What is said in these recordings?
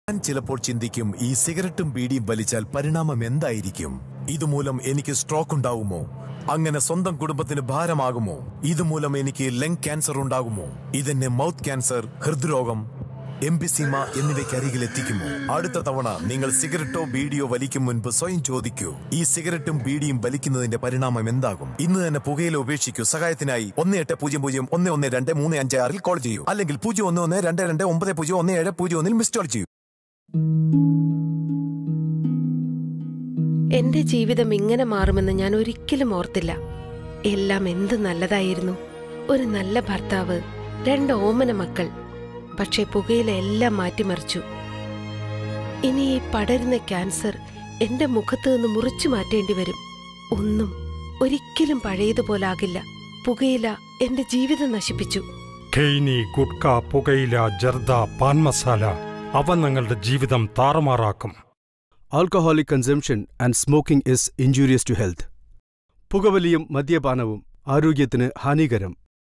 ഞാൻ ചിലപ്പോൾ ചിന്തിക്കും ഈ സിഗരറ്റും ബീഡിയും വലിച്ചാൽ പരിണാമം എന്തായിരിക്കും ഇതുമൂലം എനിക്ക് സ്ട്രോക്ക് ഉണ്ടാകുമോ അങ്ങനെ സ്വന്തം കുടുംബത്തിന് ഭാരമാകുമോ ഇതുമൂലം എനിക്ക് ലങ് ക്യാൻസർ ഉണ്ടാകുമോ ഇതെന്നെ മൗത്ത് ക്യാൻസർ ഹൃദ്രോഗം എംബിസീമ എന്നിവയ്ക്ക് അരികിൽ എത്തിക്കുമോ അടുത്ത തവണ നിങ്ങൾ സിഗരറ്റോ ബീഡിയോ വലിക്കും മുൻപ് സ്വയം ചോദിക്കൂ ഈ സിഗരറ്റും ബീഡിയും വലിക്കുന്നതിന്റെ പരിണാമം എന്താകും ഇന്ന് തന്നെ പുകയില ഉപേക്ഷിക്കൂ സഹായത്തിനായി ഒന്ന് എട്ട് പൂജ്യം പൂജ്യം ഒന്ന് ഒന്ന് രണ്ട് മൂന്ന് അഞ്ച് ആറിൽ കോൾ ചെയ്യൂ അല്ലെങ്കിൽ പൂജ്യം ഒന്ന് ഒന്ന് രണ്ട് രണ്ട് ഒമ്പത് പൂജ്യം ഒന്ന് ഏഴ് പൂജ്യം ഒന്നിൽ മിസ് കോൾ ചെയ്യൂ എന്റെ ജീവിതം ഇങ്ങനെ മാറുമെന്ന് ഞാൻ ഒരിക്കലും ഓർത്തില്ല എല്ലാം എന്ത് നല്ലതായിരുന്നു ഒരു നല്ല ഭർത്താവ് രണ്ട് ഓമന മക്കൾ പക്ഷെ പുകയില എല്ലാം മാറ്റിമറിച്ചു ഇനി ഈ പടരുന്ന ക്യാൻസർ എന്റെ മുഖത്ത് നിന്ന് മുറിച്ചു മാറ്റേണ്ടി വരും ഒന്നും ഒരിക്കലും പഴയതുപോലാകില്ല പുകയില എന്റെ ജീവിതം നശിപ്പിച്ചു ഖെയ്നി ഗുഡ്ക പുകയില ജർദ പാൻ മസാല അവ നിങ്ങളുടെ ജീവിതം താറുമാറാക്കും Alcoholic consumption and smoking is injurious to health. പുകവലിയും മദ്യപാനവും ആരോഗ്യത്തിന് ഹാനികരം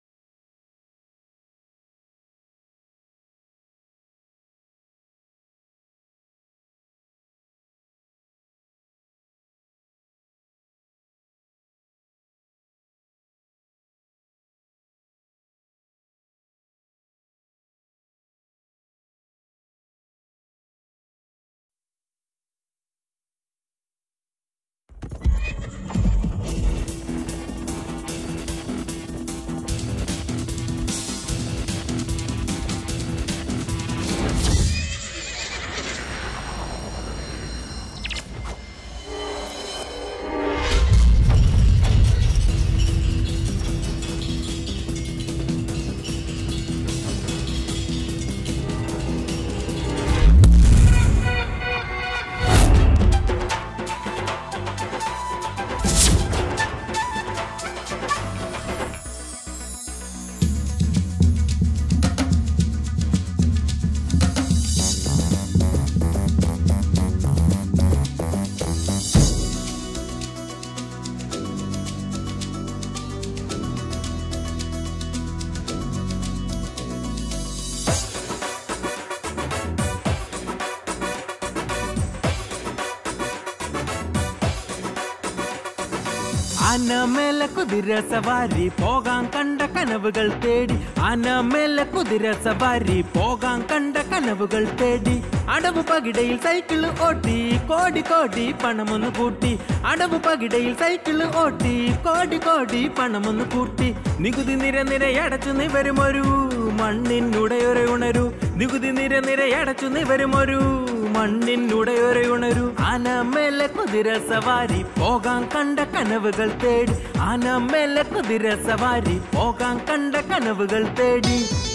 ആനമേലെ കുതിര സവാരി പോകാൻ കണ്ട കനവുകൾ തേടി ആനമേലെ കുതിര സവാരി പോകാൻ കണ്ട കനവുകൾ തേടി അടവ് പകിടയിൽ സൈക്കിൾ ഓട്ടി കോടി കോടി പണമൊന്ന് കൂട്ടി അടവ് പകിടയിൽ സൈക്കിൾ ഓട്ടി കോടി കോടി പണമൊന്ന് കൂട്ടി നികുതി നിര നിരയടച്ചു നിവരുമൊരു മണ്ണിനുടയൊരു ഉണരു നികുതി നിര നിരയടച്ചു നിവരുമൊരു മണ്ണിനുടയൊരു ഉണരു ആനമേലെ കുതിര സവാരി പോകാൻ കണ്ട കനവുകൾ തേടി ആനമേലെ കുതിര സവാരി പോകാൻ കണ്ട കനവുകൾ തേടി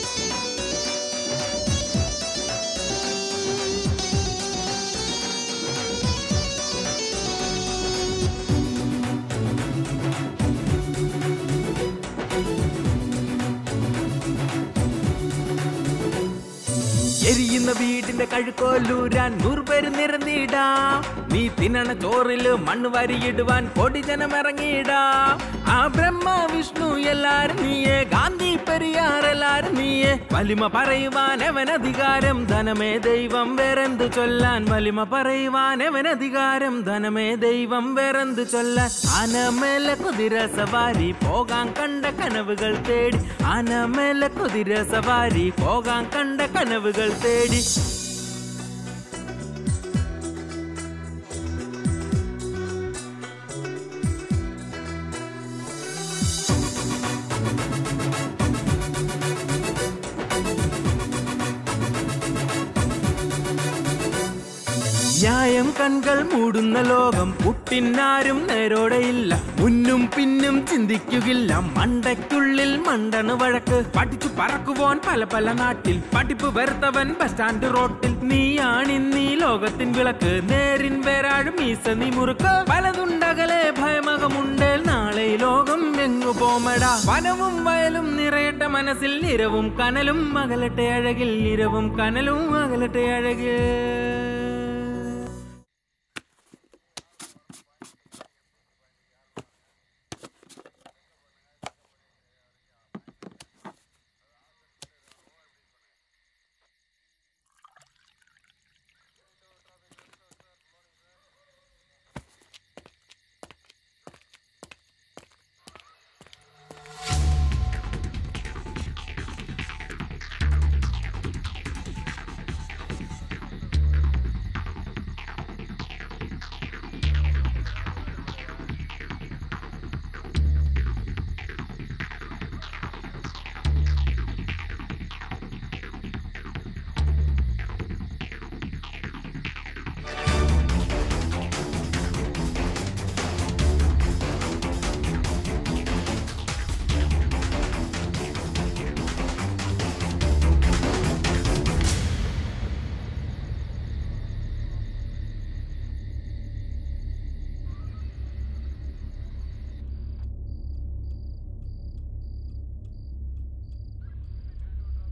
എരിയുന്ന വീടിന്റെ കഴുക്കോലൂരാൻ നൂറുപേര് നിരന്നിടാം നീ തിന്നണ ചോറില് മണ്ണ് വരിയിടുവാൻ കോടി ജനം ഇറങ്ങിയിടാം ആ ബ്രഹ്മ വിഷ്ണു എല്ലാരും നീയെ ഗാന്ധി പെരിയാർ എല്ലാരും നീയെ വലിമ പറയുവാൻ എവനധികാരം ധനമേ ദൈവം വേറെന്ത് ചൊല്ലാൻ വലിമ പറയുവാൻ എവനധികാരം ധനമേ ദൈവം വേറെന്ത് ചൊല്ലാൻ ആനമേലെ കുതിര സവാരി പോകാൻ കണ്ട കനവുകൾ തേടി ആനമേലെ കുതിര സവാരി പോകാൻ കണ്ട കനവുകൾ തേടി ന്യായം കൺകൾ മൂടുന്ന ലോകം പുട്ടിന്നാരും നേരോടെയില്ല മുന്നും പിന്നും ചിന്തിക്കുകില്ല മണ്ടയ്ക്കുള്ളിൽ മണ്ടണ് വഴക്ക് പഠിച്ചു പറക്കുവാൻ പല പല നാട്ടിൽ പഠിപ്പ് വെറുത്തവൻ ബസ് സ്റ്റാൻഡ് റോട്ടിൽ നീയാണിന്നീ ലോകത്തിൻ വിളക്ക് നേരിൻ വേരാഴും മീസ നീ മുറുക്ക് പലതുണ്ടകലെ ഭയമകമുണ്ടേൽ നാളെ ഈ ലോകം എങ്ങു പോമടാ വനവും വയലും നിറയട്ടെ മനസ്സിൽ ഇരവും കനലും അകലട്ടെ അഴകിൽ ഇരവും കനലും അകലട്ടെ അഴകിൽ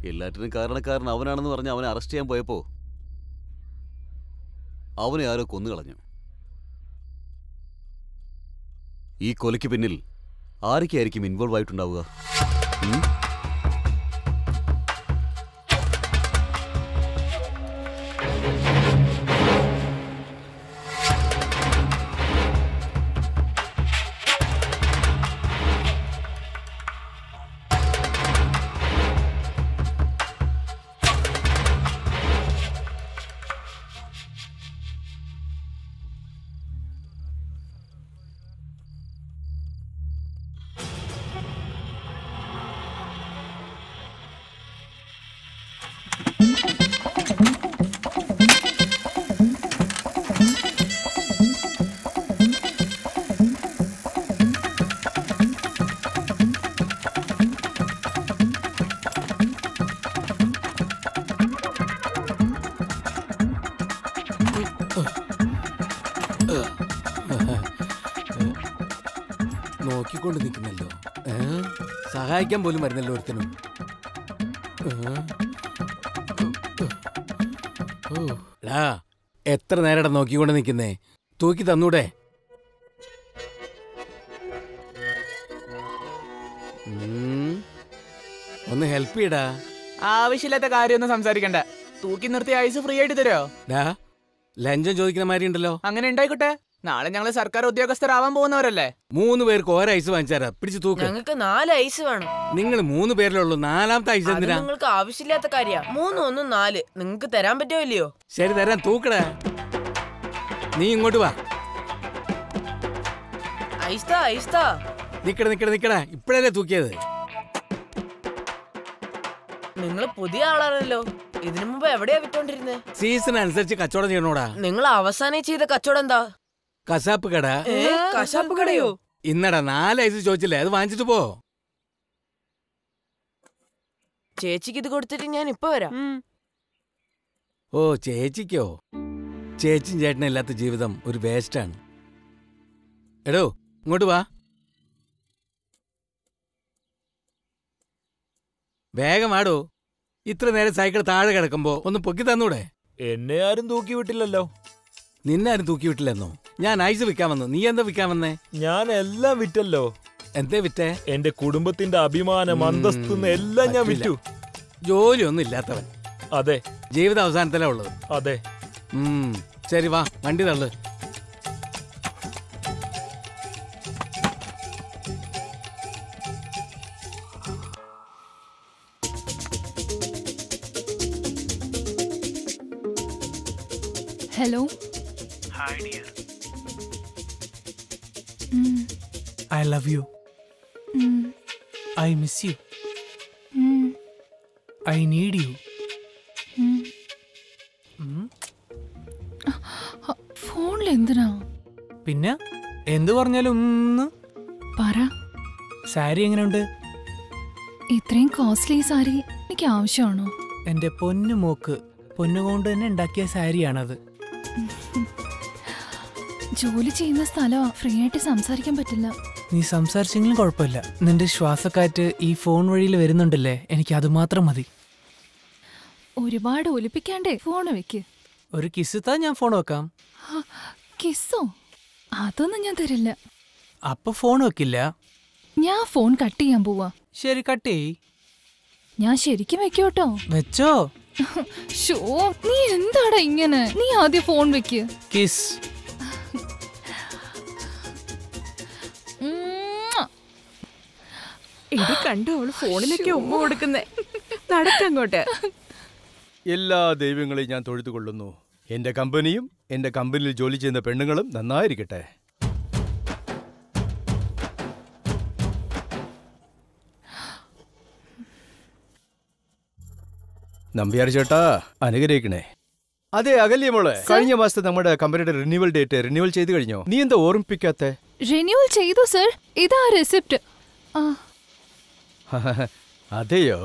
എല്ലാറ്റിനും കാരണക്കാരൻ അവനാണെന്ന് പറഞ്ഞ് അവനെ അറസ്റ്റ് ചെയ്യാൻ പോയപ്പോ അവനെ ആരോ കൊന്നു കളഞ്ഞു ഈ കൊലയ്ക്ക് പിന്നിൽ ആരൊക്കെയായിരിക്കും ഇൻവോൾവ് ആയിട്ടുണ്ടാവുക ഉം? നോക്കിക്കൊണ്ട് നിൽക്കുന്നല്ലോ ഏ? സഹായിക്കാൻ പോലും വരുന്നല്ലോ ഒരുത്തനും ഏ? ഓ, എടാ എത്ര നേരടാ നോക്കിക്കൊണ്ട് നിൽക്കുന്നേ തൂക്കി തന്നൂടെ ഉം. ഒന്ന് ഹെൽപ്പ് ചെയ്യടാ ആവശ്യമില്ലാത്ത കാര്യമൊന്നും സംസാരിക്കണ്ട തൂക്കി നിർത്തി ഐസ് ഫ്രീ ആയിട്ട് തരോ ഡാ ലഞ്ചം ചോദിക്കുന്ന മാതിരി ഉണ്ടല്ലോ അങ്ങനെ ഉണ്ടായിക്കോട്ടെ നാളെ ഞങ്ങള് സർക്കാർ ഉദ്യോഗസ്ഥരാവാൻ പോകുന്നവരല്ലേ മൂന്ന് പേർക്ക് ഓരോ ഐസ് വാങ്ങിച്ചാരാ പിടിച്ച് തൂക്ക് ഞങ്ങൾക്ക് നാല് ഐസ് വേണം നിങ്ങൾ മൂന്ന് പേരിലുള്ളൂ നാലാമത്തെ ഐസ് അത് എന്തിനാ നിങ്ങൾക്ക് ആവശ്യമില്ലാത്ത കാര്യ മൂന്ന് ഒന്നും നാല് നിങ്ങൾക്ക് തരാൻ പറ്റുമോ ഇല്ലയോ ശരി തരാൻ തൂക്കടാ നീ ഇങ്ങോട്ട് വാ ഐസ്താ ഐസ്താ നിക്കട നിക്കട നിക്കട ഇപ്പഴല്ലേ തൂക്കിയത് നിങ്ങൾ പുതിയ ആളാണല്ലോ ഇതിനു മുമ്പ് എവിടെയാ വിറ്റോണ്ടിരുന്നേ സീസൺ അനുസരിച്ച് കച്ചവടം ചെയ്യണോടാ നിങ്ങൾ അവസാനം ചെയ്ത കച്ചവടം എന്താ കസാപ്പ് കട ഏ, കശാപ്പ് കടയോ ഇന്നടാ നാല് ഐസ് ചോദിച്ചില്ലേ അത് വാങ്ങിച്ചിട്ട് പോ ചേച്ചിക്ക് ഇത് കൊടുത്തിട്ട് ഞാൻ ഇപ്പൊ വരാം ഓ ചേച്ചിക്കോ ചേച്ചിയും ചേട്ടനും ഇല്ലാത്ത ജീവിതം ഒരു വേസ്റ്റാണ് എടോ ഇങ്ങോട്ട് വാ വേഗം ആടോ ഇത്ര നേരം സൈക്കിൾ താഴെ കിടക്കുമ്പോ ഒന്ന് പൊക്കി തന്നൂടെ എന്നെ ആരും തൂക്കി വിട്ടില്ലല്ലോ നിന്നെ ആരും തൂക്കി വിട്ടില്ലെന്നോ ഞാൻ ഐസ് വിൽക്കാൻ വന്നു നീ എന്താ വിൽക്കാൻ വന്നേ ഞാൻ എല്ലാം വിറ്റല്ലോ എന്തേ വിറ്റേ എന്റെ കുടുംബത്തിന്റെ അഭിമാനം ഉം, അന്തസ്ത് എല്ലാം ഞാൻ പറ്റില്ല. വിറ്റു ജോലിയൊന്നും ഇല്ലാത്തവൻ അതെ ജീവിത അവസാനത്തിലാ ഉള്ളത് അതെ ഉം, ശരി വാ വണ്ടി തള്ളു hello hi dear um, I love you um, I miss you um, I need you um. ഹ, ഫോണിൽ എന്തിനാ പിന്നെ എന്തു പറഞ്ഞാലും ഒന്ന് പറ സാരി എങ്ങനെയുണ്ട് ഇത്രയും കോസ്റ്റ്ലി സാരി എനിക്ക് ആവശ്യമാണോ എന്റെ പൊന്നു മോക്ക് പൊന്നുകൊണ്ട് തന്നെ ഉണ്ടാക്കിയ സാരിയാണത് ജോലി ചെയ്യുന്ന സ്ഥലമാ ഫ്രീ ആയിട്ട് സംസാരിക്കാൻ പറ്റില്ല നീ സംസാരിച്ചെങ്കിലും കുഴപ്പമില്ല നിന്റെ ശ്വാസക്കാറ്റ് ഈ ഫോൺ വഴിയിൽ വരുന്നുണ്ടല്ലേ എനിക്ക് അത് മാത്രം മതി ഒരുപാട് ഒലിപ്പിക്കാണ്ടേ ഫോൺ വെക്ക് ഒരു കിസ് താ ഞാൻ ഫോൺ വെക്കാം ഹ, കിസ്സോ അതൊന്നും ഞാൻ തരില്ല അപ്പൊ ഫോൺ വെക്കില്ല ഞാൻ ഫോൺ കട്ട് ചെയ്യാൻ പോവാ ശരി കട്ട് ചെയ് ഞാൻ ശരിക്കും വെക്കോട്ടോ വെച്ചോ ഷോ നീ എന്താടാ ഇങ്ങനെ നീ ആദ്യം ഫോൺ വെക്ക് കിസ് ഉമ്മുവ. ഇത് കണ്ടു അവള് ഫോണിലൊക്കെ ഉമ്മ കൊടുക്കുന്നേ നടക്കങ്ങോട്ട് എല്ലാ ദൈവങ്ങളെയും ഞാൻ തൊഴുതുകൊള്ളുന്നു എന്റെ കമ്പനിയും എന്റെ കമ്പനിയിൽ ജോലി ചെയ്യുന്ന പെണ്ണുങ്ങളും നന്നായിരിക്കട്ടെ നമ്പ്യാർ ചേട്ടാ അനുഗ്രഹിക്കണേ അതെ അകല്യ മോളെ കഴിഞ്ഞ മാസത്തെ നമ്മുടെ കമ്പനിയുടെ റിന്യൂവൽ ഡേറ്റ് റിന്യൂവൽ ചെയ്ത് കഴിഞ്ഞോ നീ എന്താ ഓർമ്മിപ്പിക്കാത്തെ റിന്യൂവൽ ചെയ്തു സർ ഇതാ റെസിപ്റ്റ് ആ അതെയോ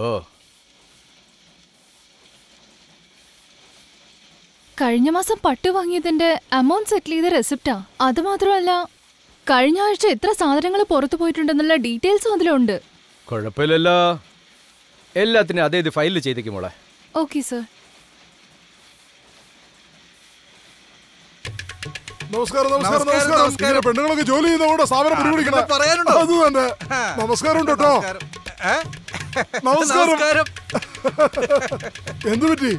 കഴിഞ്ഞ മാസം പട്ട് വാങ്ങിയതിന്റെ അമൗണ്ട് സെറ്റിൽ ചെയ്ത റെസിപ്റ്റാ അത് മാത്രമല്ല കഴിഞ്ഞ ആഴ്ച എത്ര സാധനങ്ങൾ പുറത്തു പോയിട്ടുണ്ടെന്നുള്ള ഡീറ്റെയിൽസും അതിലുണ്ട് കുഴപ്പമില്ലല്ലോ എല്ലാത്തിനും അതേ ഇത് ഫയലിൽ ചെയ്തേക്കും മോളെ ഓക്കെ സർ നമസ്കാരം നമസ്കാരം നമസ്കാരം ഇങ്ങനെ പെണ്ണുങ്ങളൊക്കെ ജോലി ചെയ്തവിടെ സ്ഥാപനം പിടിപിടിക്കണം പറയാനുണ്ടോ? അത് തന്നെ നമസ്കാരം ഉണ്ട് കേട്ടോ നമസ്കാരം എന്തു പറ്റി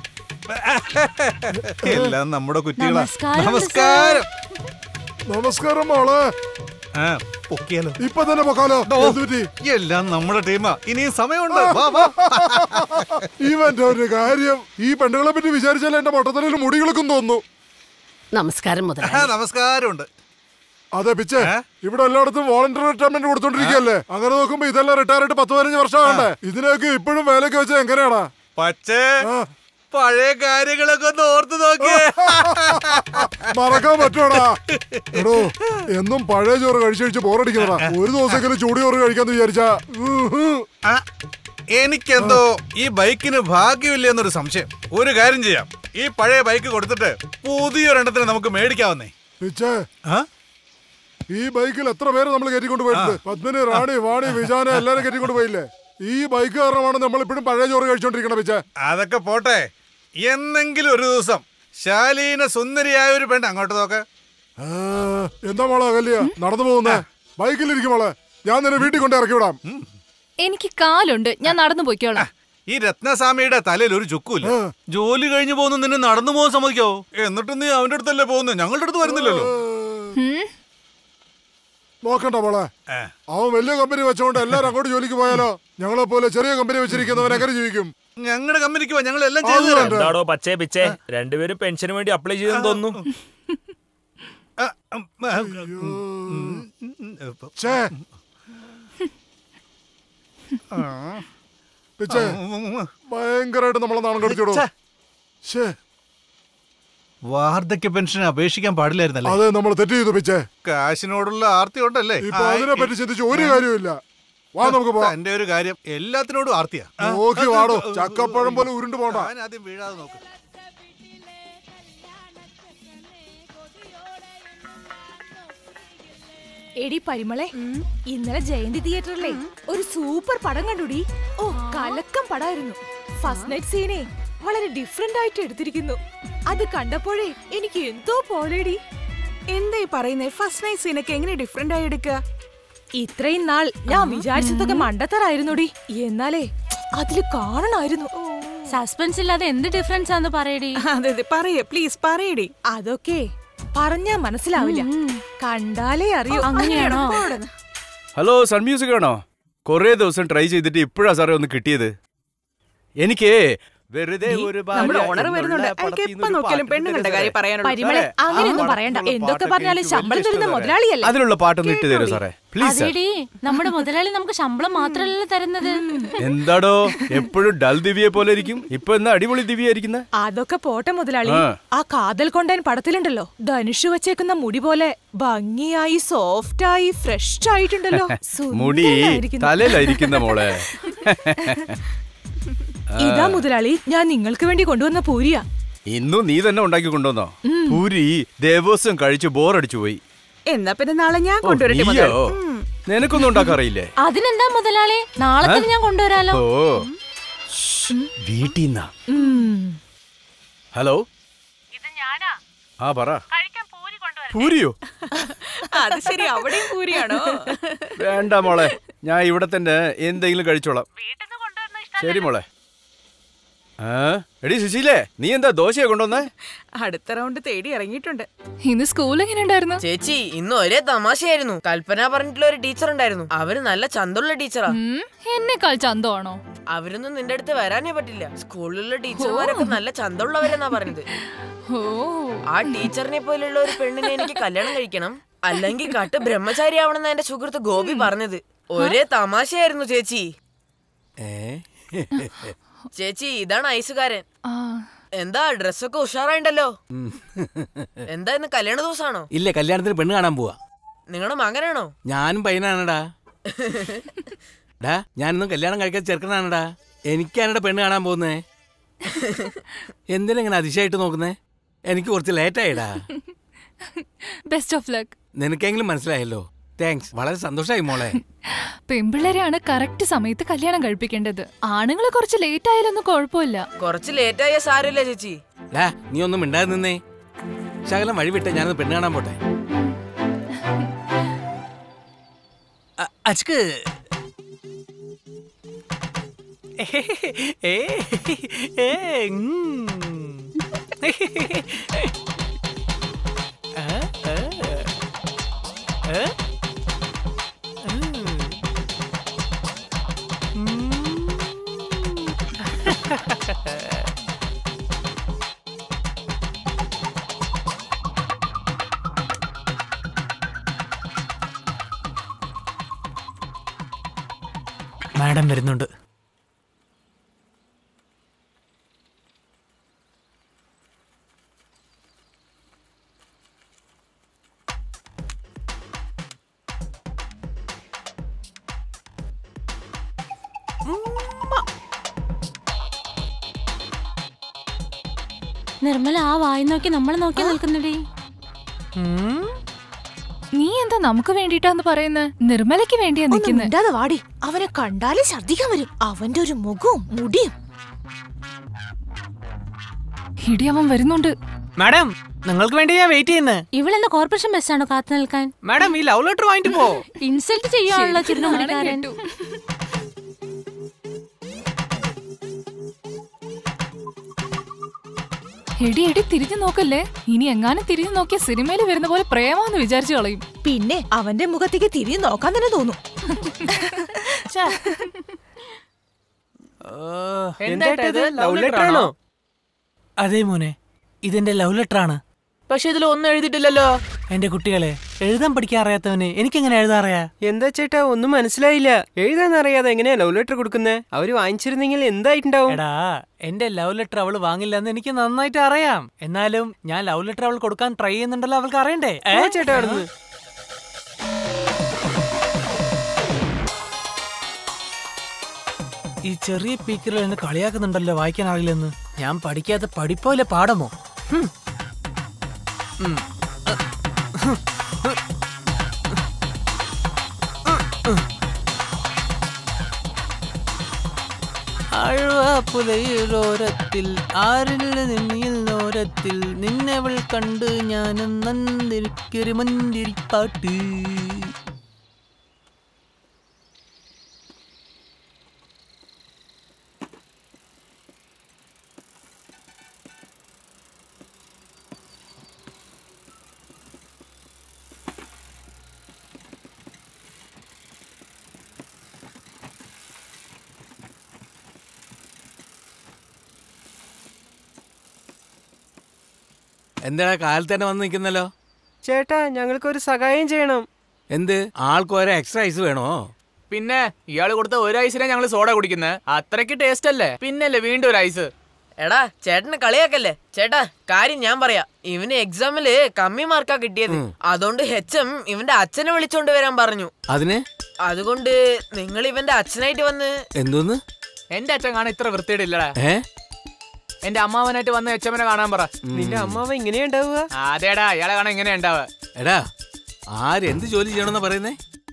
എല്ലാം നമ്മുടെ കുറ്റികളാ നമസ്കാരം, നമസ്കാരം നമസ്കാരം മോളെ ആ, പൊക്കിയാലോ ഇപ്പൊ തന്നെ പൊക്കാലോ എന്തു പറ്റി എല്ലാം നമ്മുടെ ടീമാ ഇനിയും സമയമുണ്ട് വാ വാ ഇവന്റെ ഒരു കാര്യം ഈ പെണ്ണുങ്ങളെ പറ്റി വിചാരിച്ചാൽ എന്റെ മൊട്ടത്തലയിൽ മുടികളൊക്കെ തോന്നുന്നു നമസ്കാരം മുതൽ ആ, നമസ്കാരമുണ്ട് അതെ പിച്ചേ ഇവിടെ എല്ലായിടത്തും വോളണ്ടിയർ റിട്ടയർമെന്റ് കൊടുത്തോണ്ടിരിക്കുകയല്ലേ അങ്ങനെ നോക്കുമ്പോ ഇതെല്ലാം റിട്ടയർ ആയിട്ട് പത്ത് പതിനഞ്ച് വർഷമാകണ്ടേ ഇതിനൊക്കെ ഇപ്പോഴും വേലൊക്കെ വെച്ചാൽ എങ്ങനെയാടാ പച്ചേ പഴയ കാര്യങ്ങളൊക്കെ ഒന്ന് ഓർത്ത് നോക്കിയേ മറക്കാൻ പറ്റൂടാ എടോ എന്നും പഴയ ചോറ് കഴിച്ചു കഴിച്ച് ബോറടിക്കുന്നതാ ഒരു ദിവസമെങ്കിലും ചൂടി ചോറ് കഴിക്കാന്ന് വിചാരിച്ചാ ആ, എനിക്കെന്തോ ഈ ബൈക്കിന് ഭാഗ്യമില്ല എന്നൊരു സംശയം ഒരു കാര്യം ചെയ്യാം ഈ പഴയ ബൈക്ക് കൊടുത്തിട്ട് പുതിയൊരെണ്ണത്തിന് നമുക്ക് മേടിക്കാവുന്നേ പിച്ചേ ഈ ബൈക്കിൽ എത്ര പേര് നമ്മൾ കയറ്റിക്കൊണ്ട് പോയിട്ടുണ്ട് പത്മിനി റാണി വാണി വിജാന എല്ലാരും കയറ്റിക്കൊണ്ട് പോയില്ലേ ഈ ബൈക്ക് കാരണമാണ് നമ്മൾ ഇപ്പോഴും പഴയ ചോറ് കഴിച്ചോണ്ടിരിക്കണ പിച്ചേ അതൊക്കെ പോട്ടെ എന്നെങ്കിലും ഒരു ദിവസം ശാലീന സുന്ദരിയായ ഒരു പെണ്ണ് അങ്ങോട്ട് നോക്ക് ആ, എന്താ മോളെ അകല്യ നടന്നു പോകുന്നേ ബൈക്കിലിരിക്കും മോളെ ഞാൻ നിന്നെ വീട്ടിൽ കൊണ്ട് ഇറക്കി വിടാം എനിക്ക് കാലുണ്ട് ഞാൻ നടന്നു പോയിക്കോളാം ഈ രത്നസ്വാമിയുടെ തലയിൽ ഒരു ചുക്കുമില്ല ജോലി കഴിഞ്ഞു പോകുന്ന നിന്നെ നടന്നു പോകാൻ സമ്മതിക്കോ എന്നിട്ട് നീ അവന്റെ അടുത്തല്ലേ പോകുന്നത് ഞങ്ങളുടെ അടുത്ത് വരുന്നില്ലല്ലോ നോക്കണ്ട മോളെ അവൻ വലിയ കമ്പനി വെച്ചോണ്ട് എല്ലാരും അങ്ങോട്ട് ജോലിക്ക് പോയാലോ ഞങ്ങളെ പോലെ ചെറിയ കമ്പനി വെച്ചിരിക്കുന്നവൻ എങ്ങനെ ജീവിക്കും ഞങ്ങളുടെ കമ്പനിക്ക് പോ ഞങ്ങൾ എല്ലാം അത് ചെയ്തു തരാം. വേണ്ട. എന്താടോ പച്ചേ പിച്ചേ രണ്ടുപേരും പെൻഷന് വേണ്ടി അപ്ലൈ ചെയ്തെന്ന് തോന്നുന്നു ഛേ. പിച്ചേ ഭയങ്കരമായിട്ട് നമ്മളെ നാണം കടിച്ചിടും ഛേ. വാർദ്ധക്യ പെൻഷൻ അപേക്ഷിക്കാൻ പാടില്ലായിരുന്നല്ലേ അതെ നമ്മൾ തെറ്റ് ചെയ്തു പിച്ചേ കാശിനോടുള്ള ആർത്തി ഉണ്ടല്ലേ ഇപ്പൊ അതിനെ പറ്റി ചിന്തിച്ച് ഒരു കാര്യമില്ല വാ നമുക്ക് പോവാം എന്റെ ഒരു കാര്യം എല്ലാത്തിനോടും ആർത്തിയാ നോക്കി വാടോ ചക്കപ്പഴം പോലെ ഉരുണ്ടു പോണ്ട ഞാൻ ആദ്യം വീഴാതെ നോക്ക് എടി പരിമളെ ഇന്നലെ ജയന്തി തിയേറ്ററിലെ ഒരു സൂപ്പർ പടം കണ്ടുടി ഓ കലക്കം പടായിരുന്നു ഫസ്റ്റ് നൈറ്റ് സീനെ വളരെ ഡിഫറെന്റ് ആയിട്ട് എടുത്തിരിക്കുന്നു അത് കണ്ടപ്പോഴേ എനിക്ക് എന്തോ പോലെടി എന്തായി പറയുന്നേ ഫസ്റ്റ് നൈറ്റ് സീനൊക്കെ എങ്ങനെ ഡിഫറെന്റ് ആയി എടുക്കുക ഇത്രയും നാൾ ഞാൻ വിചാരിച്ചതൊക്കെ മണ്ടത്തരായിരുന്നുടി എന്നാലേ അതില് കാണണമായിരുന്നു സസ്പെൻസ് ഇല്ലാതെ എന്ത് ഡിഫറൻസ് ആന്ന് പറയടി അതെ അതെ പറയേ പ്ലീസ് പറയടി അതൊക്കെ പറഞ്ഞാ മനസ്സിലാവില്ല കണ്ടാലേ അറിയൂ അങ്ങനെയാണോ? ഹലോ സൺ മ്യൂസിക് ആണോ കുറേ ദിവസം ട്രൈ ചെയ്തിട്ട് ഇപ്പോഴാ സാറേ ഒന്ന് കിട്ടിയത് എനിക്ക് വെറുതെ ഒരു ഭാര്യ നമ്മുടെ ഓണർ എന്നുള്ള വരുന്നുണ്ട് അയാൾക്ക് പടത്തിൽ എപ്പോ നിന്നൊരു നോക്കിയാലും പാട്ട് പെണ്ണുങ്ങളുടെ കാര്യം പറയാനുള്ളൂ പരിമളെ അങ്ങനെയൊന്നും ആ, പറയണ്ട പടത്തിലുള്ള എന്തൊക്കെ പാട്ടൊക്കെ പറഞ്ഞാലും എനിക്ക് ശമ്പളം വലിയ തരുന്ന ഇഷ്ടമാണ്. മുതലാളിയല്ലേ അതിലുള്ള പാട്ടൊന്ന് ഇട്ട് തരൂ സാറേ പ്ലീസ് സാർ അതേടി നമ്മുടെ മുതലാളി നമുക്ക് ശമ്പളം മാത്രമല്ല തരുന്നത് എന്താടോ എപ്പോഴും ഡൽ ദിവ്യയെ പോലെ ഇരിക്കും ഇപ്പൊ എന്നാ അടിപൊളി ദിവ്യ ഇരിക്കുന്നത് അതൊക്കെ പോട്ടെ മുതലാളി ആ. ആ കാതൽ കൊണ്ടൻ പടത്തിലുണ്ടല്ലോ ധനുഷ് വെച്ചേക്കുന്ന മുടി പോലെ ഭംഗിയായി സോഫ്റ്റ് ആയി ഫ്രഷ് ആയിട്ടുണ്ടല്ലോ മുടി സുന്ദരനായിരിക്കുന്നു. തലയിലായിരിക്കുന്ന മോളെ ഇതാ മുതലാളി ഞാൻ നിങ്ങൾക്ക് വേണ്ടി കൊണ്ടുവന്ന പൂരിയാ ഇന്നും നീ തന്നെ ഉണ്ടാക്കി കൊണ്ടുവന്നോ പൂരി ദേവസ്വം കഴിച്ച് ബോറടിച്ചു പോയി എന്നാ പിന്നെ നാളെ ഞാൻ ഓ, കൊണ്ടുവരട്ടെ നീയോ മുതലാളി. നിനക്കൊന്നും ഉണ്ടാക്കാറിയില്ലേ അതിനെന്താ മുതലാളി നാളെ ഏ? തന്നെ ഞാൻ കൊണ്ടുവരാലോ ഓ വീട്ടിൽ നിന്നാ ഹലോ ആ പറ പൂരിയോ അത് ശരി അവിടെയും പൂരിയാണോ വേണ്ട മോളെ ഞാൻ ഇവിടെ തന്നെ എന്തെങ്കിലും കഴിച്ചോളാം ശരി മോളെ ആ എടി സുശീലേ നീ എന്താ ദോശയെ കൊണ്ടുവന്നേ അടുത്ത റൗണ്ട് തേടി ഇറങ്ങിയിട്ടുണ്ട് ഇന്ന് സ്കൂൾ എങ്ങനെ ഉണ്ടായിരുന്നു ചേച്ചി ഇന്ന് ഒരേ തമാശയായിരുന്നു കൽപ്പന പറഞ്ഞിട്ടുള്ള ഒരു ടീച്ചർ ഉണ്ടായിരുന്നു അവര് നല്ല ചന്തുള്ള ടീച്ചറാ എന്നെക്കാൾ ചന്തമാണോ അവരൊന്നും നിന്റെ അടുത്ത് വരാനേ പറ്റില്ല സ്കൂളിലുള്ള ടീച്ചർമാരൊക്കെ നല്ല ചന്തമുള്ളവരെന്നാ പറഞ്ഞത് ഓ ആ ടീച്ചറിനെ പോലുള്ള ഒരു പെണ്ണിനെ എനിക്ക് കല്യാണം കഴിക്കണം അല്ലെങ്കിൽ കട്ട് ബ്രഹ്മചാരി ആവണമെന്ന് എന്റെ സുഹൃത്ത് ഗോപി പറഞ്ഞത് ഒരേ തമാശയായിരുന്നു ചേച്ചി ചേച്ചി ഇതാണ് ഐസുകാരൻ ആ എന്താ ഡ്രസ്സൊക്കെ ഉഷാറായിണ്ടല്ലോ എന്താ ഇന്ന് കല്യാണ ദിവസമാണോ ഇല്ല കല്യാണത്തിന് പെണ്ണ് കാണാൻ പോവാ നിങ്ങളുടെ മകനാണോ ഞാനും പയ്യനാണടാ ഡാ ഞാനൊന്നും കല്യാണം കഴിക്കാൻ ചെറുക്കനാണടാ എനിക്കാണടാ പെണ്ണ് കാണാൻ പോകുന്നേ എന്തിനെങ്ങനെ അതിശയായിട്ട് നോക്കുന്നേ എനിക്ക് കുറച്ച് ലേറ്റായിടാ ബെസ്റ്റ് ഓഫ് ലക്ക് നിനക്കെങ്കിലും മനസ്സിലായല്ലോ താങ്ക്സ് വളരെ സന്തോഷമായി മോളെ പെൺപിള്ളേരെയാണ് കറക്റ്റ് സമയത്ത് കല്യാണം കഴിപ്പിക്കേണ്ടത് ആണുങ്ങൾ കുറച്ച് ലേറ്റ് ആയാലൊന്നും കുഴപ്പമില്ല കുറച്ച് ലേറ്റ് ആയ സാരമില്ല ചേച്ചി ഡാ നീ ഒന്നും മിണ്ടാതെ നിന്നേ ശകലം വഴി വിട്ടേ ഞാനൊന്ന് പെണ്ണ് കാണാൻ പോട്ടെ അ- അച്ഛക്ക് ഏ ഏ ഉം. ആ, ആ. ഏ? ഉം. മാഡം വരുന്നുണ്ട് നിർമ്മല ആ വായി നോക്കി നമ്മളെ നോക്കി നിൽക്കുന്നുടി നീ എന്താ നമുക്ക് വേണ്ടിട്ടാന്ന് പറയുന്നത് നിർമ്മലയ്ക്ക് വേണ്ടിയാ നിൽക്കുന്നത് മിണ്ടാതെ വാടി അവനെ കണ്ടാലേ ഛർദിക്കാൻ വരും അവന്റെ ഒരു മുഖവും മുടിയും ഇടി അവൻ വരുന്നുണ്ട് മാഡം നിങ്ങൾക്ക് വേണ്ടി ഞാൻ വെയിറ്റ് ചെയ്യുന്നത് ഇവളെന്താ കോർപ്പറേഷൻ ബസ്സാണോ കാത്തു നിൽക്കാൻ മാഡം ഈ ലവ് ലെറ്റർ വാങ്ങിട്ട് പോ ഇൻസൾട്ട് ചെയ്യാനുള്ള ചിരുമണിക്കാരൻ എടി എടി തിരിഞ്ഞു നോക്കല്ലേ ഇനി എങ്ങാനും തിരിഞ്ഞു നോക്കിയ സിനിമയിൽ വരുന്ന പോലെ പ്രേമാന്ന് വിചാരിച്ചു കളയും പിന്നെ അവന്റെ മുഖത്തേക്ക് തിരിഞ്ഞു നോക്കാൻ തന്നെ തോന്നും എന്താ ഇത് ലവ് ലെറ്റർ ആണോ അതെ മോനെ ഇതെന്റെ ലവ് ലെറ്റർ ആണ് പക്ഷെ ഇതിൽ ഒന്നും എഴുതിയിട്ടില്ലല്ലോ എന്റെ കുട്ടികളെ എഴുതാൻ പഠിക്കാൻ അറിയാത്തവന് എനിക്കെങ്ങനെ എഴുതാൻ അറിയാ എന്താ ചേട്ടാ ഒന്നും മനസ്സിലായില്ല എഴുതാൻ അറിയാതെ എങ്ങനെയാ ലവ് ലെറ്റർ കൊടുക്കുന്നേ അവര് വാങ്ങിച്ചിരുന്നെങ്കിൽ എന്തായിട്ടുണ്ടാവും എടാ എന്റെ ലവ് ലെറ്റർ അവള് വാങ്ങില്ലെന്ന് എനിക്ക് നന്നായിട്ട് അറിയാം എന്നാലും ഞാൻ ലവ് ലെറ്റർ അവൾ കൊടുക്കാൻ ട്രൈ ചെയ്യുന്നുണ്ടല്ലോ അവൾക്ക് അറിയണ്ടേ ഏ? പോ ചേട്ടാ അവിടുന്ന്. ഈ ചെറിയ പീക്കറുകൾ എന്നെ കളിയാക്കുന്നുണ്ടല്ലോ വായിക്കാൻ അറിയില്ലെന്ന് ഞാൻ പഠിക്കാത്ത പഠിപ്പോലെ പാടമോ ഹും. ഉം. ആഴ്വാപ്പുലയിലോരത്തിൽ ആരില്ല നിന്നിൽ നോരത്തിൽ നിന്നവൾ കണ്ട് ഞാനും നന്ദിരിക്കൊരു മന്ദിരിപ്പാട്ട് എന്താ കാലത്ത് തന്നെ വന്ന് നിൽക്കുന്നല്ലോ ചേട്ടാ ഞങ്ങൾക്ക് ഒരു സഹായം ചെയ്യണം എന്ത് ആൾക്ക് ഓരോ എക്സ്ട്രാ ഐസ് വേണോ പിന്നെ ഇയാള് കൊടുത്ത ഒരു ഐസിനെ ഞങ്ങൾ സോഡ കുടിക്കുന്നത് അത്രയ്ക്ക് ടേസ്റ്റ് അല്ലേ പിന്നല്ലേ വീണ്ടും ഒരു ഐസ് എടാ ചേട്ടന് കളിയാക്കല്ലേ ചേട്ടാ കാര്യം ഞാൻ പറയാ ഇവന് എക്സാമില് കമ്മി മാർക്കാ കിട്ടിയത് അതുകൊണ്ട് എച്ച് എം ഇവന്റെ അച്ഛനെ വിളിച്ചോണ്ട് വരാൻ പറഞ്ഞു അതിന് അതുകൊണ്ട് നിങ്ങൾ ഇവന്റെ അച്ഛനായിട്ട് വന്ന് എന്തോന്ന് എന്റെ അച്ഛൻ കാണാൻ ഇത്ര വൃത്തിയുടെ ഇല്ലടാ ഏ എന്റെ അമ്മാവനായിട്ട് വന്ന് എച്ചമ്മനെ കാണാൻ പറ നിന്റെ അമ്മാവ ഇങ്ങനെയാ ഉണ്ടാവുക അതേടാ ഇയാളെ കാണാൻ ഇങ്ങനെ ഉണ്ടാവുക എടാ ആരെന്ത് ജോലി ചെയ്യണമെന്നാ പറയുന്നേ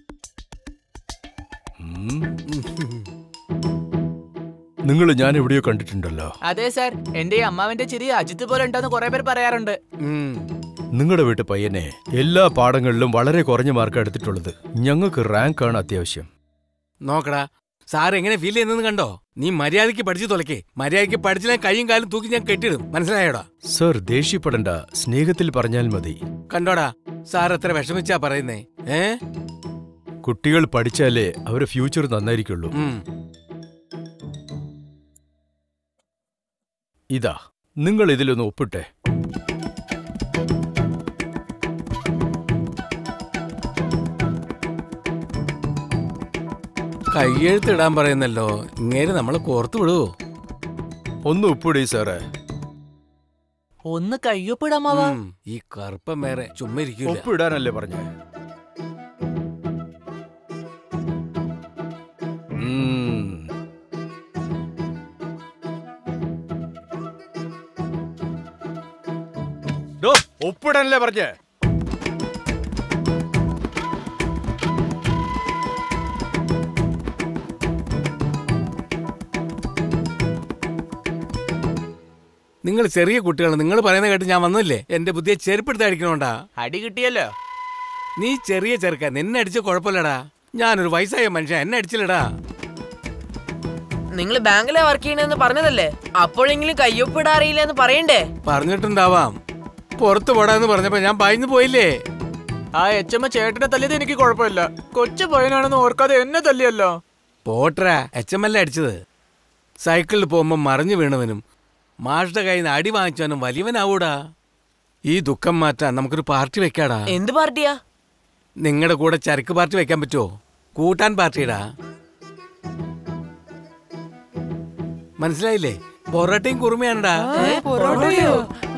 നിങ്ങൾ ഞാൻ എവിടെയോ കണ്ടിട്ടുണ്ടല്ലോ അതെ സാർ എന്റെ ഈ അമ്മാവന്റെ ചിരി അജിത്ത് പോലെ ഉണ്ടെന്ന് കുറെ പേര് പറയാറുണ്ട് നിങ്ങളുടെ വീട്ടു പയ്യനെ എല്ലാ പാഠങ്ങളിലും വളരെ കുറഞ്ഞ മാർക്ക് എടുത്തിട്ടുള്ളത് ഞങ്ങൾക്ക് റാങ്ക് ആണ് അത്യാവശ്യം നോക്കടാ സാർ എങ്ങനെ ഫീൽ ചെയ്യുന്നെന്ന് കണ്ടോ നീ മര്യാദയ്ക്ക് പഠിച്ചു തുലക്കേ മര്യാദയ്ക്ക് പഠിച്ചില്ല കൈയും കാലും തൂക്കി ഞാൻ കെട്ടിടും മനസ്സിലായോടാ സർ ദേഷ്യപ്പെടണ്ട സ്നേഹത്തിൽ പറഞ്ഞാൽ മതി കണ്ടോടാ സാർ എത്ര വിഷമിച്ചാ പറയുന്നേ ഏ കുട്ടികൾ പഠിച്ചാലേ അവരുടെ ഫ്യൂച്ചർ നന്നായിരിക്കുള്ളൂ ഉം. ഇതാ നിങ്ങൾ ഇതിലൊന്ന് ഒപ്പിട്ടെ കയ്യെഴുത്തിടാൻ പറയുന്നല്ലോ ഇങ്ങേര് നമ്മളെ കോർത്തു വിടുവോ ഒന്ന് ഒപ്പിടേ സാറേ ഒന്ന് കയ്യൊപ്പിടാമാവാ ഉം, ഈ കറുപ്പം വേറെ ചുമ്മാ ഇരിക്കൂല ഒപ്പിടാനല്ലേ പറഞ്ഞേ ഉം. ഡോ, ഒപ്പിടാനല്ലേ പറഞ്ഞേ നിങ്ങൾ ചെറിയ കുട്ടികൾ നിങ്ങൾ പറയുന്ന കേട്ട് ഞാൻ വന്നില്ലേ എന്റെ ബുദ്ധിയെ ചെരുപ്പെടുത്ത് അടിക്കണോണ്ടാ അടി കിട്ടിയല്ലോ നീ ചെറിയ ചെറുക്ക നിന്നെ അടിച്ച കുഴപ്പമില്ലടാ ഞാനൊരു വയസ്സായ മനുഷ്യൻ എന്നെ അടിച്ചില്ലടാ നിങ്ങൾ ബാങ്കിലെ വർക്ക് ചെയ്യണെന്ന് പറഞ്ഞതല്ലേ അപ്പോഴെങ്കിലും കയ്യൊപ്പിടാൻ അറിയില്ല എന്ന് പറയണ്ടേ പറഞ്ഞിട്ടുണ്ടാവാം പുറത്തു പോടാന്ന് പറഞ്ഞപ്പോ ഞാൻ ഭയന്ന് പോയില്ലേ ആ എച്ച് എം ചേട്ടനെ തല്ലിയത് എനിക്ക് കുഴപ്പമില്ല കൊച്ചു പയ്യനാണെന്ന് ഓർക്കാതെ എന്നെ തല്ലിയല്ലോ പോട്രാ എച്ച് എം എൽ അടിച്ചത് സൈക്കിളിൽ പോകുമ്പോൾ മറിഞ്ഞു വീണവനും മാഷ്ടെ കയ്യിൽ നിന്ന് അടി വാങ്ങിച്ചവനും വലിയവനാവൂടാ ഈ ദുഃഖം മാറ്റാൻ നമുക്കൊരു പാർട്ടി വെക്കാടാ എന്ത് പാർട്ടിയാ നിങ്ങളുടെ കൂടെ ചരക്ക് പാർട്ടി വെക്കാൻ പറ്റുമോ കൂട്ടാൻ പാർട്ടിടാ മനസ്സിലായില്ലേ പൊറോട്ടയും കുറുമയാണ്ടാ പൊറോട്ടയോ?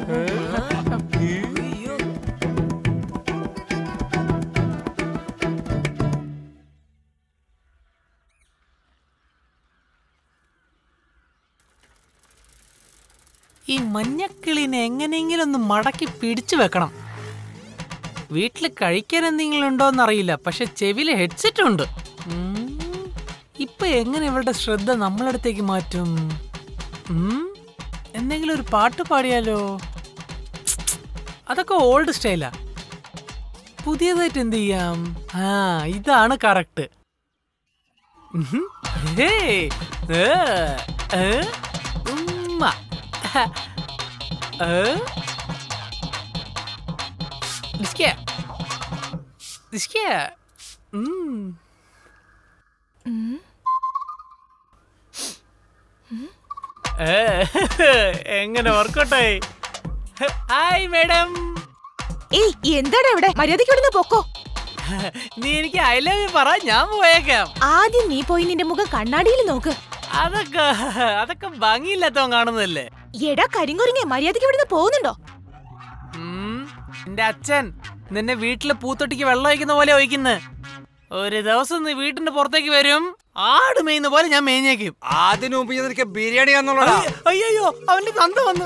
ഈ മഞ്ഞക്കിളിനെ എങ്ങനെയെങ്കിലും ഒന്ന് മടക്കി പിടിച്ചു വെക്കണം വീട്ടിൽ കഴിക്കാൻ എന്തെങ്കിലും ഉണ്ടോന്ന് അറിയില്ല പക്ഷെ ചെവിയില് ഹെഡ്സെറ്റ് ഉണ്ട് ഉം. ഇപ്പൊ എങ്ങനെ ഇവളുടെ ശ്രദ്ധ നമ്മളടുത്തേക്ക് മാറ്റും ഉം. എന്തെങ്കിലും ഒരു പാട്ട് പാടിയാലോ അതൊക്കെ ഓൾഡ് സ്റ്റൈലാ പുതിയതായിട്ട് എന്ത് ചെയ്യാം ആ ഇതാണ് കറക്റ്റ് എങ്ങനെ വർക്കൗട്ടായി ഹായ് മേഡം ഏയ് എന്താടാ ഇവിടെ മര്യാദയ്ക്ക് ഇവിടുന്ന് പൊക്കോ നീ എനിക്ക് ഐ ലവ് യു പറ ഞാൻ പോയേക്കാം ആദ്യം നീ പോയി നിന്റെ മുഖം കണ്ണാടിയിൽ നോക്ക് അതൊക്കെ അതൊക്കെ ഭംഗിയില്ലാത്തവൻ കാണുന്നതല്ലേ എടാ കരിങ്കുറിങ്ങെ മര്യാദയ്ക്ക് ഇവിടുന്ന് പോകുന്നുണ്ടോ ഉം, എന്റെ അച്ഛൻ നിന്നെ വീട്ടില് പൂത്തൊട്ടിക്ക് വെള്ളം ഒഴിക്കുന്ന പോലെ ഒഴിക്കുന്ന് ഒരു ദിവസം നീ വീട്ടിന്റെ പുറത്തേക്ക് വരും ആട് മേയുന്ന പോലെ ഞാൻ മേഞ്ഞേക്കും അതിനു മുമ്പ് നിനക്ക് ബിരിയാണി ആണെന്നുള്ളതാ അയ്യോ അവന്റെ തന്ത വന്നു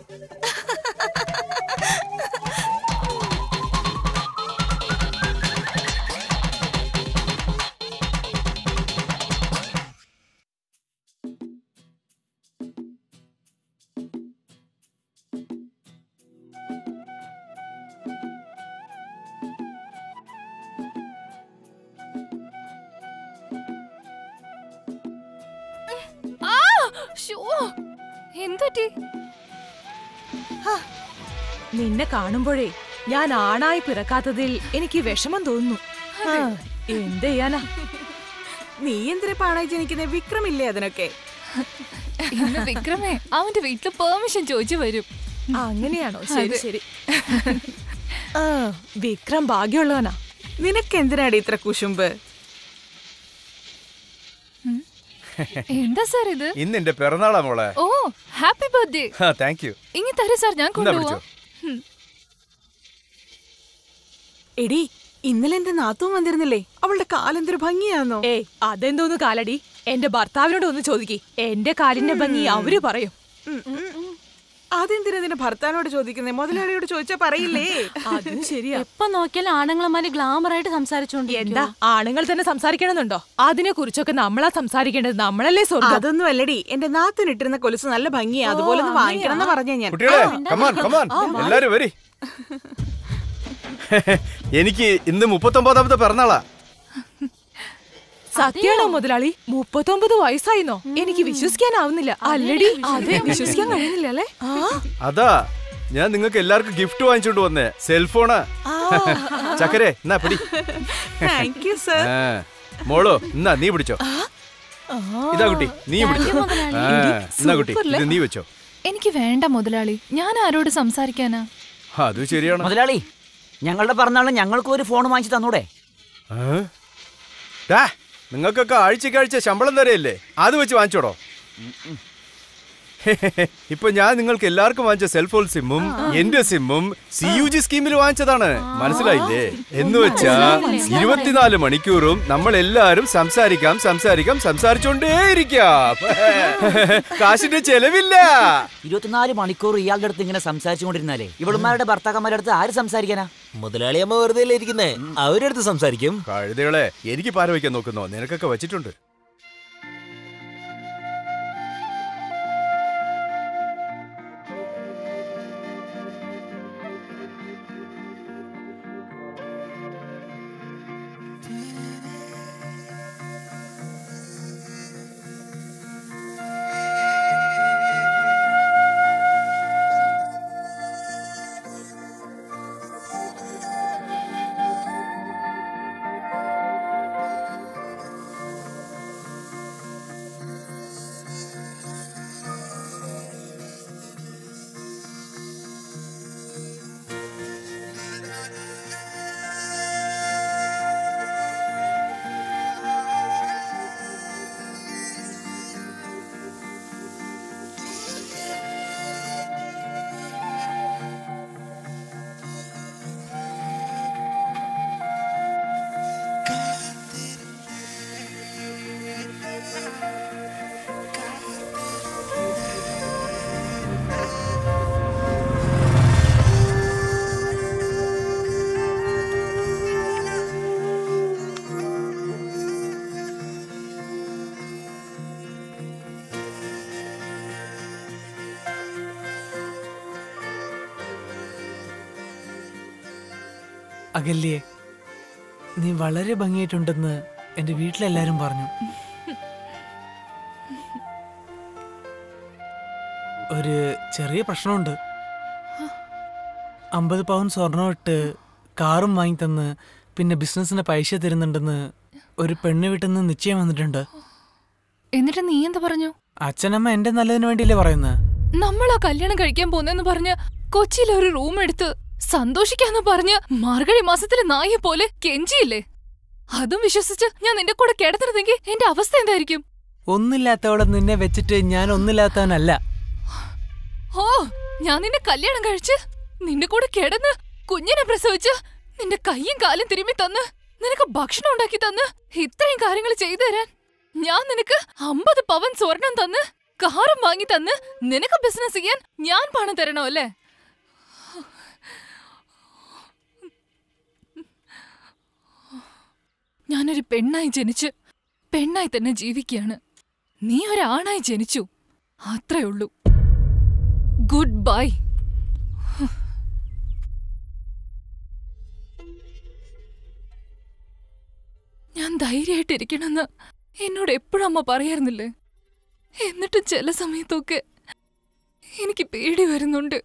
ആ ഷോ എന്തുപറ്റി നിന്നെ കാണുമ്പോഴേ ഞാൻ ആണായി പിറക്കാത്തതിൽ എനിക്ക് വിഷമം തോന്നുന്നു ആ, എന്ത് ചെയ്യാനാ നീ എന്തിനാ പാടായി ജനിക്കുന്നത് വിക്രമില്ലേ അതിനൊക്കെ ഇന്ന് വിക്രമേ അവന്റെ വീട്ടില് പെർമിഷൻ ചോദിച്ചു വരും അങ്ങനെയാണോ ശരി അതെ. ശരി ആ, വിക്രം ഭാഗ്യമുള്ളവനാ നിനക്ക് എന്തിനാടി ഇത്ര കുശുമ്പ് എന്താ സാർ ഇത് ഇന്ന് എന്റെ പിറന്നാളാ മോളെ ഓ ഹാപ്പി ബർത്ത്ഡേ താങ്ക് യു ഇങ്ങി തരൂ സാർ ഞാൻ എന്നാ കൊണ്ടുപോവാം പിടിച്ചോ. എടി ഇന്നലെ എന്റെ നാത്തൂൻ വന്നിരുന്നില്ലേ അവളുടെ കാലെന്തൊരു ഭംഗിയാന്നോ ഏയ് അതെന്തോന്ന് കാലടി എന്റെ ഭർത്താവിനോട് ഒന്ന് ചോദിക്കേ എന്റെ കാലിന്റെ ഭംഗി അവര് പറയും അതെന്തിനാ നിന്റെ ഭർത്താവിനോട് ചോദിക്കുന്നേ മുതലാളിയോട് ചോദിച്ചാ പറയില്ലേ അതും ശരിയാ എപ്പൊ നോക്കിയാലും ആണുങ്ങളമാര് ഗ്ലാമർ ആയിട്ട് സംസാരിച്ചോണ്ട് എന്താ ആണുങ്ങൾ തന്നെ സംസാരിക്കണമെന്നുണ്ടോ അതിനെ കുറിച്ചൊക്കെ നമ്മളാ സംസാരിക്കേണ്ടത് നമ്മളല്ലേ സ്വർഗം അതൊന്നും അല്ലടി എന്റെ നാത്തൂൻ ഇട്ടിരുന്ന കൊലുസ് നല്ല ഭംഗിയാ അതുപോലെ ഒന്ന് ഓ, വാങ്ങിക്കണം എന്ന് പറഞ്ഞ ഞാൻ കുട്ടികളെ ആ, കമാൻ കമാൻ ആ, വാ. എല്ലാരും വരി എനിക്ക് ഇന്ന് മുപ്പത്തൊമ്പതാമത്തെ പിറന്നാളാ സത്യാണോ മുതലാളി മുപ്പത്തൊമ്പത് വയസ്സായിന്നോ എനിക്ക് വിശ്വസിക്കാനാവുന്നില്ല അല്ലടി അതെ വിശ്വസിക്കാൻ കഴിയുന്നില്ല അല്ലേ ആ അതാ ഞാൻ നിങ്ങൾക്ക് എല്ലാവർക്കും ഗിഫ്റ്റ് വാങ്ങിച്ചോണ്ട് വന്നേ സെൽഫോണാ ചക്കരെ എന്നാ പിടി താങ്ക് യു സർ ആ, മോളോ എന്നാ നീ പിടിച്ചോ ഇതാ കുട്ടി നീ പിടിച്ചോ ആ, എന്നാ കുട്ടി ഇത് നീ വെച്ചോ എനിക്ക് വേണ്ട മുതലാളി ഞാൻ ആരോട് സംസാരിക്കാനാ അത് ശരിയാണ് മുതലാളി ഞങ്ങളുടെ പിറന്നാളിന് ഞങ്ങൾക്ക് ഒരു ഫോൺ വാങ്ങിച്ചു തന്നൂടെ ആ? ദാ, നിങ്ങൾക്കൊക്കെ ആഴ്ചക്കാഴ്ച ശമ്പളം തരയല്ലേ അത് വെച്ച് വാങ്ങിച്ചോടോ ഇപ്പൊ ഞാൻ നിങ്ങൾക്ക് എല്ലാവർക്കും വാങ്ങിച്ച സെൽഫോൺ സിമ്മും എന്റെ സിമ്മും സി യു ജി സ്കീമിൽ വാങ്ങിച്ചതാണ് മനസ്സിലായില്ലേ എന്ന് വെച്ചാ ഇരുപത്തിനാല് മണിക്കൂറും നമ്മൾ എല്ലാരും സംസാരിക്കാം സംസാരിക്കാം സംസാരിച്ചോണ്ടേയിരിക്കാം കാശിന്റെ ചെലവില്ല ഇരുപത്തിനാല് മണിക്കൂർ ഇയാളുടെ അടുത്ത് ഇങ്ങനെ സംസാരിച്ചുകൊണ്ടിരുന്നാലേ ഇവളുമാരുടെ ഭർത്താക്കന്മാരുടെ അടുത്ത് ആര് സംസാരിക്കാനാ മുതലാളി അമ്മ വെറുതെ ഇരിക്കുന്നേ അവരുടെ അടുത്ത് സംസാരിക്കും കഴുതകളെ എനിക്ക് പാര വയ്ക്കാൻ നോക്കുന്നോ നിനക്കൊക്കെ വെച്ചിട്ടുണ്ട് അകല്യേ നീ വളരെ ഭംഗിയായിട്ടുണ്ടെന്ന് എന്റെ വീട്ടിലെല്ലാരും പറഞ്ഞു ഒരു ചെറിയ പ്രശ്നമുണ്ട് അമ്പത് പൗൺ സ്വർണം ഇട്ട് കാറും വാങ്ങി തന്ന് പിന്നെ ബിസിനസ്സിന് പൈസ തരുന്നുണ്ടെന്ന് ഒരു പെണ്ണ് വീട്ടിൽ നിന്ന് നിശ്ചയം വന്നിട്ടുണ്ട് എന്നിട്ട് നീ എന്താ പറഞ്ഞു അച്ഛനമ്മ എന്റെ നല്ലതിന് വേണ്ടിയല്ലേ പറയുന്നത് നമ്മളാ കല്യാണം കഴിക്കാൻ പോന്നെന്ന് പറഞ്ഞ് കൊച്ചിയിൽ ഒരു റൂം എടുത്ത് സന്തോഷിക്കാന്ന് പറഞ്ഞ് മാർഗഴി മാസത്തിലെ നായെ പോലെ കെഞ്ചിയില്ലേ അതും വിശ്വസിച്ച് ഞാൻ നിന്റെ കൂടെ കിടന്നിരുന്നെങ്കിൽ എന്റെ അവസ്ഥ എന്തായിരിക്കും ഒന്നില്ലാത്തവളെ നിന്നെ വെച്ചിട്ട് ഞാൻ ഒന്നില്ലാത്തവനല്ല ഓ ഞാൻ നിന്നെ കല്യാണം കഴിച്ച് നിന്റെ കൂടെ കിടന്ന് കുഞ്ഞിനെ പ്രസവിച്ച് നിന്റെ കൈയും കാലും തിരുമ്മി തന്ന് നിനക്ക് ഭക്ഷണം ഉണ്ടാക്കി തന്ന് ഇത്രയും കാര്യങ്ങൾ ചെയ്തു തരാൻ ഞാൻ നിനക്ക് അമ്പത് പവൻ സ്വർണം തന്ന് കാറും വാങ്ങി തന്ന് നിനക്ക് ബിസിനസ് ചെയ്യാൻ ഞാൻ പണം തരണോ അല്ലേ ഞാനൊരു പെണ്ണായി ജനിച്ച് പെണ്ണായി തന്നെ ജീവിക്കുകയാണ് നീ ഒരാണായി ജനിച്ചു അത്രേ ഉള്ളൂ ഗുഡ് ബൈ ഞാൻ ധൈര്യമായിട്ടിരിക്കണമെന്ന് എന്നോട് എപ്പോഴും അമ്മ പറയായിരുന്നില്ലേ എന്നിട്ട് ചില സമയത്തൊക്കെ എനിക്ക് പേടി വരുന്നുണ്ട്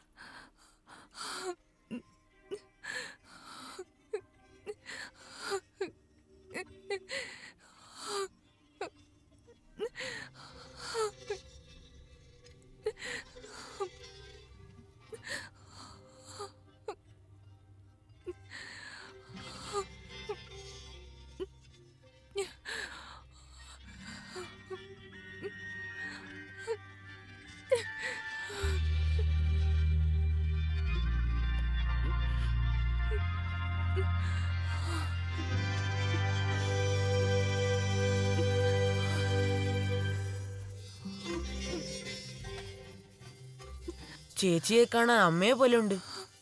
ചേച്ചിയെ കാണാൻ അമ്മയെ പോലെ ഉണ്ട്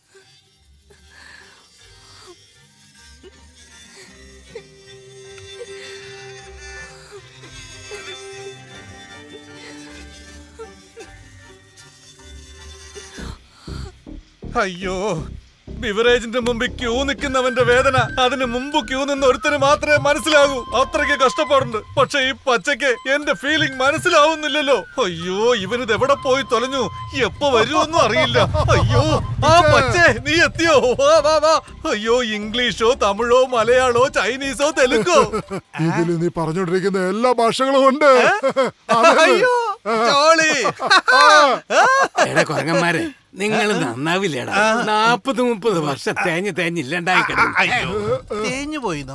അയ്യോ ബിവറേജിന്റെ മുമ്പിൽ ക്യൂ നിൽക്കുന്നവന്റെ വേദന അതിന് മുമ്പ് ക്യൂ നിന്ന് ഒരുത്തന് മാത്രമേ മനസ്സിലാകൂ അത്രയ്ക്ക് കഷ്ടപ്പാടുണ്ട് പക്ഷെ ഈ പച്ചയ്ക്ക് എന്റെ ഫീലിംഗ് മനസ്സിലാവുന്നില്ലല്ലോ അയ്യോ ഇവനിത് എവിടെ പോയി തൊലഞ്ഞു എപ്പോ വരുമെന്നും അറിയില്ല അയ്യോ ആ പച്ചേ നീ എത്തിയോ വാ വാ വാ അയ്യോ ഇംഗ്ലീഷോ തമിഴോ മലയാളോ ചൈനീസോ തെലുങ്കോ ഇതിൽ നീ പറഞ്ഞോണ്ടിരിക്കുന്ന എല്ലാ ഭാഷകളും ഉണ്ട് അയ്യോ ചോളി എടാ കൊരങ്ങന്മാരെ നിങ്ങൾ നന്നാവില്ലേടാ നാപ്പത് മുപ്പത് വർഷം തേഞ്ഞ് തേഞ്ഞില്ലണ്ടായി തേഞ്ഞു പോയിന്നോ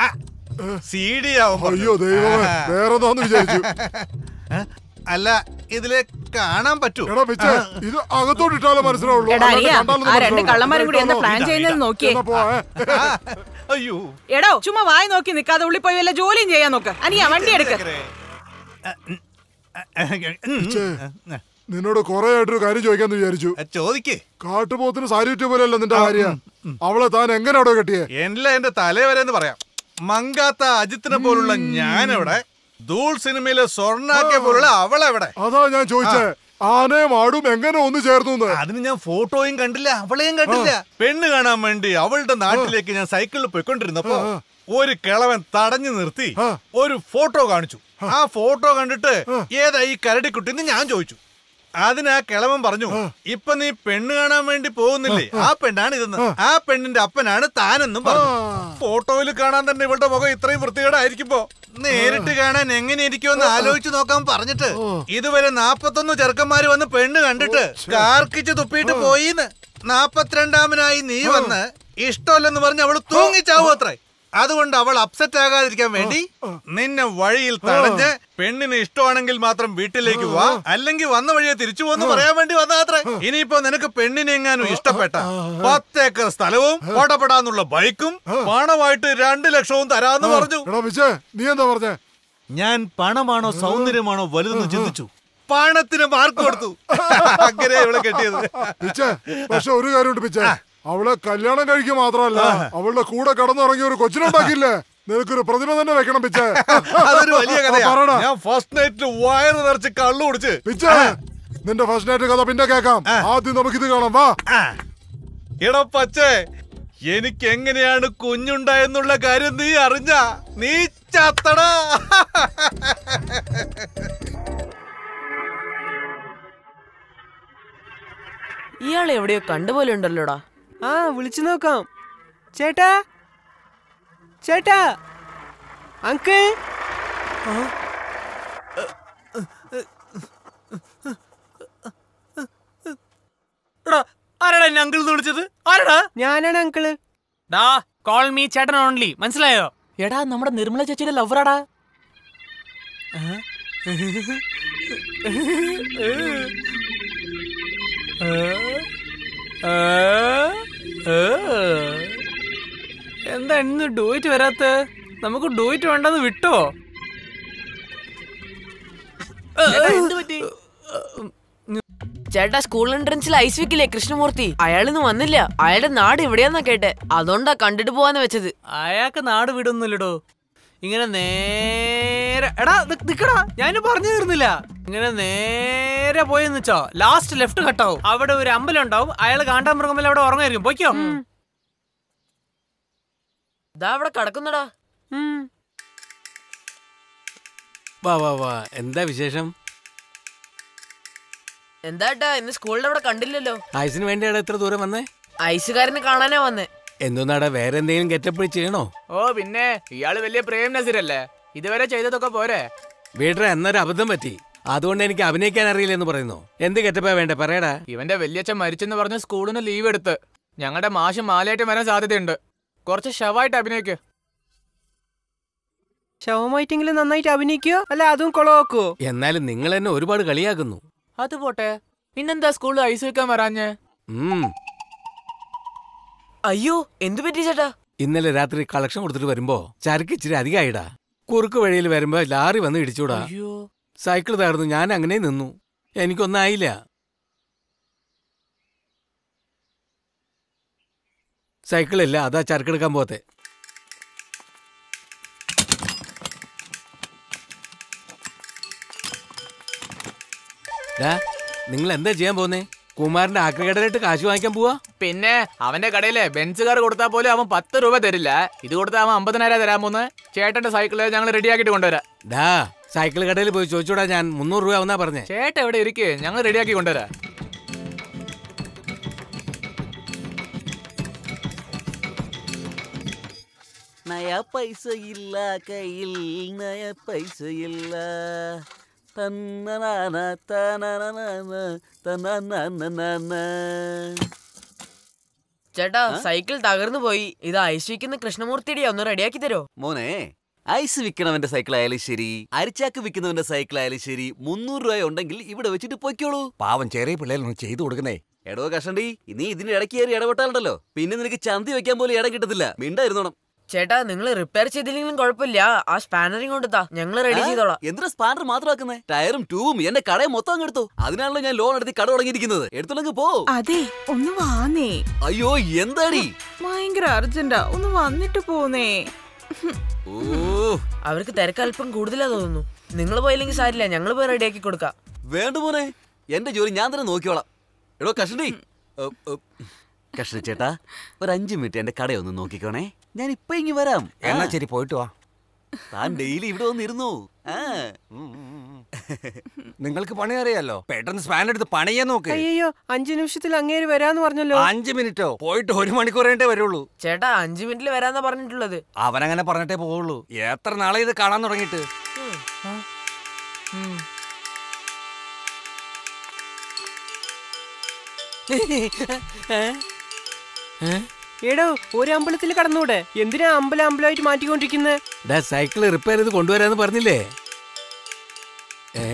അയ്യോ ദൈവമേ വേറെ വിചാരിച്ചു അല്ല ഇതിലെ കാണാൻ പറ്റൂ എടാ പിച്ചേ, ഇത് അകത്തോട്ട് ഇട്ടാലേ മനസ്സിലാവുള്ളൂ എടാ, അല്ലാണ്ട് അനിയാ, കണ്ടാലൊന്നും ആ രണ്ട് മനസ്സിലാവില്ല. കള്ളന്മാരും കൂടി എന്താ പ്ലാൻ ഇതാ, ചെയ്യുന്നത് ഇതാ. നോക്കിയേ. എന്നാ പോവാ, ഏ. അയ്യോ എടോ ചുമ്മാ വായി നോക്കി നിൽക്കാതെ ഉള്ളി പോയി വല്ല ജോലിയും ചെയ്യാൻ നോക്ക് അനിയാ വണ്ടി എടുക്ക പിച്ചേ, നിന്നോട് കുറെ ആയിട്ടൊരു കാര്യം ചോദിക്കാന്ന് വിചാരിച്ചു ചോദിക്കേ കാട്ടുപോത്തിന് സാരി ചുറ്റിയ പോലെയല്ല നിന്റെ ഭാര്യ അവളെ താൻ എങ്ങനെ അവിടെ കെട്ടിയേ എല്ലാം എന്റെ തലവരെ എന്ന് പറയാം മങ്കാത്ത അജിത്തിനെ പോലുള്ള ഞാനെവിടെ ധൂൾ സിനിമയിലെ സ്വർണ്ണാക്കെ പോലുള്ള അവളെവിടെ അതാ ഞാൻ ചോദിച്ചേ ആനയും ആടും എങ്ങനെ ഒന്ന് ചേർന്നു അതിന് ഞാൻ ഫോട്ടോയും കണ്ടില്ല അവളെയും കണ്ടില്ല പെണ്ണ് കാണാൻ വേണ്ടി അവളുടെ നാട്ടിലേക്ക് ഞാൻ സൈക്കിളിൽ പോയിക്കൊണ്ടിരുന്നപ്പോ ഒരു കിളവൻ തടഞ്ഞു നിർത്തി ഒരു ഫോട്ടോ കാണിച്ചു ആ ഫോട്ടോ കണ്ടിട്ട് ഏതാ ഈ കരടിക്കുട്ടി എന്ന് ഞാൻ ചോദിച്ചു അതിന് ആ കിളവൻ പറഞ്ഞു ഇപ്പൊ നീ പെണ്ണ് കാണാൻ വേണ്ടി പോകുന്നില്ലേ ആ പെണ്ണാണ് ഇതെന്ന് ആ പെണ്ണിന്റെ അപ്പനാണ് താനെന്നും പറഞ്ഞു ഫോട്ടോയിൽ കാണാൻ തന്നെ ഇവളുടെ മുഖം ഇത്രയും വൃത്തികേടായിരിക്കുമ്പോ നേരിട്ട് കാണാൻ എങ്ങനെ ഇരിക്കുമെന്ന് ആലോചിച്ച് നോക്കാൻ പറഞ്ഞിട്ട് ഇതുവരെ നാപ്പത്തൊന്ന് ചെറുക്കന്മാര് വന്ന് പെണ്ണ് കണ്ടിട്ട് കാർക്കിച്ച് തുപ്പിയിട്ട് പോയിന്ന് നാപ്പത്തിരണ്ടാമനായി നീ വന്ന് ഇഷ്ടമല്ലെന്ന് പറഞ്ഞ് അവള് തൂങ്ങിച്ചാവും അത്രേ അതുകൊണ്ട് അവൾ അപ്സെറ്റ് ആകാതിരിക്കാൻ വേണ്ടി നിന്നെ വഴിയിൽ തടഞ്ഞ് പെണ്ണിന് ഇഷ്ടമാണെങ്കിൽ മാത്രം വീട്ടിലേക്ക് വാ അല്ലെങ്കിൽ വന്ന വഴിയെ തിരിച്ചു പോന്ന് പറയാൻ വേണ്ടി വന്നാത്രേ ഇനിയിപ്പോ നിനക്ക് പെണ്ണിനെ എങ്ങാനും ഇഷ്ടപ്പെട്ട പത്തേക്കർ സ്ഥലവും ഓടപ്പെടാന്നുള്ള ബൈക്കും പണമായിട്ട് രണ്ട് ലക്ഷവും തരാന്ന് പറഞ്ഞു എടാ പിച്ചേ നീ എന്താ പറഞ്ഞേ ഞാൻ പണമാണോ സൗന്ദര്യമാണോ വലുതെന്ന് ചിന്തിച്ചു പണത്തിന് മാർക്ക് കൊടുത്തു അങ്ങനെ ഇവിടെ കെട്ടിയത് പിച്ചേ പക്ഷെ ഒരു കാര്യമുണ്ട് പിച്ചേ അവളെ കല്യാണം കഴിക്കുക മാത്രമല്ല അവളുടെ കൂടെ കടന്നിറങ്ങിയ ഒരു കൊച്ചിനുണ്ടാക്കിയില്ലേ നിനക്കൊരു പ്രതിമ തന്നെ വെക്കണം പിച്ചേ അതൊരു വലിയ ആ, കഥയാ പറടാ. ഞാൻ ഫസ്റ്റ് നൈറ്റിൽ വയറ് നിറച്ച് കള്ളു കുടിച്ച് പിച്ചേ നിന്റെ ഫസ്റ്റ് നൈറ്റ് കഥ പിന്നെ കേക്കാം ആദ്യം നമുക്ക് ഇത് കാണാം വാ എടാ പച്ചേ എനിക്ക് എങ്ങനെയാണ് കുഞ്ഞുണ്ടായെന്നുള്ള കാര്യം നീ അറിഞ്ഞ നീ ചത്തടാ ഇയാളെ എവിടെയോ കണ്ടുപോലെ ഉണ്ടല്ലോടാ ആ വിളിച്ചു നോക്കാം ചേട്ടാ ചേട്ടാ അങ്കിൾ ആരാടാ എന്നെ അങ്കിൾ എന്ന് വിളിച്ചത് ആരാടാ ഞാനാണ് അങ്കിള് ഡാ കോൾ മീ ചേട്ടൻ ഓൺലി മനസ്സിലായോ എടാ നമ്മുടെ നിർമ്മല ചേച്ചിയുടെ ലവറാടാ എന്താ ഇന്ന് ഡൂയിറ്റ് വരാത്ത നമുക്ക് ഡൂയിറ്റ് വേണ്ടെന്ന് വിട്ടോ ചേട്ടാ സ്കൂൾ എൻട്രൻസിൽ ഐസ് വെക്കില്ലേ കൃഷ്ണമൂർത്തി അയാളിന്ന് വന്നില്ല അയാളുടെ നാട് എവിടെയാന്നാ കേട്ടെ അതുകൊണ്ടാ കണ്ടിട്ട് പോവാന്ന് വെച്ചത് അയാൾക്ക് നാട് വിടൊന്നുമില്ലടോ ഇങ്ങനെ നേരെ എടാ നി- നിക്കടാ ഞാൻ പറഞ്ഞു തീർന്നില്ല ഇങ്ങനെ നേരെ പോയെന്ന് വെച്ചോ ലാസ്റ്റ് ലെഫ്റ്റ് കട്ടാവും അവിടെ ഒരു അമ്പലം ഉണ്ടാവും അയാൾ കാണ്ടാൻ മൃഗമല്ല അവിടെ ഉറങ്ങായിരിക്കും പൊയ്ക്കോ ഇതാ അവിടെ കിടക്കുന്നടാ വാ വാ വാ എന്താ വിശേഷം എന്താട്ടാ ഇന്ന് സ്കൂളിന്റെ അവിടെ കണ്ടില്ലല്ലോ ആയുസിന് വേണ്ടിയാണ് ഇത്ര ദൂരം വന്നേ ഐസുകാരനെ കാണാനാ വന്നേ എന്തോന്നാടാ വേറെ എന്തെങ്കിലും ഗെറ്റപ്പ് ചെയ്യണോ ഓ പിന്നെ ഇയാള് വലിയ പ്രേം നസീറല്ലേ ഇതുവരെ ചെയ്തതൊക്കെ പോരെ വീട്ടറ എന്നൊരു അബദ്ധം പറ്റി അതുകൊണ്ട് എനിക്ക് അഭിനയിക്കാൻ അറിയില്ല എന്ന് പറയുന്നു എന്ത് ഗെറ്റപ്പാ വേണ്ടേ പറയടാ ഇവന്റെ വല്യച്ഛൻ മരിച്ചെന്ന് പറഞ്ഞ് സ്കൂളിന് ലീവ് എടുത്ത് ഞങ്ങളുടെ മാഷ് മാലയായിട്ട് വരാൻ സാധ്യതയുണ്ട് കുറച്ച് ഷവായിട്ട് അഭിനയിക്ക് ശവമായിട്ടെങ്കിലും നന്നായിട്ട് അഭിനയിക്കോ അല്ല അതും കൊളവാക്കോ എന്നാലും നിങ്ങൾ എന്നെ ഒരുപാട് കളിയാക്കുന്നു അത് പോട്ടെ പിന്നെന്താ സ്കൂളിൽ ഐസ് വെക്കാൻ വരാഞ്ഞ് ഉം. അയ്യോ എന്തു പറ്റി ചേട്ടാ ഇന്നലെ രാത്രി കളക്ഷൻ കൊടുത്തിട്ട് വരുമ്പോ ചരക്ക് ഇച്ചിരി അധികമായിടാ കുറുക്ക് വഴിയിൽ വരുമ്പോ ലാറി വന്ന് ഇടിച്ചൂടാ സൈക്കിൾ തകർന്നു ഞാൻ അങ്ങനെ നിന്നു എനിക്കൊന്നും ആയില്ല സൈക്കിളില്ല അതാ ചരക്കെടുക്കാൻ പോത്തെ നിങ്ങൾ എന്താ ചെയ്യാൻ പോന്നേ കുമാരന്റെ ആക്രികടനായിട്ട് കാശ് വാങ്ങിക്കാൻ പോവാ പിന്നെ അവന്റെ കടയിലെ ബെൻസ് കാർ കൊടുത്താൽ പോലും അവൻ പത്ത് രൂപ തരില്ല ഇത് കൊടുത്താൽ അവൻ അമ്പതിനായിരം തരാൻ പോന്ന് ചേട്ടന്റെ സൈക്കിള് ഞങ്ങൾ റെഡിയാക്കിട്ട് കൊണ്ടുവരാം ഡാ സൈക്കിൾ കടയിൽ പോയി ചോദിച്ചോടാ ഞാൻ മുന്നൂറ് രൂപ ആവുന്നാ പറഞ്ഞേ ചേട്ടൻ എവിടെ ഇരിക്കേ ഞങ്ങൾ റെഡിയാക്കി കൊണ്ടുവരാം നയ പൈസ ഇല്ല കയ്യിൽ നയ പൈസ ഇല്ല തന്നനാന തനനനന തനനനനന. ചേട്ടാ സൈക്കിൾ തകർന്നു പോയി ഇത് ഐസ് വെക്കുന്ന കൃഷ്ണമൂർത്തിയുടെയാ ഒന്ന് റെഡിയാക്കി തരോ മോനെ ഐസ് വിൽക്കണവന്റെ സൈക്കിൾ ആയാലും ശരി അരിച്ചാക്ക് വിൽക്കുന്നവന്റെ സൈക്കിൾ ആയാലും ശരി മുന്നൂറ് രൂപ ഉണ്ടെങ്കിൽ ഇവിടെ വെച്ചിട്ട് പൊയ്ക്കോളൂ പാവം ചെറിയ പിള്ളേരൊന്നും ചെയ്തു കൊടുക്കുന്നേ എടോ കഷണ്ടി നീ ഇതിന് ഇടയ്ക്ക് കയറി ഇടപെട്ടാലുണ്ടല്ലോ പിന്നെ നിനക്ക് ചന്തി വെക്കാൻ പോലും ഇടം കിട്ടത്തില്ല മിണ്ടായിരുന്നോണം ചേട്ടാ നിങ്ങൾ റിപ്പയർ ചെയ്തില്ലെങ്കിലും കുഴപ്പമില്ല ആ സ്പാനറിങ് കൊണ്ടുത്താ ഞങ്ങൾ റെഡി ചെയ്തോളാം എന്തിനാ സ്പാനർ മാത്രമാക്കുന്നേ ടയറും ട്യൂബും എന്റെ കടയെ മൊത്തം അങ്ങ് എടുത്തു അതിനാണല്ലോ ഞാൻ ലോൺ എടുത്ത് കട തുടങ്ങിയിരിക്കുന്നത് എടുത്തോളെങ്കിൽ പോ അതെ ഒന്ന് വാന്നേ അയ്യോ എന്താടി ഭയങ്കര അർജന്റാ ഒന്ന് വന്നിട്ട് പോന്നേ ഓ അവർക്ക് തിരക്ക് അല്പം കൂടുതലാ തോന്നുന്നു നിങ്ങൾ പോയില്ലെങ്കിൽ സാരില്ല ഞങ്ങൾ പോയി റെഡിയാക്കി കൊടുക്കാം വേണ്ട മോനെ എന്റെ ജോലി ഞാൻ തന്നെ നോക്കിയോളാം എടോ കഷണ്ടി കഷ്ണ ചേട്ടാ ഒരു അഞ്ചു മിനിറ്റ് എന്റെ കടയൊന്ന് നോക്കിക്കോണേ ഞാൻ ഇപ്പൊ ഇങ്ങ് വരാം എന്നാ ശരി പോയിട്ട് വാ താൻ ഡെയിലി ഇവിടെ വന്നിരുന്നു ആ നിങ്ങൾക്ക് പണി അറിയാലോ പെട്ടെന്ന് സ്പാൻ എടുത്ത് പണിയാൻ നോക്ക് അയ്യോ അഞ്ചു നിമിഷത്തിൽ അങ്ങേര് വരാന്ന് പറഞ്ഞല്ലോ അഞ്ച് മിനിറ്റോ പോയിട്ട് ഒരു മണിക്കൂർ കഴിഞ്ഞിട്ടേ വരുള്ളൂ ചേട്ടാ അഞ്ചു മിനിറ്റിൽ വരാന്നാ പറഞ്ഞിട്ടുള്ളത് അവനങ്ങനെ പറഞ്ഞിട്ടേ പോവുള്ളൂ എത്ര നാളെ ഇത് കാണാൻ തുടങ്ങിയിട്ട് എടോ ഒരു അമ്പലത്തിൽ കടന്നൂടെ എന്തിനാ അമ്പലം അമ്പലമായിട്ട് മാറ്റിക്കൊണ്ടിരിക്കുന്നത് ഡാ സൈക്കിൾ റിപ്പയർ ചെയ്ത് കൊണ്ടുവരാന്ന് പറഞ്ഞില്ലേ ഏ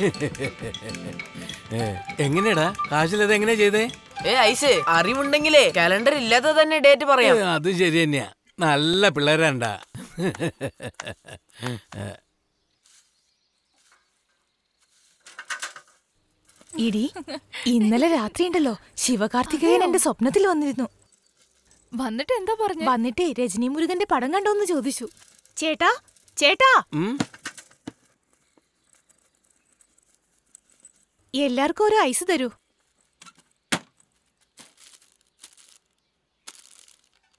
ഏ, എങ്ങനെയാടാ കാശിലത് എങ്ങനെയാ ചെയ്തേ ഏ ഐസ് അറിവുണ്ടെങ്കിലേ കലണ്ടർ ഇല്ലാത്ത തന്നെ ഡേറ്റ് പറയാം ഏ, അത് ശരി തന്നെയാ നല്ല പിള്ളേരാണ്ടാ ഇടി ഇന്നലെ രാത്രി ഉണ്ടല്ലോ ശിവകാർത്തികേയൻ എന്റെ സ്വപ്നത്തിൽ വന്നിരുന്നു വന്നിട്ട് എന്താ പറഞ്ഞു വന്നിട്ടേ രജനി മുരുകന്റെ പടം കണ്ടോന്ന് ചോദിച്ചു ചേട്ടാ ചേട്ടാ ഉം? എല്ലാവർക്കും ഒരു ഐസ് തരൂ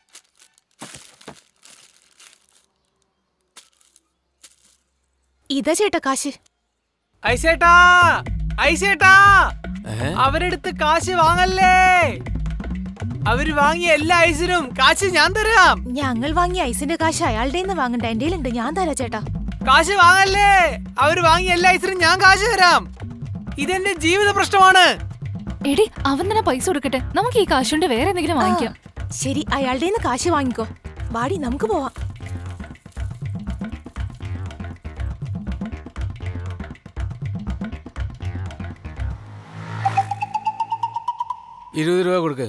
ഇതാ ചേട്ടാ കാശ് ഐസേട്ടാ ഐസേട്ടാ അവരെടുത്ത് കാശ് വാങ്ങല്ലേ അവര് വാങ്ങിയ എല്ലാ ഐസിനും കാശ് ഞാൻ തരാം ഞങ്ങൾ വാങ്ങിയ ഐസിന്റെ കാശ് അയാളുടെ നിന്ന് വാങ്ങണ്ട എന്റെ ഉണ്ട് ഞാൻ തരാം ചേട്ടാ കാശ് വാങ്ങല്ലേ അവര് വാങ്ങിയ എല്ലാ ഐസിനും ഞാൻ കാശ് തരാം ഇതെന്റെ ജീവിത പ്രശ്നമാണ് എടി അവൻ തന്നെ പൈസ കൊടുക്കട്ടെ നമുക്ക് ഈ കാശുകൊണ്ട് വേറെ എന്തെങ്കിലും വാങ്ങിക്കാം ശരി അയാളുടെ നിന്ന് കാശ് വാങ്ങിക്കോ വാടി നമുക്ക് പോവാം ഇരുപത് രൂപ കൊടുക്ക്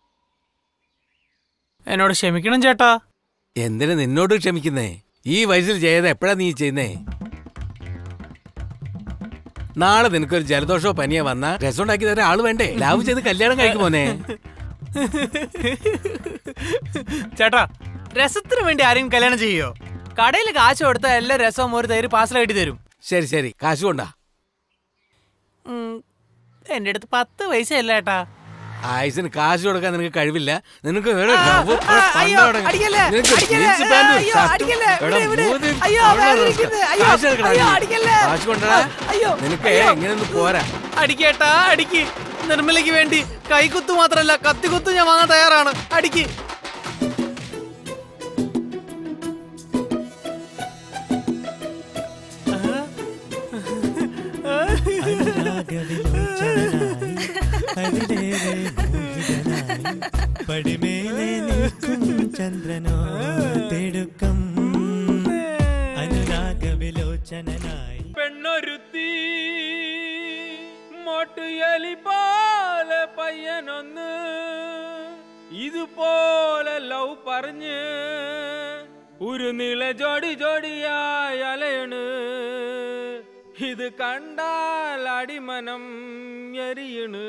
എന്നോട് ക്ഷമിക്കണം ചേട്ടാ എന്തിനു നിന്നോട് ക്ഷമിക്കുന്നേ ഈ വയസ്സിൽ ചെയ്ത എപ്പോഴാ നീ ചെയ്യുന്നേ നാളെ നിനക്കൊരു ജലദോഷമോ പനിയോ വന്നാ രസം ഉണ്ടാക്കി തരാൻ ആള് വേണ്ടേ ലാഭം ചെയ്ത് കല്യാണം കഴിക്കും മോനെ ചേട്ടാ രസത്തിന് വേണ്ടി ആരെയും കല്യാണം ചെയ്യോ കടയിൽ കാശ് കൊടുത്താൽ എല്ലാ രസവും ഒരു തൈര് പാർസൽ കെട്ടി തരും ശരി ശരി കാശ് കൊണ്ടാ ഉം, എന്റെ അടുത്ത് പത്ത് പൈസ അല്ല ചേട്ടാ ആയുസിന് കാശ് കൊടുക്കാൻ നിനക്ക് കഴിവില്ല നിനക്ക് വേറെ ആ, ലവ്, ആ, ഒരു അയ്യോ, പണ്ടം തുടങ്ങി. അടിക്കല്ലേ, നിനക്ക് അടിക്കല്ലേ, ജീൻസ് പാന്റും അയ്യോ, ഷർട്ടും. അടിക്കല്ലേ, എടാ, ഇവിടെ, ഇവിടെ. മൂന്ന് അയ്യോ, അവിടെ വേറെ നടക്ക. ഇരിക്കുന്നത്. അയ്യോ, കാശ് എടുക്കടാ അയ്യോ, നീ. അടിക്കല്ലേ. കാശ് കൊണ്ടടാ അയ്യോ, നിനക്ക് അയ്യോ. ഇങ്ങനെയൊന്നും പോരാ അടിക്കേട്ടാ അടിക്ക് നിർമ്മലയ്ക്ക് വേണ്ടി കൈകുത്തു മാത്രല്ല കത്തികുത്തു ഞാൻ വാങ്ങാൻ തയ്യാറാണ് അടിക്ക് പടിമേലെ നിൽക്കും ചന്ദ്രനോ തിടുക്കം അനുരാഗവിലോചനായി പെണ്ണൊരുത്തി മൊട്ടുയലി പോലെ പയ്യനൊന്ന് ഇതുപോലെ ലവ് പറഞ്ഞ് ഒരു നില ജോഡി ജോഡിയായി അലയണ് ഇത് കണ്ടാൽ അടിമനം എരിയണ്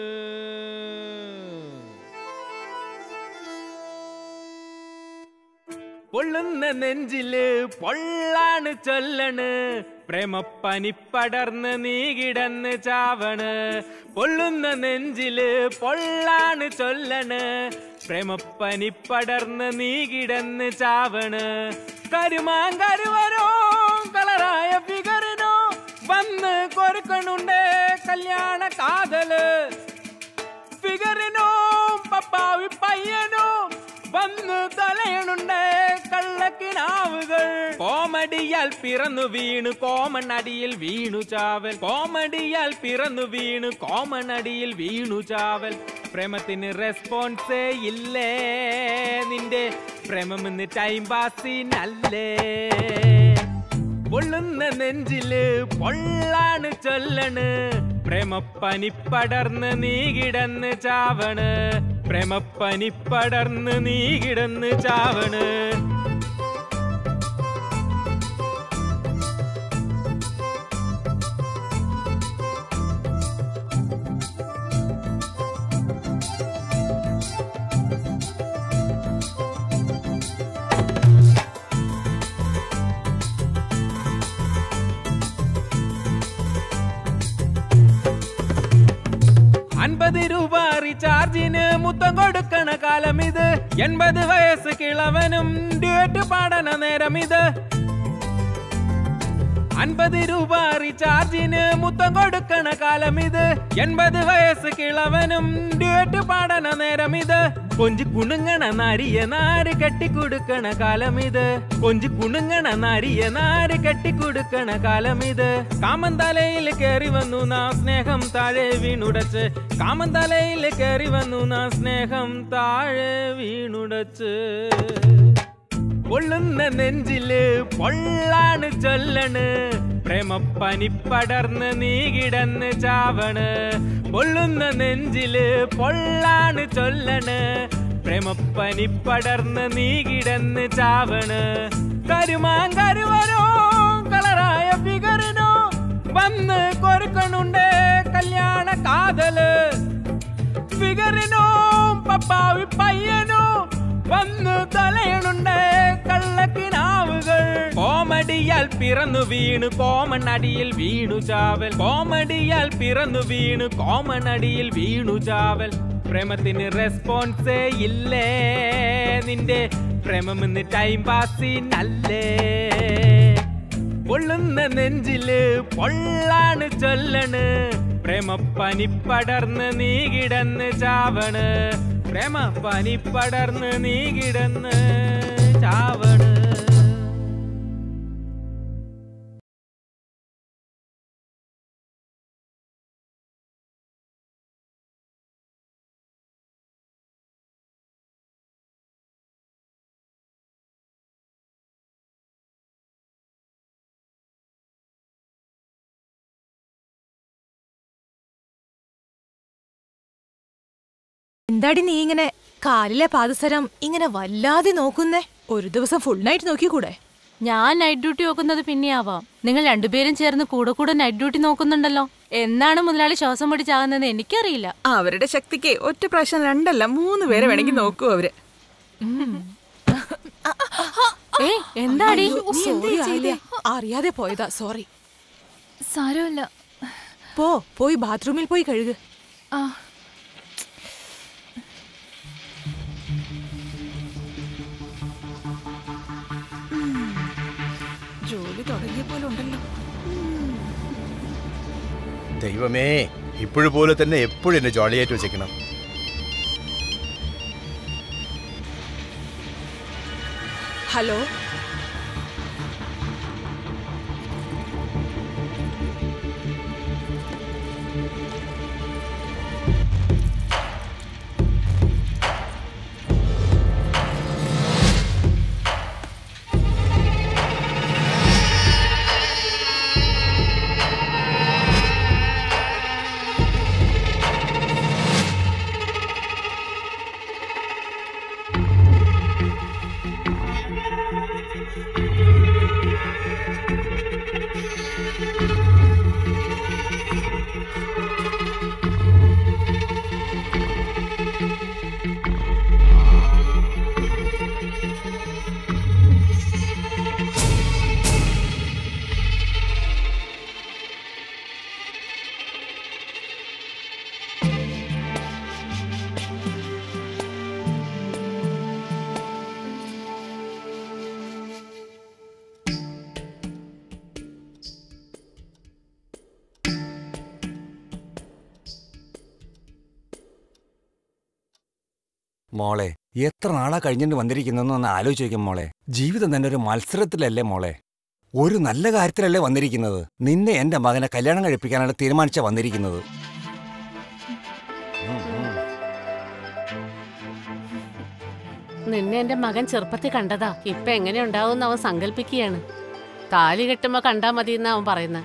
പൊള്ളുന്ന നെഞ്ചില് പൊള്ളാണ് ചൊല്ലണ് പ്രേമപ്പനി പടർന്ന് നീ കിടന്ന് ചാവണ് പൊള്ളുന്ന നെഞ്ചില് പൊള്ളാണ് ചൊല്ലണ് പ്രേമപ്പനി പടർന്ന് നീ കിടന്ന് ചാവണ് കരുമാങ്കരുവരോ കളറായ ഫിഗറിനോ വന്ന് കൊരുക്കണുണ്ടേ കല്യാണ കാതല് ഫിഗറിനോ പപ്പാവി പയ്യനോ വന്ന് തലയണുണ്ടേ കള്ളക്കിനാവുകൾ കോമഡിയാൽ പിറന്നു വീണു കോമൺ അടിയിൽ വീണു ചാവൽ കോമഡിയാൽ പിറന്നു വീണു കോമൺ അടിയിൽ വീണു ചാവൽ പ്രേമത്തിന് റെസ്പോൺസേ ഇല്ലേ നിന്റെ പ്രേമം ഇന്ന് ടൈം പാസിനല്ലേ പൊള്ളുന്ന നെഞ്ചില് പൊള്ളാണ് ചൊല്ലണ് പ്രേമപ്പനി പടർന്ന് നീ കിടന്ന് ചാവണ് പ്രേമപ്പനി പടർന്ന് നീ കിടന്ന് ചാവണ് അൻപത് രൂപ റീചാർജിന് മുത്തം കൊടുക്കണ കാലം ഇത് എൺപത് വയസ്സ് കിളവനും ഡ്യൂറ്റ് പാടണ നേരം ഇത് അൻപത് രൂപ റീചാർജിന് മുത്തം കൊടുക്കണ കാലം ഇത് എൺപത് വയസ്സ് കിളവനും ഡ്യൂറ്റ് പാടണ നേരം ഇത് കൊഞ്ചി കുണുങ്ങണ നാരിയ നാര് കെട്ടിക്കൊടുക്കണ കാലം ഇത് കൊഞ്ചി കുണുങ്ങണ നാരിയ നാര് കെട്ടിക്കൊടുക്കണ കാലം ഇത് കാമന്തലയിൽ കയറി വന്നു നാ സ്നേഹം താഴെ വീണുടച്ച് കാമന്തലയിൽ കയറി വന്നു നാ സ്നേഹം താഴെ വീണുടച്ച് പൊള്ളുന്ന നെഞ്ചില് പൊള്ളാണ് ചൊല്ലണ് പ്രേമപ്പനി പടർന്ന് നീ കിടന്ന് ചാവണ് പൊള്ളുന്ന നെഞ്ചില് പൊള്ളാണ് ചൊല്ലണ് പ്രേമപ്പനി പടർന്ന് നീ കിടന്ന് ചാവണ് കരുമാങ്കരുവരോ കളറായ ഫിഗറിനോ വന്ന് കൊരുക്കണുണ്ടേ കല്യാണ കാതല് ഫിഗറിനോ പപ്പാവി പയ്യനോ വന്നു തലയണുണ്ട് കള്ളക്കിനാവുകൾ കോമഡിയാൽ പിറന്നു വീണു കോമൺ അടിയിൽ വീണു ചാവൽ കോമഡിയാൽ പിറന്നു വീണു കോമൺ അടിയിൽ വീണു ചാവൽ പ്രേമത്തിന് റെസ്പോൺസേ ഇല്ലേ നിന്റെ പ്രേമം ഇന്ന് ടൈം പാസിനല്ലേ പൊള്ളുന്ന നെഞ്ചില് പൊള്ളാണ് ചൊല്ലണ് പ്രേമപ്പനി പടർന്ന് നീ കിടന്ന് ചാവണ് പ്രേമപ്പനി പടർന്ന് നീ കിടന്ന് ചാവണ് എന്താടി നീ ഇങ്ങനെ കാലിലെ പാദസരം ഇങ്ങനെ വല്ലാതെ നോക്കുന്നേ ഒരു ദിവസം ഫുൾ നൈറ്റ് നോക്കിക്കൂടെ ഞാൻ നൈറ്റ് ഡ്യൂട്ടി നോക്കുന്നത് പിന്നെയാവാം നിങ്ങൾ രണ്ടുപേരും ചേർന്ന് കൂടെ കൂടെ നൈറ്റ് ഡ്യൂട്ടി നോക്കുന്നുണ്ടല്ലോ എന്നാണ് മുതലാളി ശ്വാസം പിടിച്ചാകുന്നത് എനിക്കറിയില്ല അവരുടെ ശക്തിക്ക് ഒറ്റ പ്രാവശ്യം രണ്ടല്ല മൂന്ന് പേരെ വേണമെങ്കിൽ നോക്കൂ അവര് ഏ എന്താടി നീ എന്തേ ചെയ്തേ? അറിയാതെ പോയതാ സോറി സാരമില്ല പോ പോയി ബാത്റൂമിൽ പോയി കഴുകു ആ ജോലി തുടങ്ങിയ പോലെ ഉണ്ടല്ലോ ദൈവമേ ഇപ്പോഴും പോലെ തന്നെ എപ്പോഴും എന്നെ ജോളിയായിട്ട് വെച്ചേക്കണം ഹലോ മോളെ എത്ര നാളാ കഴിഞ്ഞിട്ട് വന്നിരിക്കുന്നെന്ന് ഒന്ന് ആലോചിച്ച് നോക്കും മോളെ ജീവിതം തന്നെ ഒരു മത്സരത്തിലല്ലേ മോളെ ഒരു നല്ല കാര്യത്തിലല്ലേ വന്നിരിക്കുന്നത് നിന്നെ എന്റെ മകനെ കല്യാണം കഴിപ്പിക്കാനാണ് തീരുമാനിച്ച വന്നിരിക്കുന്നത് നിന്നെ എന്റെ മകൻ ചെറുപ്പത്തിൽ കണ്ടതാ ഇപ്പൊ എങ്ങനെ ഉണ്ടാവും അവൻ സങ്കല്പിക്കുകയാണ് താലി കെട്ടുമ്പോ കണ്ടാ മതി എന്നാ അവൻ പറയുന്നത്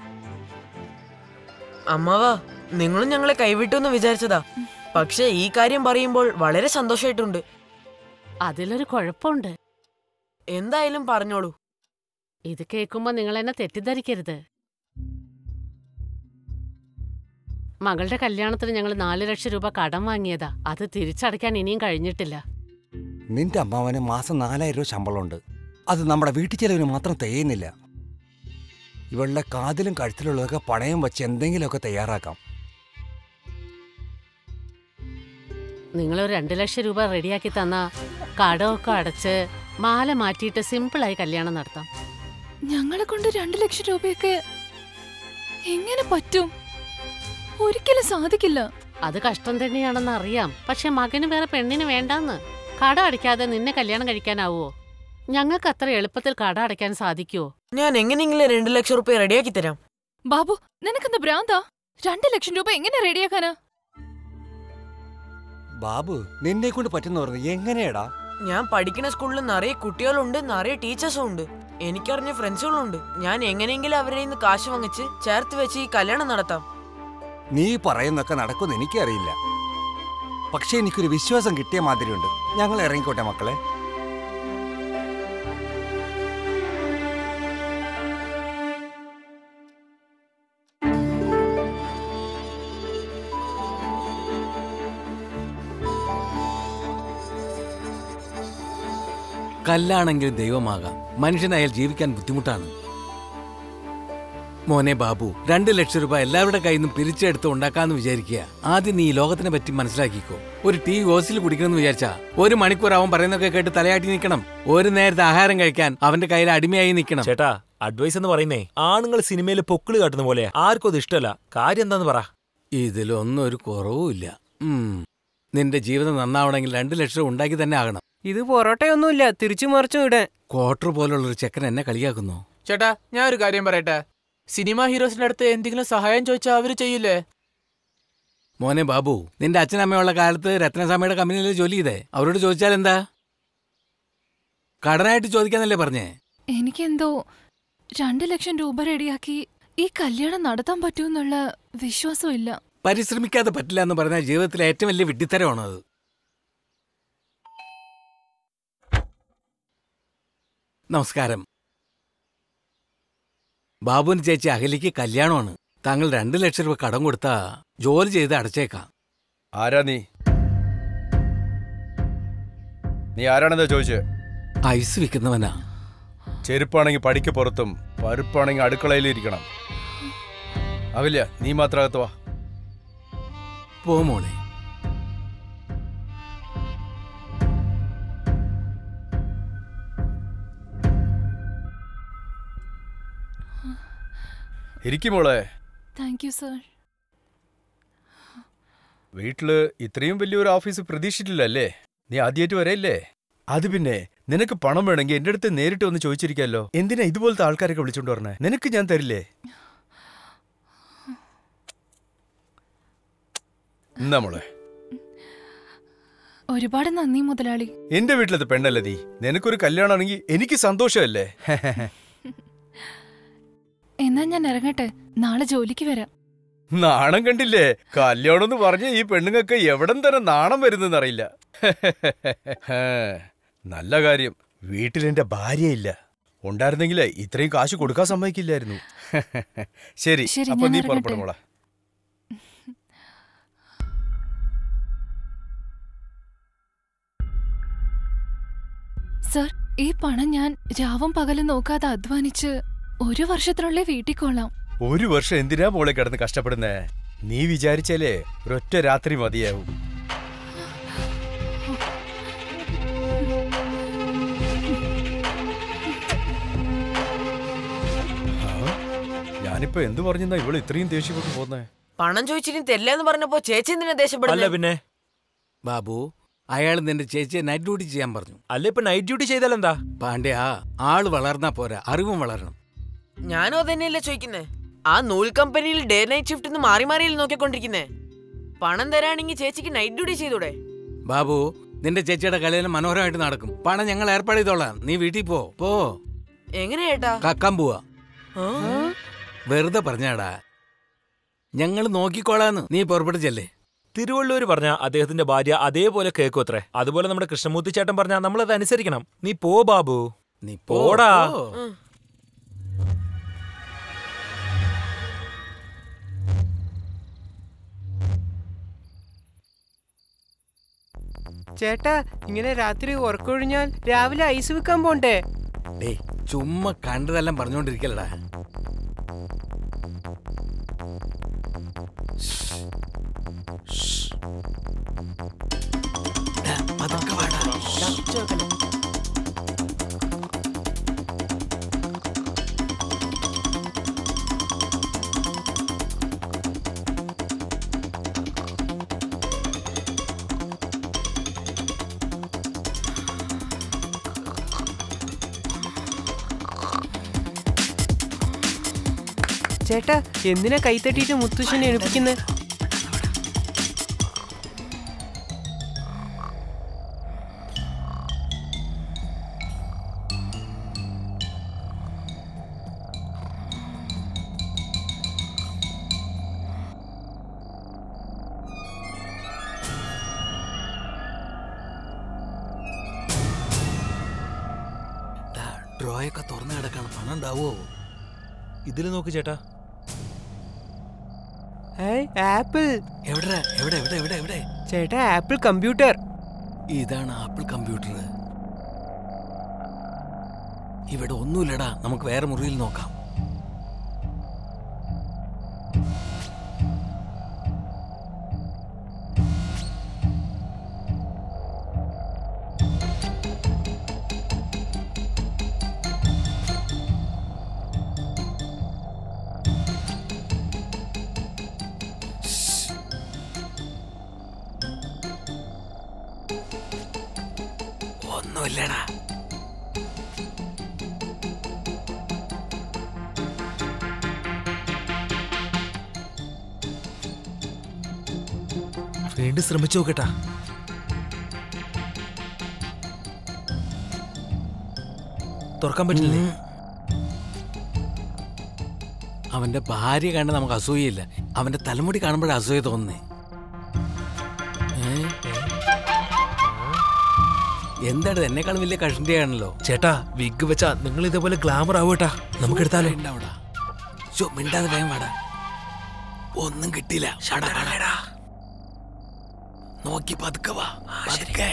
അമ്മാവാ നിങ്ങളും ഞങ്ങളെ കൈവിട്ടു എന്ന് വിചാരിച്ചതാ പക്ഷെ ഈ കാര്യം പറയുമ്പോൾ വളരെ സന്തോഷമായിട്ടുണ്ട് അതിലൊരു കുഴപ്പമുണ്ട് എന്തായാലും പറഞ്ഞോളൂ ഇത് കേൾക്കുമ്പോ നിങ്ങൾ എന്നെ തെറ്റിദ്ധരിക്കരുത് മകളുടെ കല്യാണത്തിന് ഞങ്ങൾ നാല് ലക്ഷം രൂപ കടം വാങ്ങിയതാ അത് തിരിച്ചടയ്ക്കാൻ ഇനിയും കഴിഞ്ഞിട്ടില്ല നിന്റെ അമ്മാവന് മാസം നാലായിരം രൂപ ശമ്പളമുണ്ട് അത് നമ്മുടെ വീട്ടിൽ ചെലവിന് മാത്രം തികയുന്നില്ല ഇവളുടെ കാതിലും കഴുത്തിലുള്ളതൊക്കെ പണയം വെച്ച് എന്തെങ്കിലുമൊക്കെ തയ്യാറാക്കാം നിങ്ങളൊരു രണ്ട് ലക്ഷം രൂപ റെഡിയാക്കി തന്നാ കടമൊക്കെ അടച്ച് മാല മാറ്റിയിട്ട് സിമ്പിളായി കല്യാണം നടത്താം ഞങ്ങളെ കൊണ്ട് രണ്ടു ലക്ഷം രൂപയൊക്കെ എങ്ങനെ പറ്റും ഒരിക്കലും സാധിക്കില്ല അത് കഷ്ടം തന്നെയാണെന്ന് അറിയാം പക്ഷെ മകന് വേറെ പെണ്ണിന് വേണ്ടാന്ന് കട അടയ്ക്കാതെ നിന്നെ കല്യാണം കഴിക്കാനാവോ ഞങ്ങൾക്ക് അത്ര എളുപ്പത്തിൽ കട അടയ്ക്കാൻ സാധിക്കുവോ ഞാൻ എങ്ങനെയെങ്കിലും രണ്ട് ലക്ഷം റുപ്യ റെഡിയാക്കി തരാം ബാബു നിനക്കെന്താ ഭ്രാന്താ രണ്ട് ലക്ഷം രൂപ എങ്ങനെ റെഡിയാക്കാനാ ബാബു നിന്നെ കൊണ്ട് പറ്റുന്ന പറഞ്ഞു എങ്ങനെയാടാ ഞാൻ പഠിക്കുന്ന സ്കൂളിൽ നിറയെ കുട്ടികളുണ്ട് നിറയെ ടീച്ചേഴ്സും ഉണ്ട് എനിക്കറിഞ്ഞ ഫ്രണ്ട്സുകളും ഉണ്ട് ഞാൻ എങ്ങനെയെങ്കിലും അവരെ നിന്ന് കാശ് വാങ്ങിച്ച് ചേർത്ത് വെച്ച് ഈ കല്യാണം നടത്താം നീ പറയുന്നൊക്കെ നടക്കുമെന്ന് എനിക്കറിയില്ല പക്ഷെ എനിക്കൊരു വിശ്വാസം കിട്ടിയ മാതിരിയുണ്ട് ഞങ്ങൾ ഇറങ്ങിക്കോട്ടെ മക്കളെ കല്ലാണെങ്കിൽ ദൈവമാകാം മനുഷ്യനായാൽ ജീവിക്കാൻ ബുദ്ധിമുട്ടാണ് മോനെ ബാബു രണ്ട് ലക്ഷം രൂപ എല്ലാവരുടെ കയ്യിൽ നിന്നും പിരിച്ചെടുത്ത് ഉണ്ടാക്കാന്ന് വിചാരിക്കുക ആദ്യം നീ ഈ ലോകത്തിനെ പറ്റി മനസ്സിലാക്കിക്കോ ഒരു ടീ ഓസിൽ കുടിക്കണമെന്ന് വിചാരിച്ചാ ഒരു മണിക്കൂർ അവൻ പറയുന്നൊക്കെ കേട്ട് തലയാട്ടി നിൽക്കണം ഒരു നേരത്തെ ആഹാരം കഴിക്കാൻ അവന്റെ കയ്യിൽ അടിമയായി നിൽക്കണം ചേട്ടാ അഡ്വൈസ് എന്ന് പറയുന്നേ ആണുങ്ങൾ സിനിമയിൽ പൊക്കിള് കാട്ടുന്ന പോലെ ആർക്കും അത് ഇഷ്ടമല്ല കാര്യം എന്താന്ന് പറ ഇതിലൊന്നും ഒരു കുറവുമില്ല ഉം. നിന്റെ ജീവിതം നന്നാവണമെങ്കിൽ രണ്ട് ലക്ഷം ഉണ്ടാക്കി തന്നെ ആകണം ഇത് പൊറോട്ടയൊന്നുമില്ല തിരിച്ചു മറിച്ചും ഇടാൻ ക്വാർട്ടർ പോലുള്ള ഒരു ചെക്കൻ എന്നെ കളിയാക്കുന്നു ചേട്ടാ ഞാൻ ഒരു കാര്യം പറയട്ടെ സിനിമ ഹീറോസിന്റെ അടുത്ത് എന്തെങ്കിലും സഹായം ചോദിച്ചാൽ അവര് ചെയ്യില്ലേ മോനെ ബാബു നിന്റെ അച്ഛനമ്മയുള്ള കാലത്ത് രത്നസ്വാമിയുടെ കമ്പനിയിൽ ജോലി ചെയ്തേ അവരോട് ചോദിച്ചാൽ എന്താ കടനായിട്ട് ചോദിക്കാന്നല്ലേ പറഞ്ഞേ എനിക്കെന്തോ രണ്ട് ലക്ഷം രൂപ റെഡിയാക്കി ഈ കല്യാണം നടത്താൻ പറ്റുമെന്നുള്ള വിശ്വാസമില്ല പരിശ്രമിക്കാതെ പറ്റില്ല എന്ന് പറഞ്ഞാൽ ജീവിതത്തിലെ ഏറ്റവും വലിയ വിഡ്ഢിത്തരമാണ് അത് നമസ്കാരം ബാബുവിന് ചേച്ചി അഖിലേക്ക് കല്യാണമാണ് താങ്കൾ രണ്ട് ലക്ഷം രൂപ കടം കൊടുത്താ ജോലി ചെയ്ത് അടച്ചേക്കാം ആരാ നീ നീ ആരാണെന്നാ ചോദിച്ചേ ഐസ് വിൽക്കുന്നവനാ ചെരുപ്പാണെങ്കിൽ പടിക്ക് പുറത്തും പരുപ്പാണെങ്കിൽ അടുക്കളയിലും ഇരിക്കണം അകല്യ നീ മാത്രം അകത്ത് വാ പോ മോളെ ഇരിക്കും മോളെ താങ്ക് യു സർ വീട്ടില് ഇത്രയും വലിയൊരു ഓഫീസ് പ്രതീക്ഷിച്ചിട്ടില്ലല്ലേ നീ ആദ്യമായിട്ട് വരയില്ലേ അത് പിന്നെ നിനക്ക് പണം വേണമെങ്കിൽ എന്റെ അടുത്ത് നേരിട്ട് വന്ന് ചോദിച്ചിരിക്കാലോ എന്തിനാ ഇതുപോലത്തെ ആൾക്കാരൊക്കെ വിളിച്ചോണ്ട് പറഞ്ഞേ നിനക്ക് ഞാൻ തരില്ലേ എന്നാ മോളെ ഒരുപാട് നന്ദി മുതലാളി എന്റെ വീട്ടിലത്തെ പെണ്ണല്ലേ നീ നിനക്കൊരു കല്യാണമാണെങ്കിൽ എനിക്ക് സന്തോഷമല്ലേ എന്നാ ഞാൻ ഇറങ്ങട്ടെ നാളെ ജോലിക്ക് വരാം നാണം കണ്ടില്ലേ കല്യാണം എന്ന് പറഞ്ഞ ഈ പെണ്ണുങ്ങൾക്ക് എവിടം തന്നെ നാണം വരുന്നെന്നറിയില്ല നല്ല കാര്യം വീട്ടിൽ എന്റെ ഭാര്യയില്ല ഉണ്ടായിരുന്നെങ്കിലേ ഇത്രയും കാശ് കൊടുക്കാൻ സമ്മതിക്കില്ലായിരുന്നു ശരി ശരി, അപ്പൊ ഞാൻ നീ ഇറങ്ങട്ടെ. പുറപ്പെടും മോളെ സർ ഈ പണം ഞാൻ രാവും പകലും നോക്കാതെ അധ്വാനിച്ച് ഒരു വർഷത്തിനുള്ളിൽ വീട്ടിൽ കൊള്ളാം ഒരു വർഷം എന്തിനാ മോളെ കിടന്ന് കഷ്ടപ്പെടുന്നേ നീ വിചാരിച്ചാലേ ഒരൊറ്റ രാത്രി മതിയാവും ആ, ഞാനിപ്പോ എന്തു പറഞ്ഞാ ഇവള് ഇത്രയും ദേഷ്യപ്പെട്ടു പോന്നേ പണം ചോദിച്ചിട്ട് തെല്ലെന്ന് പറഞ്ഞപ്പോ ചേച്ചി എന്തിനാ അല്ല ദേഷ്യപ്പെടുന്നത് പിന്നെ ബാബു അയാൾ നിന്റെ ചേച്ചിയെ നൈറ്റ് ഡ്യൂട്ടി ചെയ്യാൻ പറഞ്ഞു അല്ല ഇപ്പൊ നൈറ്റ് ഡ്യൂട്ടി ചെയ്താൽ എന്താ പാണ്ഡ്യ ആള് വളർന്നാ പോരാ അറിവും വളരണം ഞാനും അതന്നെയല്ലേ ചോദിക്കുന്നേ ആ നൂൽ കമ്പനിയിൽ ഡേ നൈറ്റ് ഷിഫ്റ്റ് മാറി മാറിയിൽ നോക്കിക്കൊണ്ടിരിക്കുന്നേ പണം തരാണെങ്കിൽ ചേച്ചിക്ക് നൈറ്റ് ഡ്യൂട്ടി ചെയ്തൂടെ ബാബു നിന്റെ ചേച്ചിയുടെ കല്യാണം മനോഹരമായിട്ട് നടക്കും പണം ഞങ്ങൾ ഏർപ്പാട് ചെയ്തോളാം നീ വീട്ടിൽ പോ പോ എങ്ങനെയാ ഏട്ടാ കക്കാൻ പോവാ ആ? വെറുതെ പറഞ്ഞാടാ ഞങ്ങൾ നോക്കിക്കോളാന്ന് നീ പുറപ്പെട്ട് ചെല്ലേ തിരുവള്ളൂർ പറഞ്ഞ അദ്ദേഹത്തിന്റെ ഭാര്യ അതേപോലെ കേൾക്കും അത്രേ അതുപോലെ നമ്മുടെ കൃഷ്ണമൂർത്തി ചേട്ടൻ പറഞ്ഞാൽ നമ്മൾ അത് അനുസരിക്കണം നീ പോ ബാബു നീ പോടാ ചേട്ടാ ഇങ്ങനെ രാത്രി ഉറക്കൊഴിഞ്ഞാൽ രാവിലെ ഐസ് വെക്കാൻ പോണ്ടേ ഡേ ചുമ്മാ കണ്ടതെല്ലാം പറഞ്ഞോണ്ടിരിക്കലടാ ചേട്ടാ എന്തിനാ കൈത്തട്ടിയിട്ട് മുത്തശ്ശനെ എണിപ്പിക്കുന്നത് ഡ്രോയൊക്കെ തുറന്നു കിടക്കാണ് പണം ഉണ്ടാവോ ഇതിൽ നോക്ക് ചേട്ടാ ആപ്പിൾ എവിടെ എവിടെ എവിടെ എവിടെ എവിടെ ചേട്ടാ ആപ്പിൾ കമ്പ്യൂട്ടർ ഇതാണ് ആപ്പിൾ കമ്പ്യൂട്ടർ ഇവിടെ ഒന്നുമില്ലടാ നമുക്ക് വേറെ മുറിയിൽ നോക്കാം ഒന്നുമില്ലടാ വീണ്ടും ശ്രമിച്ചു നോക്കട്ടാ തുറക്കാൻ പറ്റില്ലേ അവന്റെ ഭാര്യ കണ്ട് നമുക്ക് അസൂയയില്ല അവന്റെ തലമുടി കാണുമ്പോഴേ അസൂയ തോന്നുന്നേ ഏ? എന്താണ് എന്നെക്കാളും വലിയ കഷണ്ടിയാണല്ലോ ചേട്ടാ വിഗ് വെച്ചാ നിങ്ങൾ ഇതേപോലെ ഗ്ലാമർ ആവൂട്ടാ നമുക്ക് എടുത്താലോ ഉണ്ടാവടാ ശോ, മിണ്ടാതെ വേഗം വാടാ ഒന്നും കിട്ടിയില്ല ഷടാ, കാണാടാ. നോക്കി പതുക്കെ വാ പതുക്കെ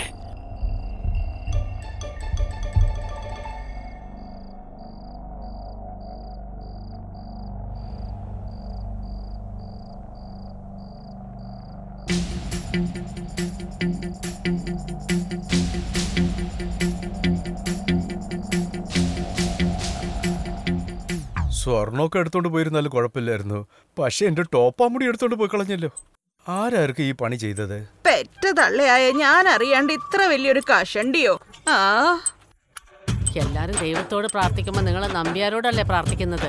സ്വർണ്ണമൊക്കെ എടുത്തോണ്ട് പോയിരുന്നാലും കുഴപ്പമില്ലായിരുന്നു പക്ഷെ എന്റെ ടോപ്പാമുടി എടുത്തോണ്ട് പോയി കളഞ്ഞല്ലോ ആരായിരിക്കും ഈ പണി ചെയ്തത് പെറ്റ തള്ളയായ ഞാൻ അറിയാണ്ട് ഇത്ര വലിയൊരു കഷണ്ടിയോ ആ എല്ലാരും ദൈവത്തോട് പ്രാർത്ഥിക്കുമ്പോ നിങ്ങൾ നമ്പ്യാരോടല്ലേ പ്രാർത്ഥിക്കുന്നത്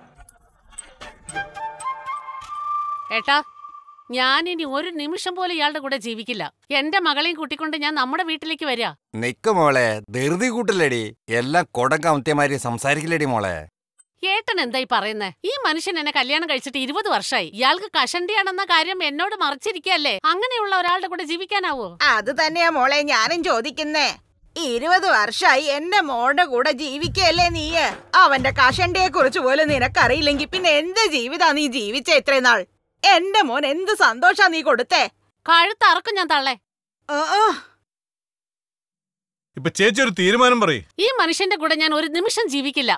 ഏട്ടാ ഞാൻ ഇനി ഒരു നിമിഷം പോലും ഇയാളുടെ കൂടെ ജീവിക്കില്ല എന്റെ മകളെയും കൂട്ടിക്കൊണ്ട് ഞാൻ നമ്മുടെ വീട്ടിലേക്ക് വരിക നിക്ക് മോളെ ധൃതി കൂട്ടല്ലേടി എല്ലാം കൊടം കമത്തിയമാരി സംസാരിക്കില്ലേടി മോളെ ഏട്ടൻ എന്തായി പറയുന്നേ ഈ മനുഷ്യൻ എന്നെ കല്യാണം കഴിച്ചിട്ട് ഇരുപത് വർഷമായി ഇയാൾക്ക് കഷണ്ടിയാണെന്ന കാര്യം എന്നോട് മറച്ചിരിക്കല്ലേ അങ്ങനെയുള്ള ഒരാളുടെ കൂടെ ജീവിക്കാനാവോ അത് തന്നെയാ മോളെ ഞാനും ചോദിക്കുന്നേ ഇരുപത് വർഷമായി എന്റെ മോളുടെ കൂടെ ജീവിക്കല്ലേ നീ അവന്റെ കഷണ്ടിയെ കുറിച്ച് പോലും നിനക്കറിയില്ലെങ്കിൽ പിന്നെ എന്ത് ജീവിതാ നീ ജീവിച്ച ഇത്രയും നാൾ എന്റെ മോൻ എന്ത് സന്തോഷാ നീ കൊടുത്തേ കഴുത്തറക്കും ഞാൻ തള്ളേ ആ, ആ. ഇപ്പൊ ചേച്ചി ഒരു തീരുമാനം പറയ് ഈ മനുഷ്യന്റെ കൂടെ ഞാൻ ഒരു നിമിഷം ജീവിക്കില്ല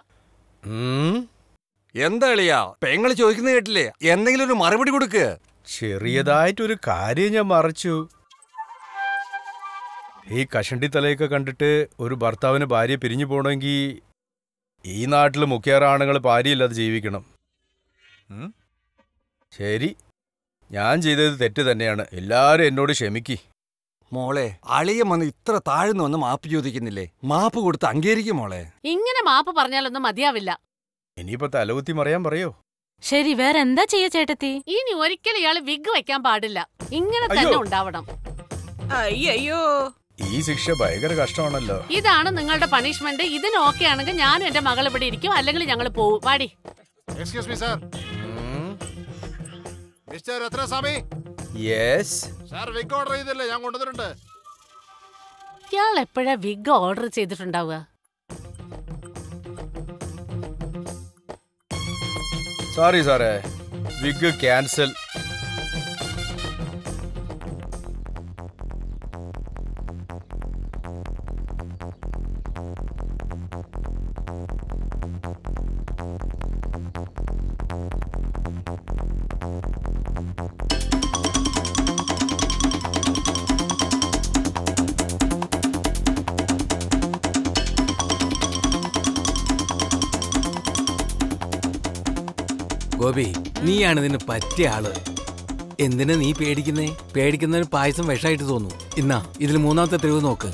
എന്താ എളിയാ പെങ്ങള് ചോദിക്കുന്നത് കേട്ടില്ലേ എന്തെങ്കിലും ഒരു മറുപടി കൊടുക്ക് ചെറിയതായിട്ടൊരു കാര്യം ഞാൻ മറച്ചു ഈ കഷണ്ടി തലയൊക്കെ കണ്ടിട്ട് ഒരു ഭർത്താവിന് ഭാര്യ പിരിഞ്ഞു പോകണമെങ്കിൽ ഈ നാട്ടിൽ മുഖ്യറ ആണുങ്ങൾ ഭാര്യയില്ലാതെ ജീവിക്കണം ഉം? ശരി ഞാൻ ചെയ്തത് തെറ്റ് തന്നെയാണ് എല്ലാവരും എന്നോട് ക്ഷമിക്കി മോളെ അളിയൻ വന്ന് ഇത്ര താഴ്ന്നു വന്ന് മാപ്പ് ചോദിക്കുന്നില്ലേ മാപ്പ് കൊടുത്ത് അംഗീകരിക്കും മോളെ ഇങ്ങനെ മാപ്പ് പറഞ്ഞാലൊന്നും മതിയാവില്ല ഇനിയിപ്പോ തലകുത്തി മറിയാൻ പറയോ ശരി വേറെ എന്താ ചെയ്യാ ചേട്ടത്തി ഇനി ഒരിക്കലും ഇയാള് വിഗ് വെക്കാൻ പാടില്ല ഇങ്ങനെ തന്നെ അയ്യോ. ഉണ്ടാവണം അയ്യോ ഈ ശിക്ഷ ഭയങ്കര കഷ്ടമാണല്ലോ ഇതാണ് നിങ്ങളുടെ പണിഷ്മെന്റ് ഇതിന് ഓക്കെ ആണെങ്കിൽ ഞാനും എന്റെ മകൾ ഇവിടെ ഇരിക്കും അല്ലെങ്കിൽ ഞങ്ങൾ പോവും പാടി excuse me sir mister Ratnaswamy yes sir wig order ചെയ്തില്ലേ ഞാൻ കൊണ്ടുവന്നിട്ടുണ്ട് ഇയാൾ എപ്പോഴാ വിഗ് ഓർഡർ ചെയ്തിട്ടുണ്ടാവുക സോറി സാറേ വിഗ് ക്യാൻസൽ ഗോപി നീയാണ് ഇതിന് പറ്റിയ ആള് എന്തിനാ നീ പേടിക്കുന്നേ പേടിക്കുന്നതിന് പായസം വിഷമായിട്ട് തോന്നും ഇന്നാ ഇതിൽ മൂന്നാമത്തെ തെരുവ് നോക്ക്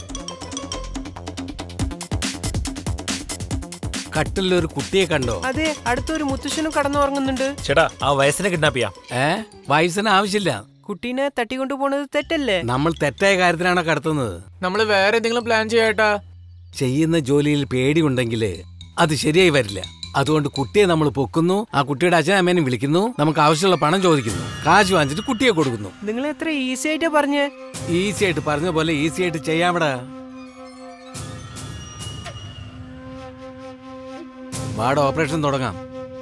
കട്ടിലൊരു കുട്ടിയെ കണ്ടോ അതെ അടുത്തൊരു മുത്തശ്ശനും കടന്നുറങ്ങുന്നുണ്ട് ചേട്ടാ ആ വയസ്സിനെ കിഡ്നാപ്പ് ചെയ്യാം ഏ വയസ്സിന് ആവശ്യമില്ല കുട്ടീനെ തട്ടിക്കൊണ്ടു പോണത് തെറ്റല്ലേ നമ്മൾ തെറ്റായ കാര്യത്തിനാണ് കടത്തുന്നത് നമ്മൾ വേറെ എന്തെങ്കിലും പ്ലാൻ ചെയ്യാട്ടാ ചെയ്യുന്ന ജോലിയിൽ പേടിയുണ്ടെങ്കിൽ അത് ശരിയായി വരില്ല അതുകൊണ്ട് കുട്ടിയെ നമ്മൾ പൊക്കുന്നു ആ കുട്ടിയുടെ അച്ഛനും അമ്മേനെ വിളിക്കുന്നു നമുക്ക് ആവശ്യമുള്ള പണം ചോദിക്കുന്നു കാശ് വാങ്ങിച്ചിട്ട് കുട്ടിയെ കൊടുക്കുന്നു നിങ്ങൾ എത്ര ഈസി ആയിട്ടാ പറഞ്ഞേ ഈസി ആയിട്ട് പറഞ്ഞ പോലെ ഈസി ആയിട്ട് ചെയ്യാമടാ വാട ഓപ്പറേഷൻ തുടങ്ങാം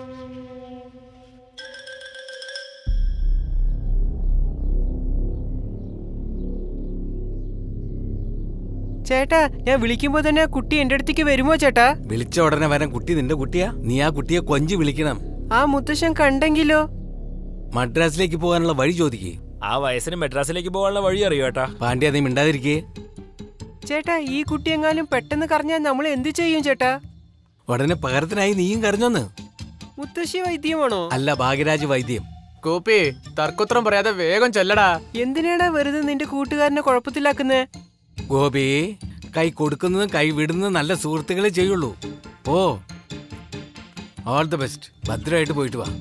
ചേട്ടാ ഞാൻ വിളിക്കുമ്പോ തന്നെ കുട്ടി എന്റെ അടുത്തേക്ക് വരുമോ ചേട്ടാ വിളിച്ച ഉടനെ വരാൻ കുട്ടി നിന്റെ കുട്ടിയാ നീ ആ കുട്ടിയെ കൊഞ്ചി വിളിക്കണം ആ മുത്തശ്ശൻ കണ്ടെങ്കിലോ മദ്രാസിലേക്ക് പോകാനുള്ള വഴി ചോദിക്കേ ആ വയസ്സിന് മെഡ്രാസിലേക്ക് പോകാനുള്ള വഴി അറിയോ ഏട്ടാ പാണ്ഡ്യ നീ മിണ്ടാതിരിക്കേ ചേട്ടാ ഈ കുട്ടി എങ്ങാനും പെട്ടെന്ന് കറഞ്ഞാൽ നമ്മൾ എന്ത് ചെയ്യും ചേട്ടാ ഉടനെ പകരത്തിനായി നീയും കരഞ്ഞോന്ന് മുത്തശ്ശി വൈദ്യമാണോ അല്ല ഭാഗ്യരാജ് വൈദ്യം കോപ്പി തർക്കുത്രം പറയാതെ വേഗം ചെല്ലടാ എന്തിനാടാ വെറുതെ നിന്റെ കൂട്ടുകാരനെ കുഴപ്പത്തിലാക്കുന്നേ ഗോപി കൈ കൊടുക്കുന്നതും കൈ വിടുന്നതും നല്ല സുഹൃത്തുക്കളെ ചെയ്യുള്ളൂ ഓ ഓൾ ദ ബെസ്റ്റ് ഭദ്രമായിട്ട് പോയിട്ട് വാ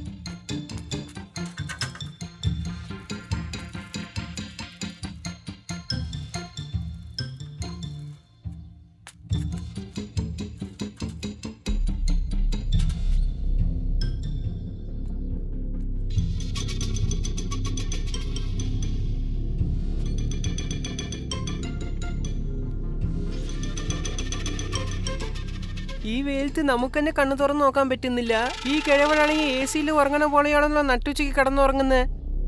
ഈ വെയിലത്ത് നമുക്ക് തന്നെ കണ്ണു തുറന്ന് നോക്കാൻ പറ്റുന്നില്ല ഈ കിഴവനാണെങ്കിൽ എ സിയിൽ ഉറങ്ങണ പോലെയാണല്ലോ നട്ടുച്ചയ്ക്ക് കിടന്നുറങ്ങുന്നത്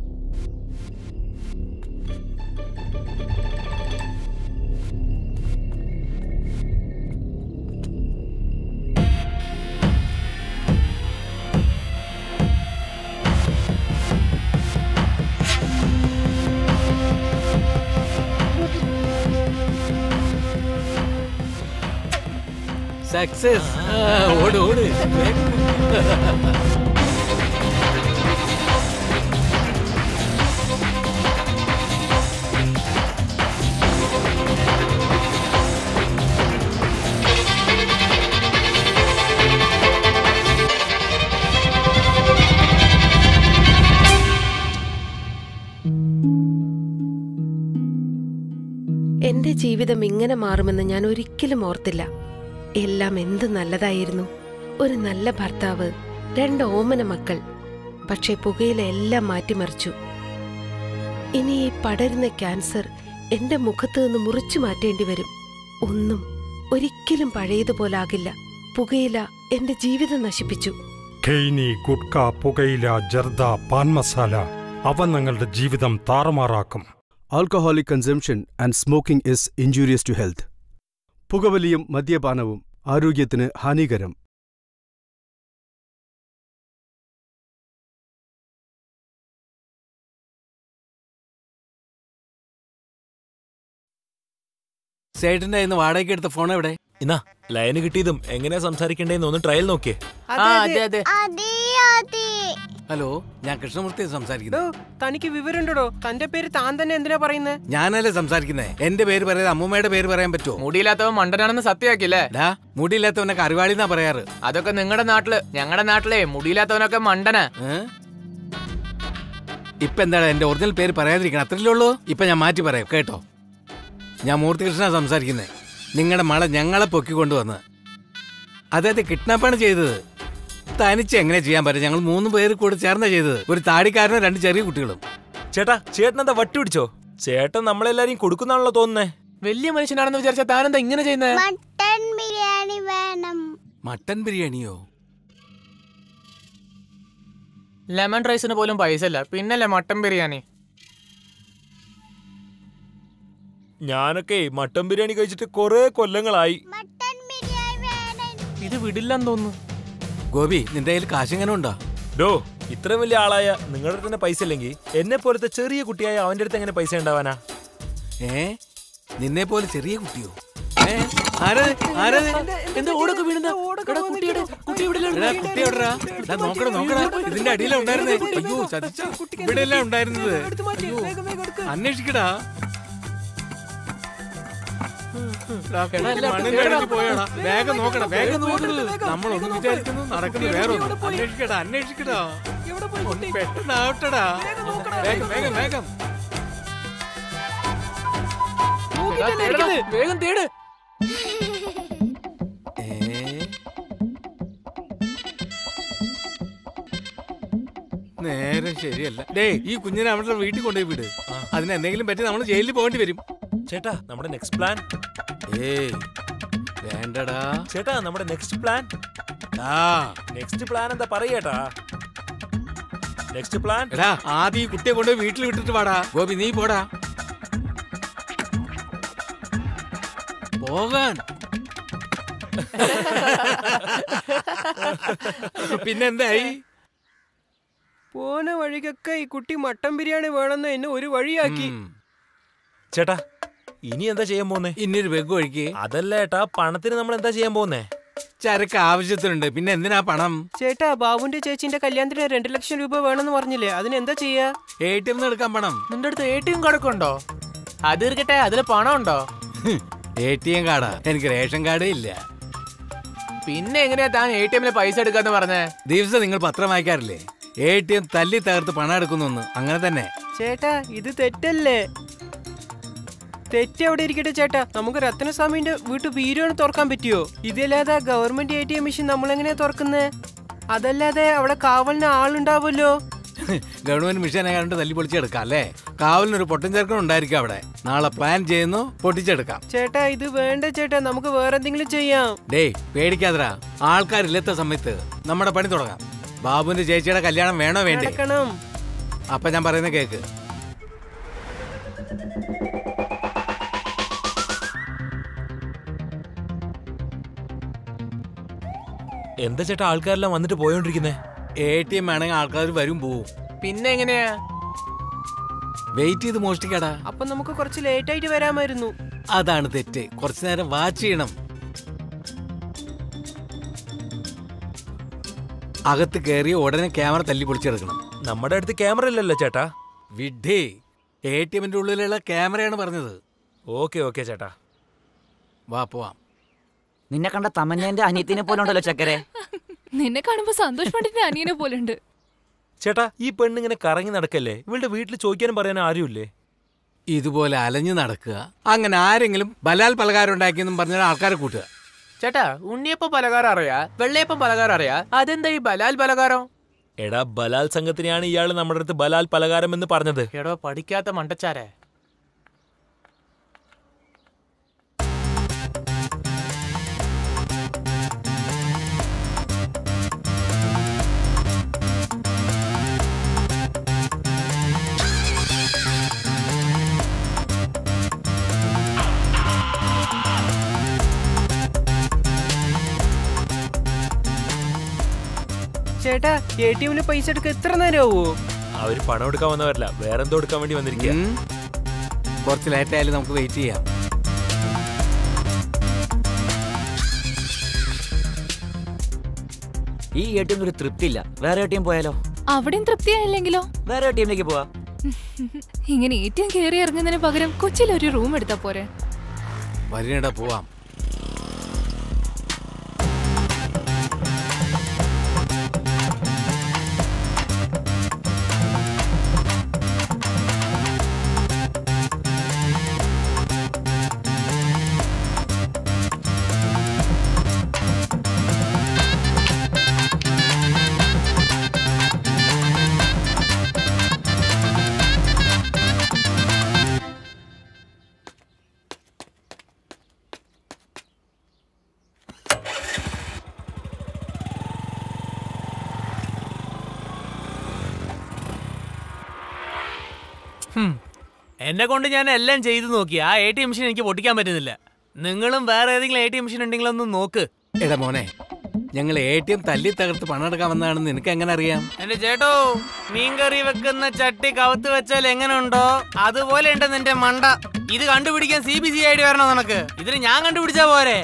സക്സസ് ഓട് ഓട് എന്റെ ജീവിതം ഇങ്ങനെ മാറുമെന്ന് ഞാൻ ഒരിക്കലും ഓർത്തില്ല എല്ലാം എന്ത് നല്ലതായിരുന്നു ഒരു നല്ല ഭർത്താവ് രണ്ട് ഓമന മക്കൾ പക്ഷെ പുകയില എല്ലാം മാറ്റിമറിച്ചു ഇനി ഈ പടരുന്ന ക്യാൻസർ എന്റെ മുഖത്ത് നിന്ന് മുറിച്ചു മാറ്റേണ്ടി വരും ഒന്നും ഒരിക്കലും പഴയതുപോലാകില്ല പുകയില എന്റെ ജീവിതം നശിപ്പിച്ചു ഖെയ്നി ഗുഡ്ക പുകയില ജർദ പാൻ മസാല അവ നിങ്ങളുടെ ജീവിതം താറുമാറാക്കും alcoholic consumption and smoking is injurious to health പുകവലിയും മദ്യപാനവും ആരോഗ്യത്തിന് ഹാനികരം സേട്ടന്റെ കയ്യിൽ നിന്ന് വാടകയ്ക്ക് എടുത്ത ഫോൺ എവിടെ ഇന്നാ ലൈന് കിട്ടിയതും എങ്ങനെയാ സംസാരിക്കണ്ടേന്ന് ഒന്ന് ട്രയൽ നോക്കിയേ ആ, അതെ, അതെ ഹലോ ഞാൻ കൃഷ്ണമൂർത്തി സംസാരിക്കുന്നത് തനിക്ക് വിവരമുണ്ടോ തന്റെ പേര് താൻ തന്നെ എന്തിനാ പറയുന്നത് ഞാനല്ലേ സംസാരിക്കുന്നേ എന്റെ പേര് പറയാതെ അമ്മൂമ്മയുടെ പേര് പറയാൻ പറ്റുമോ മുടിയില്ലാത്തവൻ മണ്ടനാണെന്ന് സത്യമാക്കില്ലേ ഡാ മുടിയില്ലാത്തവനൊക്കെ അറിവാളി എന്നാ പറയാറ് അതൊക്കെ നിങ്ങളുടെ നാട്ടില് ഞങ്ങളുടെ നാട്ടിലെ മുടിയില്ലാത്തവനൊക്കെ മണ്ടനാ ഇപ്പൊ എന്താണ് എന്റെ ഒറിജിനൽ പേര് പറയാതിരിക്കണം അത്രയല്ലേ ഉള്ളൂ ഇപ്പൊ ഞാൻ മാറ്റി പറയാം കേട്ടോ ഞാൻ മൂർത്തികൃഷ്ണ സംസാരിക്കുന്നേ നിങ്ങളുടെ മള ഞങ്ങളെ പൊക്കിക്കൊണ്ടുവന്ന് അതായത് കിഡ്നാപ്പാണ് ചെയ്തത് തനിച്ച് എങ്ങനെ ചെയ്യാൻ പറ്റും ഞങ്ങൾ മൂന്ന് പേര് കൂടെ ചേർന്നാ ചെയ്തത് ഒരു താടിക്കാരനും രണ്ട് ചെറിയ കുട്ടികളും ചേട്ടാ ചേട്ടൻ എന്താ വട്ടി പിടിച്ചോ ചേട്ടൻ നമ്മളെല്ലാരും കൊടുക്കുന്നാണല്ലോ തോന്നുന്നേ വലിയ മനുഷ്യനാണെന്ന് വിചാരിച്ച താനെന്താ ഇങ്ങനെ ചെയ്യുന്നത് മട്ടൻ ബിരിയാണി വേണം മട്ടൻ ബിരിയാണിയോ ലെമൺ റൈസിന് പോലും പൈസ ഇല്ല പിന്നല്ലേ മട്ടൻ ബിരിയാണി ഞാനൊക്കെ മട്ടൻ ബിരിയാണി കഴിച്ചിട്ട് കുറെ കൊല്ലങ്ങളായി ഇത് വിടില്ലെന്ന് തോന്നുന്നു ഗോപി നിന്റെ കയ്യിൽ കാശെങ്ങനെ ഉണ്ടോ ഡോ ഇത്രയും വലിയ ആളായ നിങ്ങളുടെ അടുത്ത് തന്നെ പൈസ ഇല്ലെങ്കിൽ എന്നെ പോലത്തെ ചെറിയ കുട്ടിയായ അവന്റെ അടുത്ത് എങ്ങനെ പൈസ ഉണ്ടാവാനാ ഏ നിന്നെ പോലെ ചെറിയ കുട്ടിയോ ഏ ആരത് ആരത് എന്താ ഓടൊക്കെ വീണത് കുട്ടിയുടെ കുട്ടി ഇവിടെ എടാ, കുട്ടി എവിടെടാ? എടാ, നോക്കടാ നോക്കടാ ഇതിന്റെ അടിയിലാ ഉണ്ടായിരുന്നേ അയ്യോ ചതിച്ച ഇവിടെയല്ല ഉണ്ടായിരുന്നത് അയ്യോ അന്വേഷിക്കടാ എടാ, കുട്ടി മണ്ണിന്റെ അടിയിൽ പോയാടാ വേഗം നോക്കടാ വേഗം നോക്കരുത് നമ്മളൊന്നും വിചാരിക്കുന്നു നടക്കുന്നു വേറെ ഒന്നും അന്വേഷിക്കടാ അന്വേഷിക്കടാ ഒന്ന് പെട്ടെന്നാവട്ടടാ വേഗം വേഗം വേഗം വേഗം തേട് നേരം ശരിയല്ല ഡേ ഈ കുഞ്ഞിനെ അവരുടെ വീട്ടിൽ കൊണ്ടുപോയി വിട് അതിന് എന്തെങ്കിലും പറ്റി നമ്മൾ ജയിലിൽ പോകേണ്ടി വരും ചേട്ടാ നമ്മുടെ നെക്സ്റ്റ് പ്ലാൻ ഏയ് വേണ്ടടാ ചേട്ടാ നമ്മുടെ നെക്സ്റ്റ് പ്ലാൻ നെക്സ്റ്റ് പ്ലാൻ എന്താ പറയേട്ടാ നെക്സ്റ്റ് പ്ലാൻ എടാ ആദ്യം ഈ കുട്ടിയെ കൊണ്ടുപോയി വീട്ടിൽ വിട്ടിട്ട് വാടാ ഗോപി നീ പോടാ പോകാൻ പിന്നെന്തായി പോന വഴിക്കൊക്കെ ഈ കുട്ടി മട്ടൻ ബിരിയാണി വേണമെന്ന് എന്നെ ഒരു വഴിയാക്കി ചേട്ടാ ഇനി എന്താ ചെയ്യാൻ പോകുന്നേ ഇനി ഒരു വെഗ് ഒഴിക്ക് അതല്ല ഏട്ടാ പണത്തിന് നമ്മൾ എന്താ ചെയ്യാൻ പോകുന്നേ ചരക്ക് ആവശ്യത്തിനുണ്ട് പിന്നെ എന്തിനാ പണം ചേട്ടാ ബാബുന്റെ ചേച്ചിന്റെ കല്യാണത്തിന് രണ്ട് ലക്ഷം രൂപ വേണമെന്ന് പറഞ്ഞില്ലേ അതിന് എന്താ ചെയ്യാ എ ടി എം എടുക്കാൻ പണം നിന്റെ അടുത്ത് എ ടി എം കടക്കുണ്ടോ അത് ഇരിക്കട്ടെ അതില് പണം ഉണ്ടോ എ ടി എം കാർഡാ എനിക്ക് റേഷൻ കാർഡേ ഇല്ല പിന്നെ എങ്ങനെയാ താൻ എ ടി എമ്മിൽ പൈസ എടുക്കാന്ന് പറഞ്ഞേ ദിവസം നിങ്ങൾ പത്രം വായിക്കാറില്ലേ എ ടി എം തല്ലി തകർത്ത് പണം എടുക്കുന്നു അങ്ങനെ തന്നെ ചേട്ടാ ഇത് തെറ്റല്ലേ തെറ്റ് അവിടെ ഇരിക്കട്ടെ ചേട്ടാ നമുക്ക് രത്നസ്വാമിന്റെ വീട്ടു വീരാണ് തുറക്കാൻ പറ്റിയോ ഇതല്ലാതെ government A T M machine നമ്മളെങ്ങനെയാ തുറക്കുന്നേ അതല്ലാതെ അവിടെ കാവലിന് ആളുണ്ടാവുമല്ലോ ഗവൺമെന്റ് മിഷൻ ആയതുകൊണ്ട് തല്ലി പൊളിച്ചെടുക്കാം അല്ലേ കാവലിനൊരു പൊട്ടൻ ചേർക്കണം ഉണ്ടായിരിക്കും അവിടെ നാളെ പ്ലാൻ ചെയ്യുന്നു പൊട്ടിച്ചെടുക്കാം ചേട്ടാ ഇത് വേണ്ട ചേട്ടാ നമുക്ക് വേറെ എന്തെങ്കിലും ചെയ്യാം ഡേയ് പേടിക്കാതരാ ആൾക്കാരില്ലാത്ത സമയത്ത് നമ്മുടെ പണി തുടങ്ങാം ബാബുവിന്റെ ചേച്ചിയുടെ കല്യാണം വേണോ വേണ്ടേ നടക്കണം അപ്പൊ ഞാൻ പറയുന്ന കേക്ക് എന്താ ചേട്ടാ ആൾക്കാരെല്ലാം വന്നിട്ട് പോയോണ്ടിരിക്കുന്നേ എ ടി എം ആണെങ്കിൽ ആൾക്കാർ വരും പോവും പിന്നെ എങ്ങനെയാ വെയിറ്റ് ചെയ്ത് മോഷ്ടിക്കാടാ അപ്പൊ നമുക്ക് കുറച്ച് ലേറ്റ് ആയിട്ട് വരാമായിരുന്നു അതാണ് തെറ്റ് കുറച്ചു നേരം വാച്ച് ചെയ്യണം അകത്ത് കയറി ഉടനെ ക്യാമറ തല്ലി പൊളിച്ചെടുക്കണം നമ്മുടെ അടുത്ത് ക്യാമറ ഇല്ലല്ലോ ചേട്ടാ വിഡേ എ ടി എമ്മിന്റെ ഉള്ളിലുള്ള ക്യാമറയാണ് പറഞ്ഞത് ഓക്കെ ഓക്കെ ചേട്ടാ വാ പോവാം നിന്നെ കണ്ട തമന്നേന്റെ അനിയത്തിനെ പോലെ ഉണ്ടല്ലോ ചക്കരെ നിന്നെ കാണുമ്പോ സന്തോഷ് പണ്ഡിറ്റിന്റെ അനിയനെ പോലുണ്ട് ചേട്ടാ ഈ പെണ്ണിങ്ങനെ കറങ്ങി നടക്കല്ലേ ഇവളുടെ വീട്ടിൽ ചോദിക്കാനും പറയാനും ആരുമില്ലേ ഇതുപോലെ അലഞ്ഞു നടക്കുക അങ്ങനെ ആരെങ്കിലും ബലാൽ പലകാരം ഉണ്ടാക്കിയെന്നും പറഞ്ഞാൽ ആൾക്കാരെ കൂട്ടുക ചേട്ടാ ഉണ്ണിയപ്പം പലകാരം അറിയാ വെള്ളയപ്പം പലകാരം അറിയാ അതെന്താ ഈ ബലാൽ പലകാരം എടാ ബലാൽ സംഘത്തിനെയാണ് ഇയാൾ നമ്മുടെ അടുത്ത് ബലാൽ പലകാരം എന്ന് പറഞ്ഞത് എടോ പഠിക്കാത്ത മണ്ടച്ചാരെ ചേട്ടാ എ ടി എമ്മിന് പൈസ എടുക്കാൻ എത്ര നേരമാവോ അവര് പണം എടുക്കാൻ വന്നവരല്ല വേറെന്തോ എടുക്കാൻ വേണ്ടി വന്നിരിക്കുക കുറച്ച് ലേറ്റ് ആയാലും നമുക്ക് വെയിറ്റ് ചെയ്യാം ഈ എ ടി എം ഒരു തൃപ്തി ഇല്ല വേറെ എ ടി എം പോയാലോ അവിടെയും തൃപ്തിയായില്ലെങ്കിലോ വേറെ എ ടി എമ്മിലേക്ക് പോവാ ഇങ്ങനെ എ ടി എം കയറി ഇറങ്ങുന്നതിന് പകരം കൊച്ചിയിൽ ഒരു റൂം എടുത്താ പോരെ വരിനടാ പോവാം ഹും. എന്നെ കൊണ്ട് ഞാൻ എല്ലാം ചെയ്തു നോക്കി ആ എ ടി എം മെഷീൻ എനിക്ക് പൊട്ടിക്കാൻ പറ്റുന്നില്ല നിങ്ങളും വേറെ ഏതെങ്കിലും എ ടി എം മെഷീൻ ഉണ്ടെങ്കിൽ ഒന്ന് നോക്ക് എടാ മോനെ ഞങ്ങൾ എ ടി എം തല്ലി തകർത്ത് പണം എടുക്കാൻ വന്നതാണെന്ന് നിനക്ക് എങ്ങനെ അറിയാം എന്റെ ചേട്ടോ മീൻകറി വെക്കുന്ന ചട്ടി കവുത്ത് വെച്ചാൽ എങ്ങനെ ഉണ്ടോ അതുപോലെ ഉണ്ട് നിന്റെ മണ്ട ഇത് കണ്ടുപിടിക്കാൻ സി ബി സി ആയിട്ട് വരണോ നിനക്ക് ഇതിന് ഞാൻ കണ്ടുപിടിച്ചാ പോരെ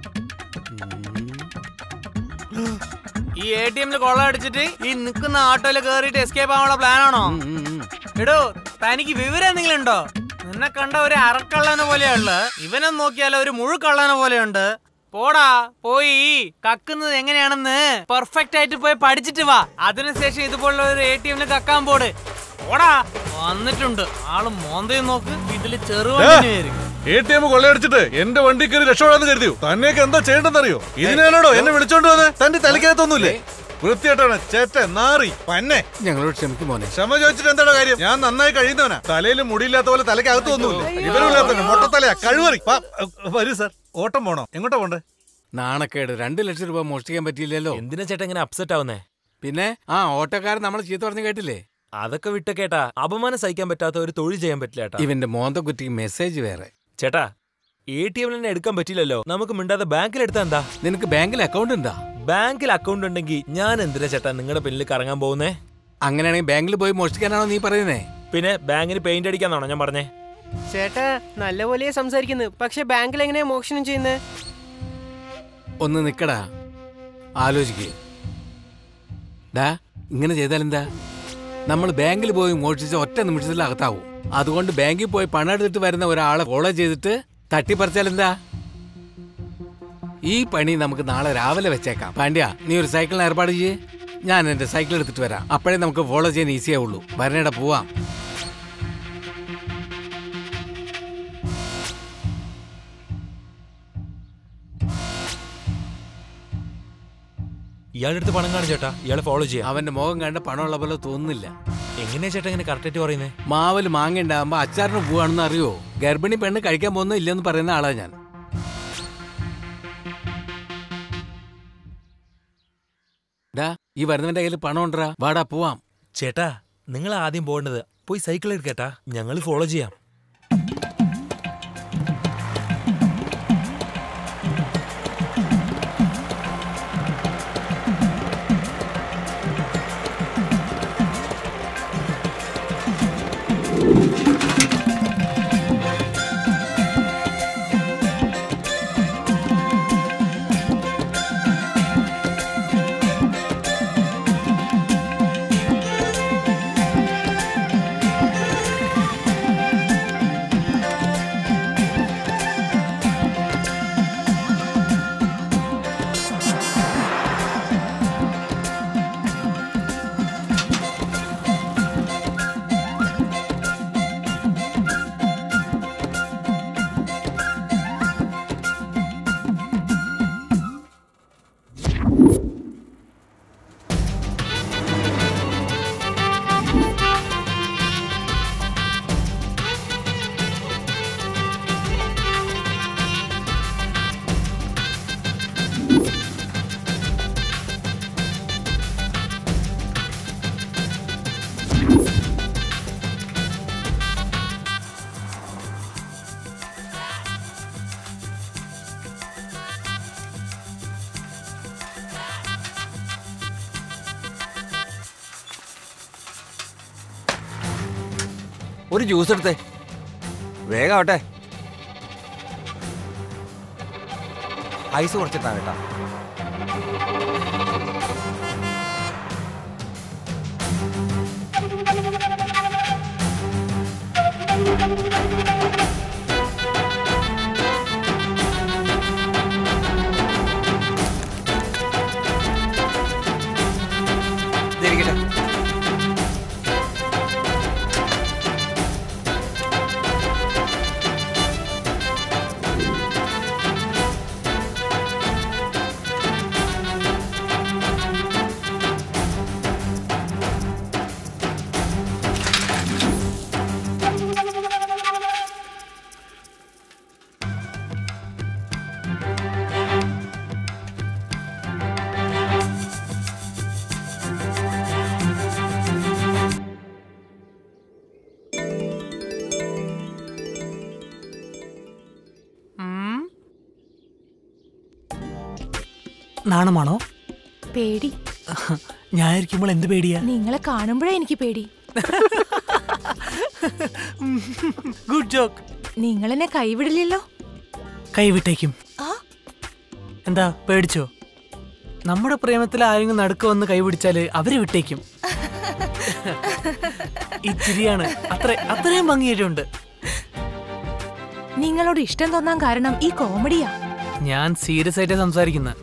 ഈ എ ടി എമ്മിൽ കൊള്ള അടിച്ചിട്ട് ഈ നിൽക്കുന്ന ഓട്ടോയിൽ കയറിയിട്ട് എസ്കേപ്പ് ആവാനുള്ള പ്ലാൻ ആണോ എടോ തനിക്ക് വിവരം എന്തെങ്കിലും ഉണ്ടോ നിന്നെ കണ്ട ഒരു അറക്കള്ളനെ പോലെയുള്ള ഇവനെ നോക്കിയാലോ ഒരു മുഴുക്കള്ളനെ പോലെയുണ്ട് പോടാ പോയി കക്കുന്നത് എങ്ങനെയാണെന്ന് പെർഫെക്റ്റ് ആയിട്ട് പോയി പഠിച്ചിട്ട് വാ അതിനുശേഷം ഇതുപോലുള്ള ഒരു എ ടി എമ്മിൽ കക്കാൻ പോട് പോടാ വന്നിട്ടുണ്ട് ആള് മോന്തയും നോക്ക് ഇതില് ചെറുവണ്ടിയായിരിക്കും എ ടി എം കൊള്ളയടിച്ചിട്ട് എന്റെ വണ്ടി കയറി രക്ഷപ്പെടാന്ന് കരുതിയോ തന്നെയൊക്കെ എന്താ ചെയ്യേണ്ടെന്നറിയോ ഇതിനാണോ എന്നെ വിളിച്ചോണ്ട് വന്ന് തന്റെ തലക്കകത്തൊന്നുമില്ലേ വൃത്തിയായിട്ടാണ് ചേട്ട നാറി പന്നെ ഞങ്ങളോട് ക്ഷമിക്കും മോനെ ക്ഷമ ചോദിച്ചിട്ട് എന്താണ് കാര്യം ഞാൻ നന്നായി കഴിയുന്നവനാ തലയിൽ മുടിയില്ലാത്ത പോലെ തലക്കകത്ത് ഒന്നുമില്ല ഇവരുമില്ലാത്ത മൊട്ടത്തലയാ കഴിവറി വാ, വരൂ സാർ ഓട്ടം പോണോ എങ്ങോട്ടാ പോണ്ടേ നാണക്കേട് രണ്ട് ലക്ഷം രൂപ മോഷ്ടിക്കാൻ പറ്റിയില്ലല്ലോ എന്തിനാ ചേട്ടാ ഇങ്ങനെ അപ്സെറ്റ് ആവുന്നേ പിന്നെ ആ ഓട്ടോക്കാരൻ നമ്മളെ ചീത്ത പറഞ്ഞു കേട്ടില്ലേ അതൊക്കെ വിട്ട കേട്ടാ അപമാനം സഹിക്കാൻ പറ്റാത്ത ഒരു തൊഴിൽ ചെയ്യാൻ പറ്റില്ല ചേട്ടാ ഇവന്റെ മോന്തക്കുറ്റിക്ക് മെസ്സേജ് വേറെ ചേട്ടാ എ ടി എമ്മിൽ തന്നെ എടുക്കാൻ പറ്റില്ലല്ലോ നമുക്ക് മിണ്ടാതെ ബാങ്കിൽ എടുത്താ എന്താ നിനക്ക് ബാങ്കിൽ അക്കൗണ്ട് ഉണ്ടാ ബാങ്കിൽ അക്കൗണ്ട് ഉണ്ടെങ്കിൽ ഞാൻ എന്തിനാ ചേട്ടാ നിങ്ങളുടെ പിന്നിൽ കറങ്ങാൻ പോകുന്നേ അങ്ങനെയാണെങ്കിൽ ബാങ്കിൽ പോയി മോഷ്ടിക്കാനാണോ നീ പറയുന്നേ പിന്നെ ബാങ്കിന് പെയിന്റ് അടിക്കാന്നാണോ ഞാൻ പറഞ്ഞേ ചേട്ടാ നല്ലപോലെ സംസാരിക്കുന്നു പക്ഷെ ബാങ്കിൽ എങ്ങനെയാ മോഷണം ചെയ്യുന്നത് ഒന്ന് നിക്കടാ ആലോചിക്കേ ഡാ ഇങ്ങനെ ചെയ്താലെന്താ നമ്മൾ ബാങ്കിൽ പോയി മോഷ്ടിച്ച ഒറ്റ നിമിഷത്തിൽ അകത്താവും അതുകൊണ്ട് ബാങ്കിൽ പോയി പണം എടുത്തിട്ട് വരുന്ന ഒരാളെ ഫോളോ ചെയ്തിട്ട് തട്ടിപ്പറിച്ചാൽ എന്താ ഈ പണി നമുക്ക് നാളെ രാവിലെ വെച്ചേക്കാം പാണ്ഡ്യ നീ ഒരു സൈക്കിളിന് ഏർപ്പാട് ചെയ്യേ ഞാൻ എന്റെ സൈക്കിൾ എടുത്തിട്ട് വരാം അപ്പോഴേ നമുക്ക് ഫോളോ ചെയ്യാൻ ഈസി ആവുള്ളൂ വരണേടാ പോവാം ഇയാളുടെ അടുത്ത് പണം കാണും ചേട്ടാ ഇയാളെ ഫോളോ ചെയ്യാം അവന്റെ മുഖം കണ്ട പണമുള്ള പോലെ തോന്നുന്നില്ല എങ്ങനെയാ ചേട്ടാ ഇങ്ങനെ കറക്റ്റായിട്ട് പറയുന്നേ മാവല് മാങ്ങ ഉണ്ടാകുമ്പോ അച്ചാറിന് പോവാണെന്ന് അറിയോ ഗർഭിണി പെണ്ണ് കഴിക്കാൻ പോകുന്ന ഇല്ലെന്ന് പറയുന്ന ആളാ ഞാൻ ഡാ ഈ വരുന്നവന്റെ കയ്യിൽ പണം ഉണ്ടറാ വാടാ പോവാം ചേട്ടാ നിങ്ങൾ ആദ്യം പോകേണ്ടത് പോയി സൈക്കിൾ എടുക്കേട്ടാ ഞങ്ങൾ ഫോളോ ചെയ്യാം ഒരു ജ്യൂസ് എടുത്തേ വേഗാവട്ടെ ഐസ് കുറച്ചിട്ടാ കേട്ടാ ഇതിരിക്കട്ടെ നാണമാണോ പേടി ഞാനിരിക്കുമ്പോൾ എന്ത് പേടിയാ നിങ്ങളെ കാണുമ്പോഴാ എനിക്ക് പേടി ഗുഡ് ജോക്ക് നിങ്ങൾ എന്നെ കൈവിടില്ലല്ലോ കൈവിട്ടേക്കും ആ? എന്താ പേടിച്ചോ നമ്മുടെ പ്രേമത്തിൽ ആരെങ്കിലും നടുക്ക് വന്ന് കൈപിടിച്ചാല് അവര് വിട്ടേക്കും ഇച്ചിരിയാണ് അത്ര അത്രയും ഭംഗിയായിട്ടുണ്ട് നിങ്ങളോട് ഇഷ്ടം തോന്നാൻ കാരണം ഈ കോമഡിയാ ഞാൻ സീരിയസ് ആയിട്ട് സംസാരിക്കുന്നത്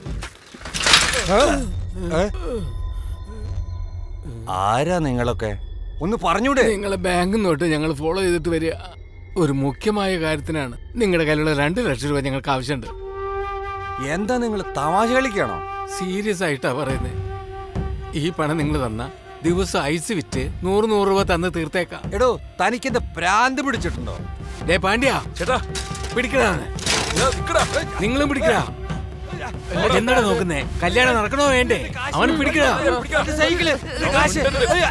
ആരാ നിങ്ങളൊക്കെ ഒന്ന് പറഞ്ഞൂടെ നിങ്ങളെ ബാങ്കിൽ തൊട്ട് ഞങ്ങൾ ഫോളോ ചെയ്തിട്ട് വരിക ഒരു മുഖ്യമായ കാര്യത്തിനാണ് നിങ്ങളുടെ കയ്യിലുള്ള രണ്ട് ലക്ഷം രൂപ ഞങ്ങൾക്ക് ആവശ്യമുണ്ട് എന്താ നിങ്ങൾ തമാശ കളിക്കാണോ സീരിയസ് ആയിട്ടാ പറയുന്നത് ഈ പണം നിങ്ങൾ തന്ന ദിവസം ഐസ് വിറ്റ് നൂറ് നൂറ് രൂപ തന്ന് തീർത്തേക്കാം എടോ തനിക്കെന്താ പ്രാന്ത് പിടിച്ചിട്ടുണ്ടോ ഡേ പാണ്ഡ്യ ചേട്ടാ പിടിക്കടാ നിങ്ങളും പിടിക്കടാ എന്താണ് നോക്കുന്നേ കല്യാണം നടക്കണോ വേണ്ടേ അവന് പിടിക്കടാ സൈക്കിള് കാശ്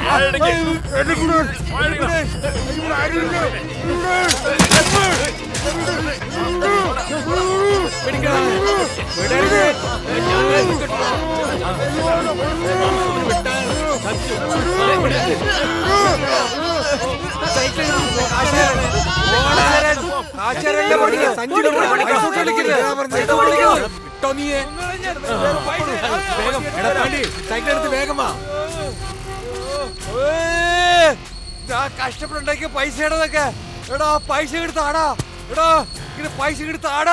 സൈക്കിൾ എടുത്ത് വേഗം വാ കഷ്ടപ്പെട്ടുണ്ടാക്കിയ പൈസ ഇടതൊക്കെ എടാ പൈസ എടുത്താടാ എടാ ഇങ്ങനെ പൈസ എടുത്ത് ആടാ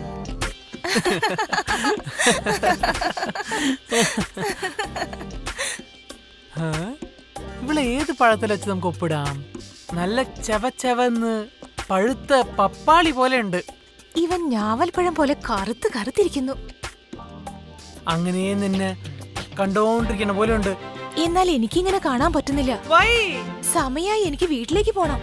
ആ? ഇവിടെ ഏത് പഴത്തിൽ വെച്ച് നമുക്ക് ഒപ്പിടാം നല്ല ചവച്ചവന്ന് പഴുത്ത പപ്പാളി പോലെ ഉണ്ട് ഇവൻ ഞാവൽപ്പഴം പോലെ കറുത്ത് കറുത്തിരിക്കുന്നു അങ്ങനെ നിന്നെ കണ്ടോണ്ടിരിക്കുന്ന പോലെ ഉണ്ട് എന്നാൽ എനിക്കിങ്ങനെ കാണാൻ പറ്റുന്നില്ല സമയായി എനിക്ക് വീട്ടിലേക്ക് പോണം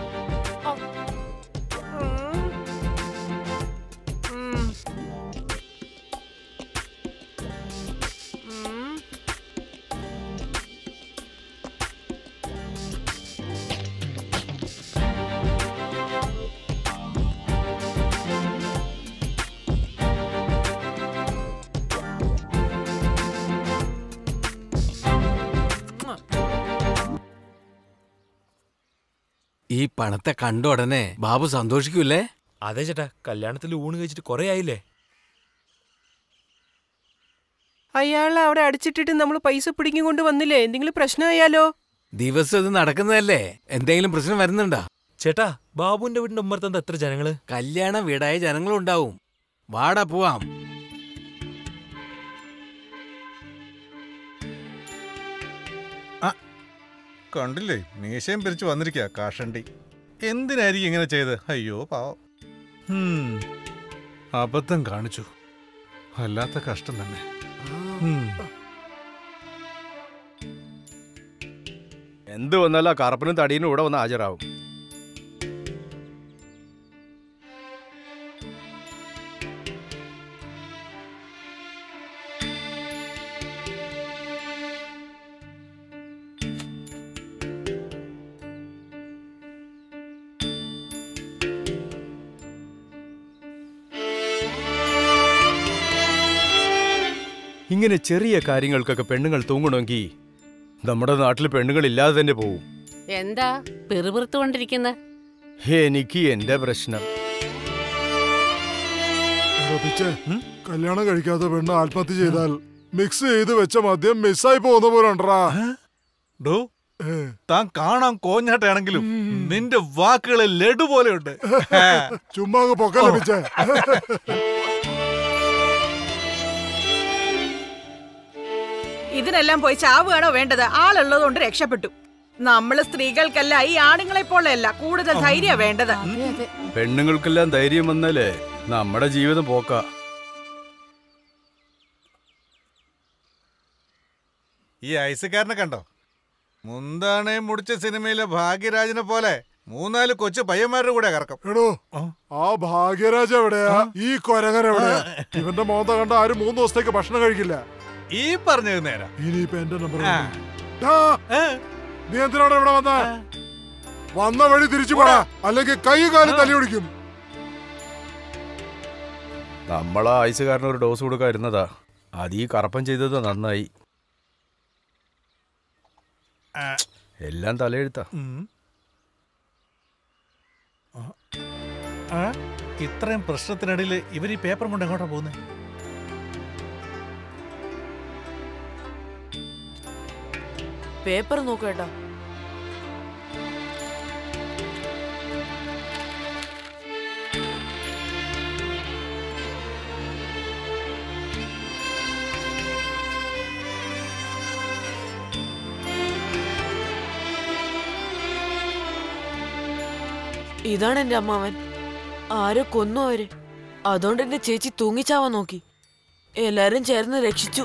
ഈ പണത്തെ കണ്ട ഉടനെ ബാബു സന്തോഷിക്കൂലേ അതെ ചേട്ടാ കല്യാണത്തിൽ ഊണ് കഴിച്ചിട്ട് കുറെ ആയില്ലേ അയാളെ അവിടെ അടിച്ചിട്ടിട്ട് നമ്മൾ പൈസ പിടിക്കും കൊണ്ട് വന്നില്ലേ എന്തെങ്കിലും പ്രശ്നമായാലോ ദിവസം ഇത് നടക്കുന്നതല്ലേ എന്തെങ്കിലും പ്രശ്നം വരുന്നുണ്ടോ ചേട്ടാ ബാബുവിന്റെ വീടിന്റെ ഉമ്മറത്തെന്താ എത്ര ജനങ്ങള് കല്യാണം വീടായ ജനങ്ങളുണ്ടാവും വാടാ പോവാം കണ്ടില്ലേ മീശയും പിരിച്ചു വന്നിരിക്കുക കാഷണ്ടി എന്തിനായിരിക്കും ഇങ്ങനെ ചെയ്ത് അയ്യോ പാവം ഹും, അബദ്ധം കാണിച്ചു വല്ലാത്ത കഷ്ടം തന്നെ ഹും. എന്ത് വന്നാലും ആ കറപ്പനും തടീനും ഇവിടെ വന്ന് ഹാജരാകും ഇങ്ങനെ ചെറിയ കാര്യങ്ങൾക്കൊക്കെ പെണ്ണുങ്ങൾ തൂങ്ങണമെങ്കിൽ നമ്മുടെ നാട്ടിൽ പെണ്ണുങ്ങൾ ഇല്ലാതെ തന്നെ പോവും എന്താ പിറുപിറുത്തുകൊണ്ടിരിക്കുന്ന എനിക്ക് എന്റെ പ്രശ്നം ഉറപ്പിച്ചേ കല്യാണം കഴിക്കാത്ത പെണ്ണ് ആത്മഹത്യ ചെയ്താൽ മിക്സ് ചെയ്ത് വെച്ച മദ്യം മിസ്സായി പോകുന്ന പോലെ ഉണ്ടറാ ഡോ താൻ കാണാൻ കോഞ്ഞാട്ടാണെങ്കിലും നിന്റെ വാക്കുകളെ ലഡു പോലെയുണ്ട് ചുമ്മാ അങ്ങ് പൊക്ക ലഭിച്ചേ ഇതിനെല്ലാം പോയി ചാവുകയാണോ വേണ്ടത് ആളുള്ളത് കൊണ്ട് രക്ഷപ്പെട്ടു നമ്മള് സ്ത്രീകൾക്കല്ല ഈ ആണുങ്ങളെ പോലെയല്ല കൂടുതൽ ധൈര്യ വേണ്ടത് പെണ്ണുങ്ങൾക്കെല്ലാം ധൈര്യം വന്നാലേ നമ്മുടെ ജീവിതം പോക്ക ഈ ഐസുകാരനെ കണ്ടോ മുന്താണെ മുടിച്ച സിനിമയിലെ ഭാഗ്യരാജിനെ പോലെ മൂന്നാല് കൊച്ചു പയ്യന്മാരുടെ കൂടെ കറക്കം എടോ ആ ഭാഗ്യരാജ എവിടെയാ ഈ കൊരങ്ങൻ എവിടെയാ ഇവന്റെ മോന്ത കണ്ട ആരും മൂന്ന് ദിവസത്തേക്ക് ഭക്ഷണം കഴിക്കില്ല ഈ പറഞ്ഞത് നേരം ഇനിയിപ്പൊ എന്റെ നമ്പർ നീ എന്തിനാണ് ഇവിടെ വന്ന വന്ന വഴി തിരിച്ചു പോടാ അല്ലെങ്കിൽ കൈ കാലും തല്ലി ഒടിക്കും നമ്മളാ ഐസുകാരന് ഒരു ഡോസ് കൊടുക്കാതിരുന്നതാ അത് ഈ കറപ്പം ചെയ്തത് നന്നായി എല്ലാം തലയെഴുത്താ ആ, ഇത്രയും പ്രശ്നത്തിനിടയിൽ ഇവർ ഈ പേപ്പർ കൊണ്ട് എങ്ങോട്ടാ പോകുന്നത് പേപ്പർ നോക്കൂ ഏട്ടാ ഇതാണ് എന്റെ അമ്മാവൻ ആരോ കൊന്നു അവര് അതുകൊണ്ട് എന്റെ ചേച്ചി തൂങ്ങിച്ചാവാൻ നോക്കി എല്ലാരും ചേർന്ന് രക്ഷിച്ചു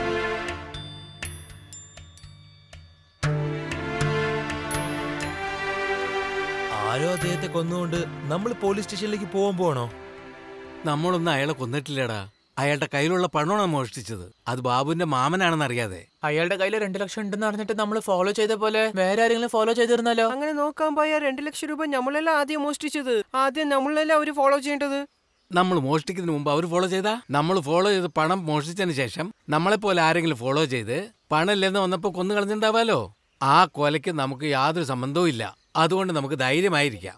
ആരോ അദ്ദേഹത്തെ കൊന്നുകൊണ്ട് നമ്മൾ പോലീസ് സ്റ്റേഷനിലേക്ക് പോകാൻ പോകണോ നമ്മളൊന്നും അയാളെ കൊന്നിട്ടില്ലടാ അയാളുടെ കയ്യിലുള്ള പണമാണ് മോഷ്ടിച്ചത് അത് ബാബുവിന്റെ മാമനാണെന്ന് അറിയാതെ അയാളുടെ കയ്യിൽ രണ്ട് ലക്ഷം ഉണ്ടെന്ന് അറിഞ്ഞിട്ട് നമ്മൾ ഫോളോ ചെയ്ത പോലെ വേറെ ആരെങ്കിലും ഫോളോ ചെയ്തിരുന്നാലോ അങ്ങനെ നോക്കാൻ പോയ രണ്ട് ലക്ഷം രൂപ നമ്മളെല്ലാം ആദ്യം മോഷ്ടിച്ചത് ആദ്യം നമ്മളെല്ലാം അവര് ഫോളോ ചെയ്യേണ്ടത് നമ്മൾ മോഷ്ടിക്കുന്നതിന് മുമ്പ് അവർ ഫോളോ ചെയ്താ നമ്മൾ ഫോളോ ചെയ്ത് പണം മോഷ്ടിച്ചതിന് ശേഷം നമ്മളെപ്പോലെ ആരെങ്കിലും ഫോളോ ചെയ്ത് പണം ഇല്ലെന്ന് വന്നപ്പോൾ കൊന്നു കളഞ്ഞിട്ടുണ്ടാവാലോ ആ കൊലയ്ക്ക് നമുക്ക് യാതൊരു സംബന്ധവും ഇല്ല അതുകൊണ്ട് നമുക്ക് ധൈര്യമായിരിക്കാം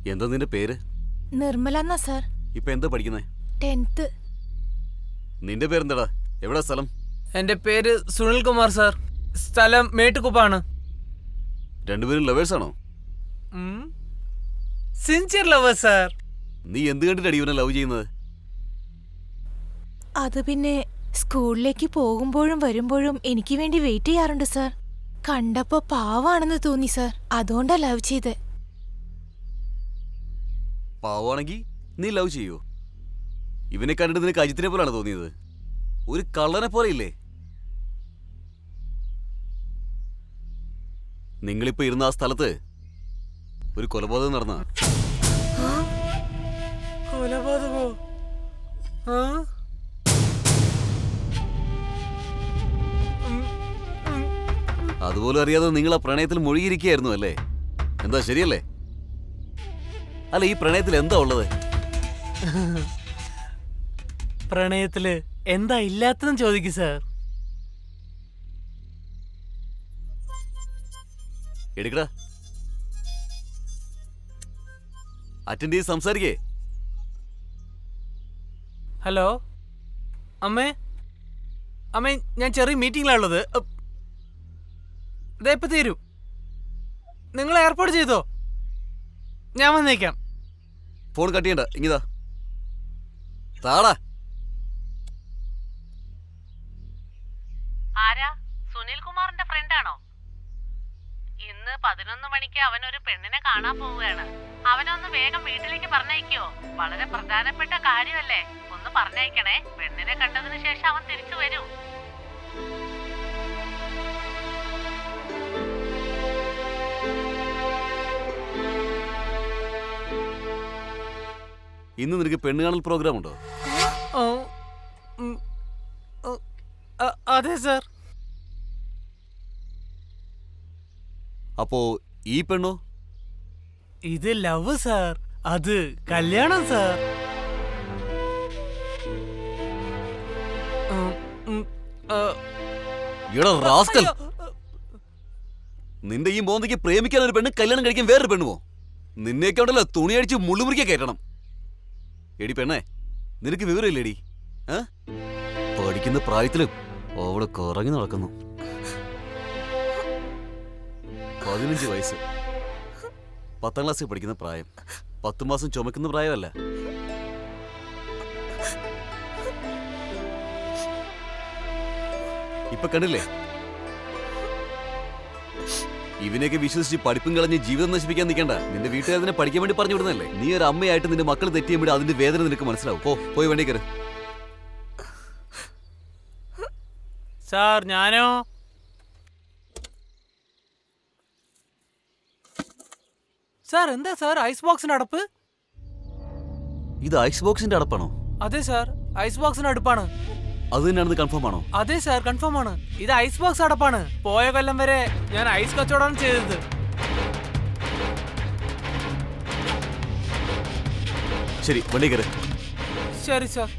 എന്താ നിന്റെ പേര് നിർമ്മല എന്നാ സാർ ഇപ്പൊ എന്താ പഠിക്കുന്നേ ടെൻത്ത് നിന്റെ പേരെന്താടാ എവിടാ സ്ഥലം എന്റെ പേര് സുനിൽ കുമാർ സാർ സ്ഥലം മേട്ടുകുപ്പാണ് രണ്ടുപേരും ലവേഴ്സ് ആണോ സിൻസിയർ ലവർ സാർ നീ എന്ത് കണ്ടിട്ടാണ് ഇവനെ ലവ് ചെയ്യുന്നത് അത് പിന്നെ സ്കൂളിലേക്ക് പോകുമ്പോഴും വരുമ്പോഴും എനിക്ക് വേണ്ടി വെയിറ്റ് ചെയ്യാറുണ്ട് സാർ കണ്ടപ്പോ പാവാണെന്ന് തോന്നി സാർ അതുകൊണ്ടാ ലവ് ചെയ്ത് പാവാണെങ്കി നീ ലവ് ചെയ്യോ ഇവനെ കണ്ടിട്ട് നിനക്ക് അജിത്തിനെ പോലാണ് തോന്നിയത് ഒരു കള്ളനെ പോലെ ഇല്ലേ നിങ്ങളിപ്പോ ഇരുന്ന ആ സ്ഥലത്ത് ഒരു കൊലപാതകം നടന്ന കൊലപാതകോ ആ അതുപോലും അറിയാതെ നിങ്ങൾ ആ പ്രണയത്തിൽ മുഴുകിയിരിക്കുകയായിരുന്നു അല്ലേ എന്താ ശരിയല്ലേ അല്ല ഈ പ്രണയത്തിൽ എന്താ ഉള്ളത് പ്രണയത്തില് എന്താ ഇല്ലാത്തതെന്ന് ചോദിക്കും സാർ എടുക്കടാ അറ്റൻഡ് ചെയ്ത് സംസാരിക്കേ ഹലോ അമ്മേ അമ്മേ ഞാൻ ചെറിയ മീറ്റിംഗിലാണുള്ളത് ഇതെപ്പോ തീരും നിങ്ങൾ ഏർപ്പാട് ചെയ്തോ ഞാൻ വന്നേക്കാം ഫോൺ കട്ട് ചെയ്യണ്ട ഇങ്ങിതാ താടാ ആരാ സുനിൽ കുമാറിന്റെ ഫ്രണ്ടാണോ ഇന്ന് പതിനൊന്ന് മണിക്ക് അവൻ ഒരു പെണ്ണിനെ കാണാൻ പോവുകയാണ് അവനൊന്ന് വേഗം വീട്ടിലേക്ക് പറഞ്ഞയക്കോ വളരെ പ്രധാനപ്പെട്ട കാര്യമല്ലേ ഒന്ന് പറഞ്ഞയക്കണേ പെണ്ണിനെ കണ്ടതിന് ശേഷം അവൻ തിരിച്ചു വരൂ ഇന്ന് നിനക്ക് പെണ്ണുകാണൽ പ്രോഗ്രാം ഉണ്ടോ ഓ, ഉം, ഓ, അ- അതെ സാർ അപ്പോ ഈ പെണ്ണോ ഇത് ലവ് സാർ അത് കല്യാണം സാർ ഉം, ഉം, ആ, എടാ റാസ്കൽ നിന്റെ ഈ മോന്തയ്ക്ക് പ്രേമിക്കാൻ ഒരു പെണ്ണ് കല്യാണം കഴിക്കാൻ വേറൊരു പെണ്ണുമോ നിന്നെയൊക്കെ ഉണ്ടല്ലോ തുണിയടിച്ച് മുള്ളുമുറിക്ക കയറ്റണം എടി പെണ്ണേ നിനക്ക് വിവരമില്ലേടി ഏ പഠിക്കുന്ന പ്രായത്തിലും അവള് കറങ്ങി നടക്കുന്നു പതിനഞ്ച് വയസ്സ് പത്താം ക്ലാസ്സിൽ പഠിക്കുന്ന പ്രായം പത്ത് മാസം ചുമക്കുന്ന പ്രായമല്ല ഇപ്പൊ കണ്ടില്ലേ ഇവനെയൊക്കെ വിശ്വസിച്ച് പഠിപ്പും കളഞ്ഞ് ജീവിതം നശിപ്പിക്കാൻ നിൽക്കണ്ട നിന്റെ വീട്ടുകാരനെ പഠിക്കാൻ വേണ്ടി പറഞ്ഞു വിടുന്നല്ലേ നീ ഒരു അമ്മയായിട്ട് നിന്റെ മക്കൾ തെറ്റിയുമ്പോൾ അതിന്റെ വേദന നിനക്ക് മനസ്സിലാവും പോ പോയി വണ്ടി കയറി സാർ ഞാനോ സാർ എന്താ സാർ ഐസ് ബോക്സിന്റെ അടപ്പ് ഇത് ഐസ് ബോക്സിന്റെ അടപ്പാണോ അതെ സാർ ഐസ് ബോക്സിന്റെ അടുപ്പാണ് അത് തന്നെയാണെന്ന് കൺഫേം ആണോ അതെ സാർ കൺഫേം ആണ് ഇത് ഐസ് ബോക്സ് അടപ്പാണ് പോയ കൊല്ലം വരെ ഞാൻ ഐസ് കച്ചവടമാണ് ചെയ്തത് ശരി വണ്ടി കയറി ശരി സാർ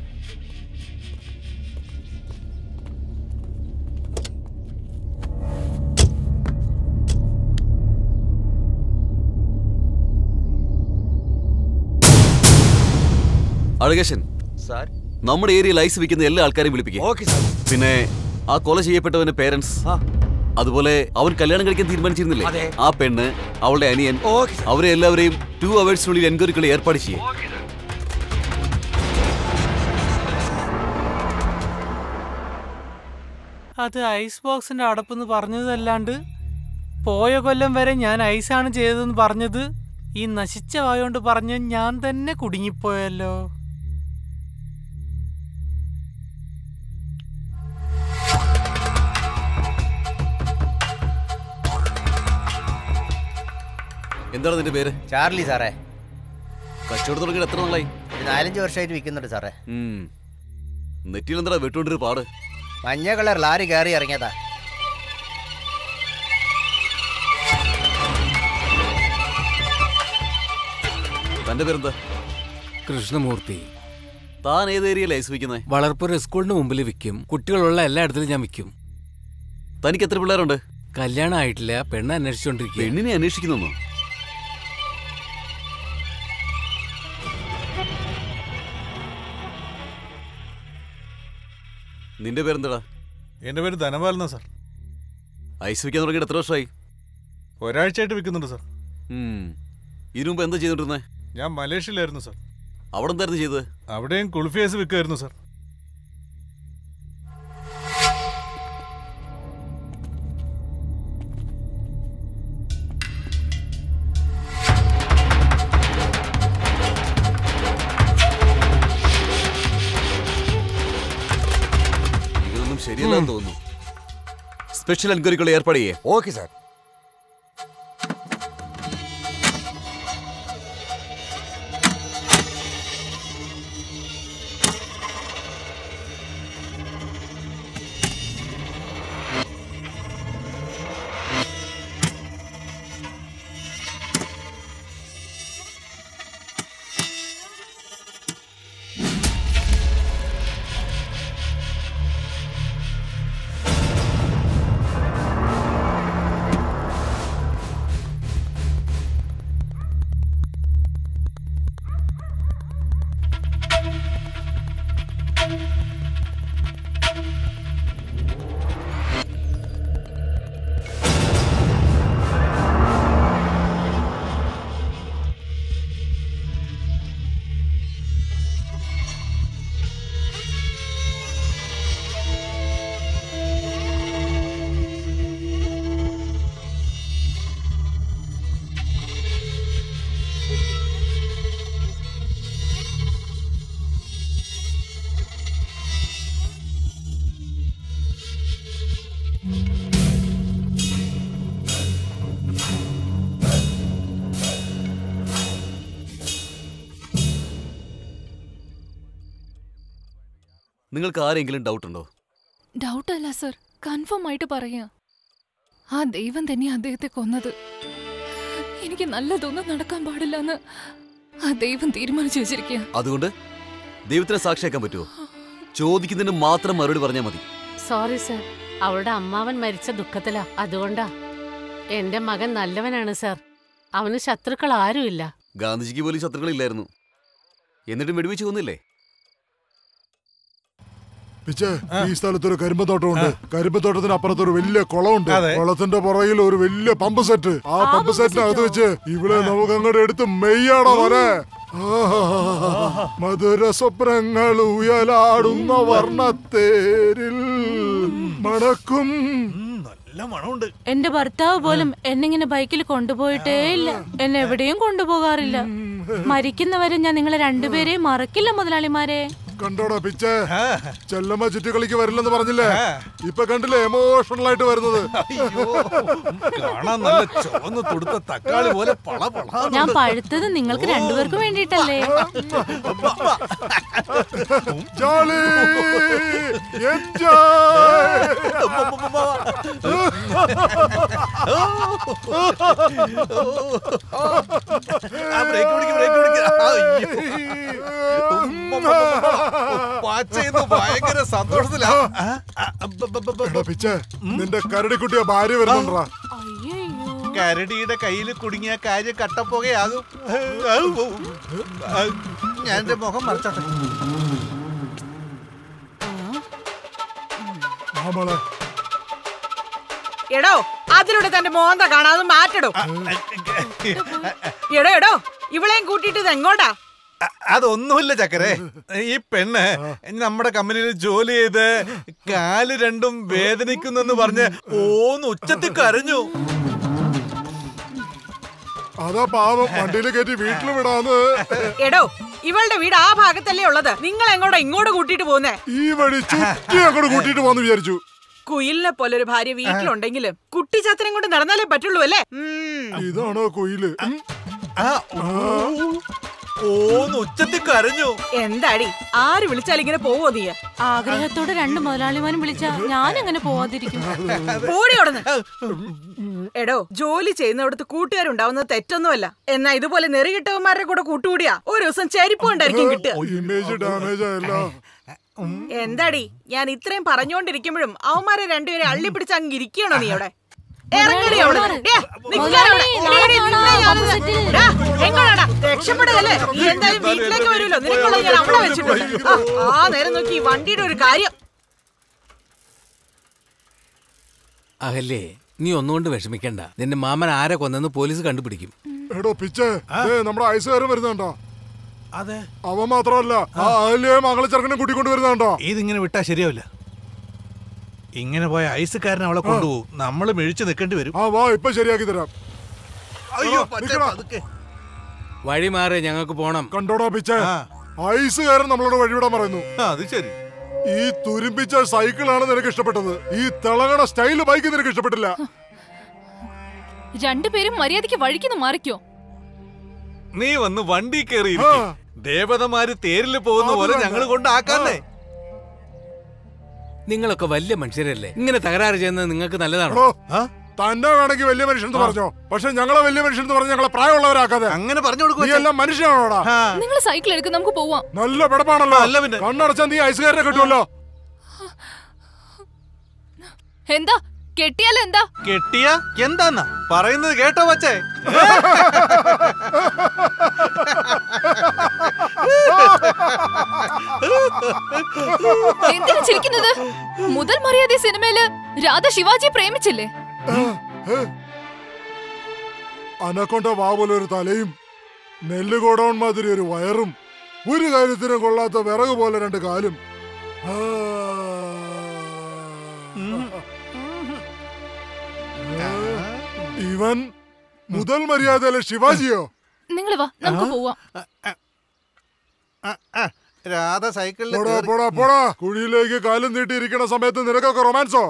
അഴകേശൻ സാർ നമ്മുടെ ഏരിയയിൽ ഐസ് വിൽക്കുന്ന എല്ലാ ആൾക്കാരെയും വിളിപ്പിക്കും പിന്നെ ആ കൊല ചെയ്യപ്പെട്ടവന്റെ പേരൻസ് അതുപോലെ അവൻ കല്യാണം കഴിക്കാൻ തീരുമാനിച്ചിരുന്നില്ലേ അതെ. ആ പെണ്ണ് അവളുടെ അനിയൻ അവരെ എല്ലാവരെയും ടു അവേഴ്സിനുള്ളിൽ എൻക്വയറികൾ ഏർപ്പാട് ചെയ്യും അത് ഐസ് ബോക്സിന്റെ അടപ്പെന്ന് പറഞ്ഞതല്ലാണ്ട് പോയ കൊല്ലം വരെ ഞാൻ ഐസാണ് ചെയ്തതെന്ന് പറഞ്ഞത് ഈ നശിച്ച വായോണ്ട് പറഞ്ഞ് ഞാൻ തന്നെ കുടുങ്ങിപ്പോയല്ലോ എന്താണ് നിന്റെ പേര് ചാർലി സാറേ കച്ചവടം തുടങ്ങിയിട്ട് എത്ര നാളായി ഒരു നാലഞ്ച് വർഷമായിട്ട് വിൽക്കുന്നുണ്ട് സാറേ ഉം. നെറ്റിയിൽ എന്താ വെട്ടുകൊണ്ടൊരു പാട് മഞ്ഞ കളർ ലാരി കയറി ഇറങ്ങിയതാ തന്റെ പേരെന്താ കൃഷ്ണമൂർത്തി താൻ ഏത് ഏരിയയിൽ ഐസ് വിൽക്കുന്നത് വളർപ്പുര സ്കൂളിന് മുമ്പിൽ വിൽക്കും കുട്ടികളുള്ള എല്ലായിടത്തിലും ഞാൻ വിൽക്കും തനിക്ക് എത്ര പിള്ളേരുണ്ട് കല്യാണം ആയിട്ടില്ല പെണ്ണ് അന്വേഷിച്ചോണ്ടിരിക്കുക പെണ്ണിനെ അന്വേഷിക്കുന്നു നിന്റെ പേരെന്താടാ എന്റെ പേര് ധനപാലന സാർ ഐസ് വിൽക്കാൻ തുടങ്ങിയിട്ട് എത്ര വർഷമായി ഒരാഴ്ചയായിട്ട് വിൽക്കുന്നുണ്ട് സാർ ഉം. ഇതിനു മുമ്പ് എന്താ ചെയ്തോണ്ടിരുന്നേ ഞാൻ മലേഷ്യയിലായിരുന്നു സാർ അവിടെ എന്തായിരുന്നു ചെയ്തത് അവിടെയും കുൾഫിയേസ് വിൽക്കുമായിരുന്നു സാർ ഇതൊന്നും ശരിയല്ലെന്ന് തോന്നുന്നു സ്പെഷ്യൽ എൻക്വയറിക്കുള്ള ഏർപ്പാട് ചെയ്യേ ഓക്കെ സാർ നിങ്ങൾക്ക് ആരെങ്കിലും ഡൗട്ട് ഉണ്ടോ ഡൗട്ട് അല്ല സർ കൺഫേം ആയിട്ട് പറയാ ആ ദൈവം തന്നെ അദ്ദേഹത്തെ കൊന്നത് എനിക്ക് നല്ലതൊന്നും നടക്കാൻ പാടില്ലെന്ന് ആ ദൈവം തീരുമാനിച്ചു വെച്ചിരിക്കുക അതുകൊണ്ട് ദൈവത്തിനെ സാക്ഷിയാക്കാൻ പറ്റുമോ ചോദിക്കുന്നതിന് മാത്രം മറുപടി പറഞ്ഞാൽ മതി സോറി സർ അവളുടെ അമ്മാവൻ മരിച്ച ദുഃഖത്തിലാ അതുകൊണ്ടാ എന്റെ മകൻ നല്ലവനാണ് സർ അവന് ശത്രുക്കൾ ആരുമില്ല ഗാന്ധിജിക്ക് പോലും ശത്രുക്കളില്ലായിരുന്നു എന്നിട്ടും വെടിവെച്ച് കൊന്നില്ലേ പിച്ചേ ഈ സ്ഥലത്ത് ഒരു കരിമ്പത്തോട്ടമുണ്ട് കരിമ്പത്തോട്ടത്തിന് അപ്പുറത്ത് ഒരു വലിയ കുളമുണ്ട് അതെ. കുളത്തിന്റെ പുറകിൽ ഒരു വലിയ പമ്പ് സെറ്റ് ആ പമ്പ് സെറ്റിനകത്ത് വെച്ച് ഇവിടെ നമുക്ക് അങ്ങോട്ട് എടുത്ത് മെയ്യാടാ വരെ മധുര സ്വപ്നങ്ങൾ ഉയലാടുന്ന വർണ്ണത്തേരിൽ മണക്കും നല്ല മണമുണ്ട് എന്റെ ഭർത്താവ് പോലും എന്നെങ്ങനെ ബൈക്കിൽ കൊണ്ടുപോയിട്ടേ ഇല്ല എന്നെ എവിടെയും കൊണ്ടുപോകാറില്ല മരിക്കുന്നവരെ ഞാൻ നിങ്ങളെ രണ്ടുപേരെയും മറക്കില്ല മുതലാളിമാരെ കണ്ടോടാ പിച്ചേ ചെല്ലമ്മ ചുറ്റുകളിക്ക് വരില്ലെന്ന് പറഞ്ഞില്ലേ ഇപ്പൊ കണ്ടില്ലേ എമോഷണൽ ആയിട്ട് വരുന്നത് കാണാൻ നല്ല ചുവന്ന് തുടുത്ത തക്കാളി പോലെ പള പള ഞാൻ പഴുത്തത് നിങ്ങൾക്ക് രണ്ടുപേർക്കും വേണ്ടിയിട്ടല്ലേ ജോളി ബ്രേക്ക് പിടിക്ക് ബ്രേക്ക് പിടിക്ക് അയ്യോ. പാച്ചയിന്ന് ഭയങ്കര സന്തോഷത്തിലാ എടാ പിച്ചേ നിന്റെ കരടിക്കുട്ടിയ ഭാര്യ വരുന്നുണ്ടാ കരടിയുടെ കയ്യിൽ കുടുങ്ങിയ കാര്യം കട്ടപ്പുകയാകും ഞാൻ എന്റെ മുഖം മറച്ചോട്ടെ മോളെ എടോ അതിലൂടെ തന്റെ മോന്ത കാണാതെ മാറ്റടോ എടോ എടോ ഇവളെയും കൂട്ടിയിട്ട് ഇത് എങ്ങോട്ടാ അതൊന്നുമില്ല ചക്കരെ ഈ പെണ്ണ് നമ്മുടെ കമ്പനിയിൽ ജോലി ചെയ്ത് കാല് രണ്ടും വേദനിക്കുന്നെന്ന് പറഞ്ഞ് ഓന്ന് ഉച്ചത്തിൽ കരഞ്ഞു അതാ പാവം വണ്ടിയിൽ കയറ്റി വീട്ടിൽ വിടാന്ന് എടോ ഇവളുടെ വീട് ആ ഭാഗത്തല്ലേ ഉള്ളത് നിങ്ങൾ എങ്ങോട്ടാ ഇങ്ങോട്ട് കൂട്ടിയിട്ട് പോകുന്നേ ഈ വഴി ചുറ്റി അങ്ങോട്ട് കൂട്ടിയിട്ട് പോന്ന് വിചാരിച്ചു കുയിലിനെ പോലെ ഒരു ഭാര്യ വീട്ടിലുണ്ടെങ്കിലും കുട്ടി ചാത്തനം കൊണ്ട് നടന്നാലേ പറ്റുള്ളൂ അല്ലേ ഇതാണോ കുയില് ഉം. ഓന്ന് ഉച്ചത്തിൽ കരഞ്ഞു എന്താടി ആര് വിളിച്ചാൽ ഇങ്ങനെ പോവോ നീ ആഗ്രഹത്തോടെ രണ്ട് മുതലാളിമാരും വിളിച്ച ഞാൻ എങ്ങനെ പോവാതിരിക്കും പോടി അവിടുന്ന് എടോ ജോലി ചെയ്യുന്നിടത്ത് കൂട്ടുകാരുണ്ടാവുന്നത് തെറ്റൊന്നുമല്ല എന്നാ ഇതുപോലെ നെറികിട്ടവന്മാരുടെ കൂടെ കൂട്ടുകൂടിയാ ഒരു ദിവസം ചെരിപ്പ് ഉണ്ടായിരിക്കും കിട്ടുക ഇമേജ് ഡാമേജ് ആയല്ലോ എന്താടി ഞാൻ ഇത്രയും പറഞ്ഞുകൊണ്ടിരിക്കുമ്പോഴും അവന്മാരെ രണ്ടുപേരെ അള്ളി പിടിച്ച് അങ്ങ് ഇരിക്കണോ നീ അവിടെ ഇറങ്ങടി അവിടെ ഡേ, നിക്കാൻ അവിടെ. ഇറങ്ങടി, നിന്നെ ഞാനിത്. ഡാ, എങ്ങോട്ടാടാ? രക്ഷപ്പെടുകയല്ലേ നീ എന്തായാലും വീട്ടിലേക്ക് വരുമല്ലോ നിനക്കുള്ള ഞാൻ അവിടെ വെച്ചിട്ടുണ്ട് ആ, ആ നേരം നോക്കി ഈ വണ്ടിയുടെ ഒരു കാര്യം അഹല്ലേ നീ ഒന്നുകൊണ്ട് വിഷമിക്കണ്ട നിന്റെ മാമൻ ആരെ കൊന്നെന്ന് പോലീസ് കണ്ടുപിടിക്കും എടോ പിച്ചേ ദേ, നമ്മുടെ ഐസുകാരൻ വരുന്നുണ്ടോ അതെ അവൻ മാത്രമല്ല ആ അഹല്യയെ മകളെ ചെറുക്കനെ കൂട്ടിക്കൊണ്ട് വരുന്നുണ്ടോ ഇതിങ്ങനെ വിട്ടാ ശരിയാവില്ല ഇങ്ങനെ പോയ ഐസുകാരൻ അവളെ കൊണ്ടുപോകും നമ്മൾ മിഴിച്ചു നിൽക്കേണ്ടി വരും ആ വാ ഇപ്പൊ ശരിയാക്കി തരാം അയ്യോ ആ, നിക്കടാ. വഴി മാറി ഞങ്ങൾക്ക് പോണം കണ്ടോടാ പിച്ചേ ഐസുകാരൻ നമ്മളോട് വഴിവിടാൻ പറയുന്നു അത് ശരി ഈ തുരുമ്പിച്ച സൈക്കിളാണ് നിനക്ക് ഇഷ്ടപ്പെട്ടത് ഈ തിളങ്ങണ സ്റ്റൈല് ബൈക്ക് നിനക്ക് ഇഷ്ടപ്പെട്ടില്ല രണ്ടുപേരും മര്യാദയ്ക്ക് വഴിക്കുന്നു മാറിക്കോ നീ വന്ന് വണ്ടി കയറി ദേവതമാര് തേരിൽ പോകുന്ന പോലെ ഞങ്ങൾ കൊണ്ടാക്കാന്നേ നിങ്ങളൊക്കെ വലിയ മനുഷ്യരല്ലേ ഇങ്ങനെ തകരാറ് ചെയ്യുന്നത് നിങ്ങൾക്ക് നല്ലതാണോ എടോ, തന്നെ വേണമെങ്കിൽ വലിയ മനുഷ്യൻ എന്ന് പറഞ്ഞോ പക്ഷെ ഞങ്ങളെ വലിയ മനുഷ്യൻ എന്ന് പറഞ്ഞ് ഞങ്ങളെ പ്രായമുള്ളവരാക്കാതെ അങ്ങനെ പറഞ്ഞു നീ എല്ലാം മനുഷ്യനാണോടാ നിങ്ങൾ സൈക്കിൾ എടുക്ക് നമുക്ക് പോവാം നല്ല പിടപ്പാണല്ലോ കണ്ണടച്ചാ നീ ഐസുകാരനെ കിട്ടുമല്ലോ എന്താ കെട്ടിയാലോ എന്താ കെട്ടിയ എന്താന്നാ പറയുന്നത് കേട്ടോ വച്ചേ എന്തിനാ ചിരിക്കുന്നത് മുതൽ മര്യാദ സിനിമയില് രാധ ശിവാജിയെ പ്രേമിച്ചില്ലേ അനക്കൊണ്ട വാ പോലെ ഒരു തലയും നെല്ല് ഗോഡൌൺ മാതിരി ഒരു വയറും ഒരു കാര്യത്തിനും കൊള്ളാത്ത വിറക് പോലെ രണ്ട് കാലും ആ. ഇവൻ മുതൽ മര്യാദയിലെ ശിവാജിയോ നിങ്ങൾ വാ നമുക്ക് പോവാം രാധ സൈക്കിളിൽ പോടാ പോടാ പോടാ കുഴിയിലേക്ക് കാലും നീട്ടിയിരിക്കുന്ന സമയത്ത് നിനക്കൊക്കെ റൊമാൻസോ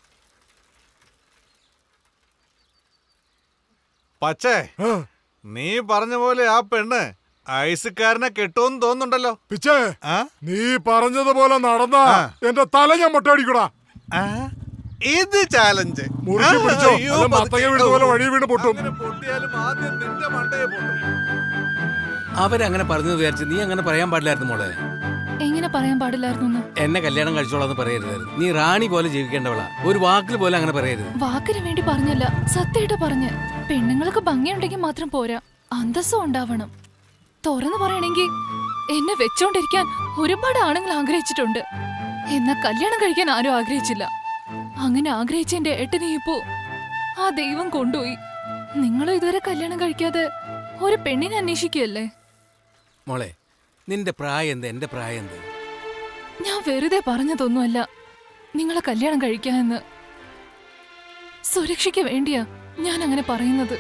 പച്ചേ നീ പറഞ്ഞ പോലെ ആ പെണ്ണ് ഐസുകാരനെ കെട്ടുമെന്ന് തോന്നുന്നുണ്ടല്ലോ പിച്ചേ നീ പറഞ്ഞതുപോലെ നടന്ന എന്റെ തല ഞാൻ മൊട്ടടിക്കടാ ഇത് ചാലഞ്ച് മുറുക്കി പിടിച്ചോ അല്ല മത്തങ്ങ വീട് പോലെ വഴി വീണ് പൊട്ടും അവരങ്ങനെ പറഞ്ഞു വിചാരിച്ച് നീ അങ്ങനെ പറയാൻ പാടില്ലായിരുന്നു മോളെ എങ്ങനെ പറയാൻ പാടില്ലായിരുന്നു എന്നെ കല്യാണം കഴിച്ചോളാന്ന് പറയരുതായിരുന്നു നീ റാണി പോലെ ജീവിക്കേണ്ടവളാ ഒരു വാക്കിൽ പോലെ അങ്ങനെ പറയരുത് വാക്കിന് വേണ്ടി പറഞ്ഞല്ല സത്യമായിട്ട് പറഞ്ഞ് പെണ്ണുങ്ങൾക്ക് ഭംഗിയുണ്ടെങ്കിൽ മാത്രം പോരാ അന്തസ്സും ഉണ്ടാവണം തുറന്നു പറയണെങ്കി എന്നെ വെച്ചോണ്ടിരിക്കാൻ ഒരുപാട് ആണുങ്ങൾ ആഗ്രഹിച്ചിട്ടുണ്ട് എന്നാ കല്യാണം കഴിക്കാൻ ആരും ആഗ്രഹിച്ചില്ല അങ്ങനെ ആഗ്രഹിച്ചെന്റെ ഏട്ടനെ ഇപ്പോ ആ ദൈവം കൊണ്ടുപോയി നിങ്ങളും ഇതുവരെ കല്യാണം കഴിക്കാതെ ഒരു പെണ്ണിനെ അന്വേഷിക്കുകയല്ലേ മോളെ നിന്റെ പ്രായം എന്ത് എന്റെ പ്രായം എന്ത് ഞാൻ വെറുതെ പറഞ്ഞതൊന്നുമല്ല നിങ്ങളെ കല്യാണം കഴിക്കാമെന്ന് സുരക്ഷയ്ക്ക് വേണ്ടിയാ ഞാൻ അങ്ങനെ പറയുന്നത്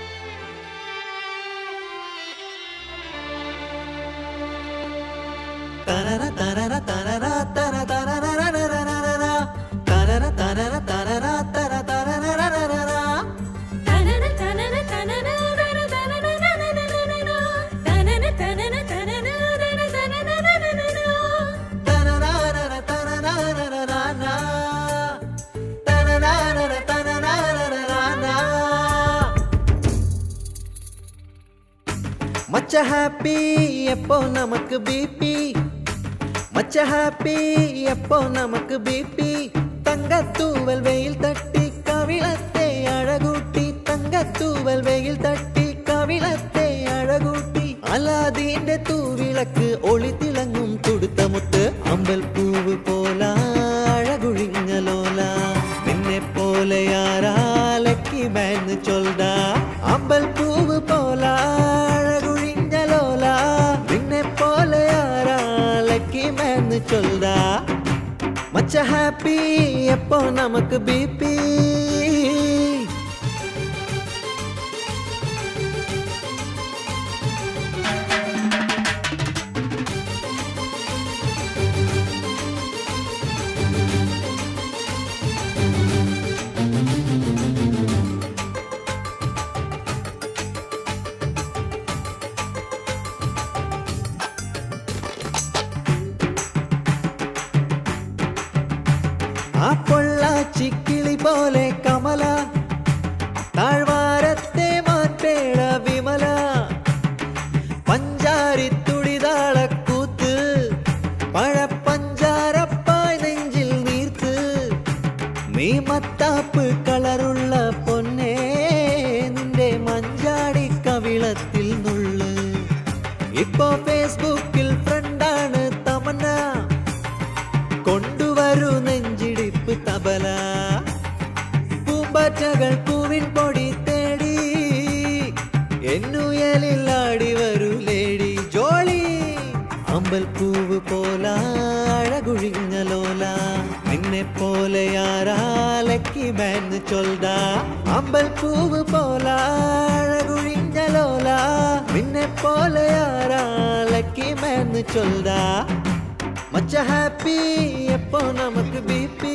மச்ச ஹாப்பி எப்போ நமக்கு பிபி மச்ச ஹாப்பி எப்போ நமக்கு பிபி தங்கத்தூவல் வெயில் தட்டி கவிளத்தை அழகூட்டி தங்கத்தൂവൽ വെയിൽ തട്ടി കവിളത്തെ അഴകൂട്ടി അലാദീന്റെ തൂവിളക്ക് ഒളി തിളങ്ങും തുടുത്ത മുത്ത് അമ്പൽ പൂവ് പോല അഴകുഴിഞ്ഞലോല നിന്നെ പോലെ ആരാലക്കി മേന്ന് ചൊല്ലാ അമ്പൽ പൂവ് പോല അഴകുഴിഞ്ഞലോല നിന്നെ പോലെ ആരാലക്കി മേന്ന് ചൊല്ലാ മച്ച ഹാപ്പി എപ്പോ നമുക്ക് ബി പി ആ പൊള്ളാച്ചി കിളി പോലെ കമല താഴ്വാരത്തെ മാറ്റേട വിമല പഞ്ചാരി തുടിതാളക്കൂത്ത് പഴപ്പഞ്ചാരപ്പായ് നെഞ്ചിൽ നീർത്ത് നീ മത്താപ്പ് കളറുള്ള പൊന്നേ നിന്റെ മഞ്ചാടി കവിളത്തിൽ നുള്ള് ഇപ്പോ ഫേസ്ബുക്കിൽ ഫ്രണ്ടാണ് തമന്ന കൊണ്ടുവരൂ നെഞ്ചിടിപ്പ് തബല പൂമ്പറ്റ പച്ചകൾ പൂവിൻ പൊടി തേടി എന്നുയലിൽ ആടി വരൂ ലേഡി ജോളി അമ്പൽപ്പൂവ് പോല അഴകുഴിഞ്ഞ ലോല നിന്നെ പോലെ ആരാലക്കി മേന്ന് ചൊൽദ അമ്പൽപ്പൂവ് പോല അഴകുഴിഞ്ഞ ലോല നിന്നെ പോലെ ആരാലക്കി മേന്ന് ചൊൽദ മച്ച ഹാപ്പി എപ്പോ നമുക്ക് ബി പി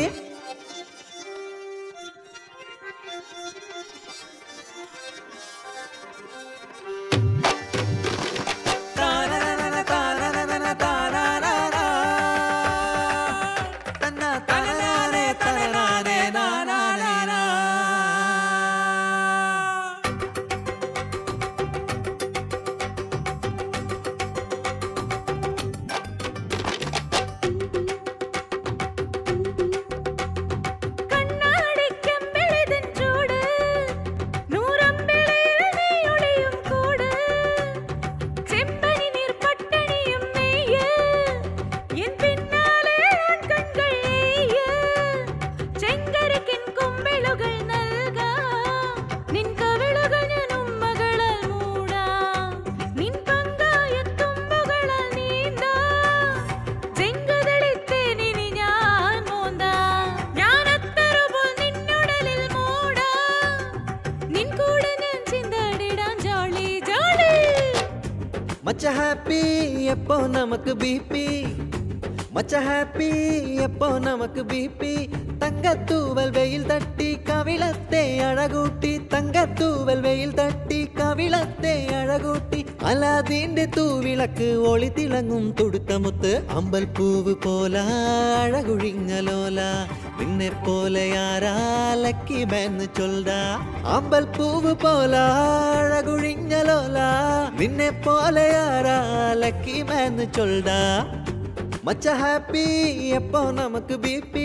കണ്ണാടിക്കമ്പിളിതൻ ചൂട് നൂറമ്പിളിയിൽ നീയൊളിയും കൂട് ചെമ്പനി നീർപ്പട്ടണിയും നെയ്യ് എൻ പിന്നാലെ ആൺകൺകൾ എയ്യ് ചെങ്കരക്കിൻ കുമ്പിളുകൾ നൽകാം നിൻ കവിളുകൾ ഞാൻ ഉമ്മകളാൽ മൂടാം നിൻ പങ്കായ തുമ്പുകളാൽ നീന്താം ചെങ്കതളിത്തേനിനി ഞാൻ മോന്താം ഞാൻ അത്തറുപോൽ നിന്നുടലിൽ മൂടാം നിൻ കൂടെ ഞാൻ ചിന്തടിടാം ജോളി ജോളി മച്ച ഹാപ്പി എപ്പോ നമുക്ക് ബി പി മച്ച ഹാപ്പി എപ്പോ നമുക്ക് ബി പി തങ്കത്തൂവൽ വെയിൽ തട്ടി കവിളത്തെ അഴകൂട്ടി തങ്കത്തൂവൽ വെയിൽ തട്ടി കവിളത്തെ അഴകൂട്ടി അലാദീന്റെ തൂവിളക്ക് ഒളി തിളങ്ങും തുടുത്തമുത്ത് അമ്പൽപ്പൂവ് പോല അഴകുഴിഞ്ഞ ലോല നിന്നെ പോലെ ആരാലക്കി മേന്ന് ചൊൽദ അമ്പൽപ്പൂവ് പോല അഴകുഴിഞ്ഞ ലോല നിന്നെ പോലെ ആരാലക്കി മേന്ന് ചൊൽദ മച്ച ഹാപ്പി എപ്പോ നമുക്ക് ബി പി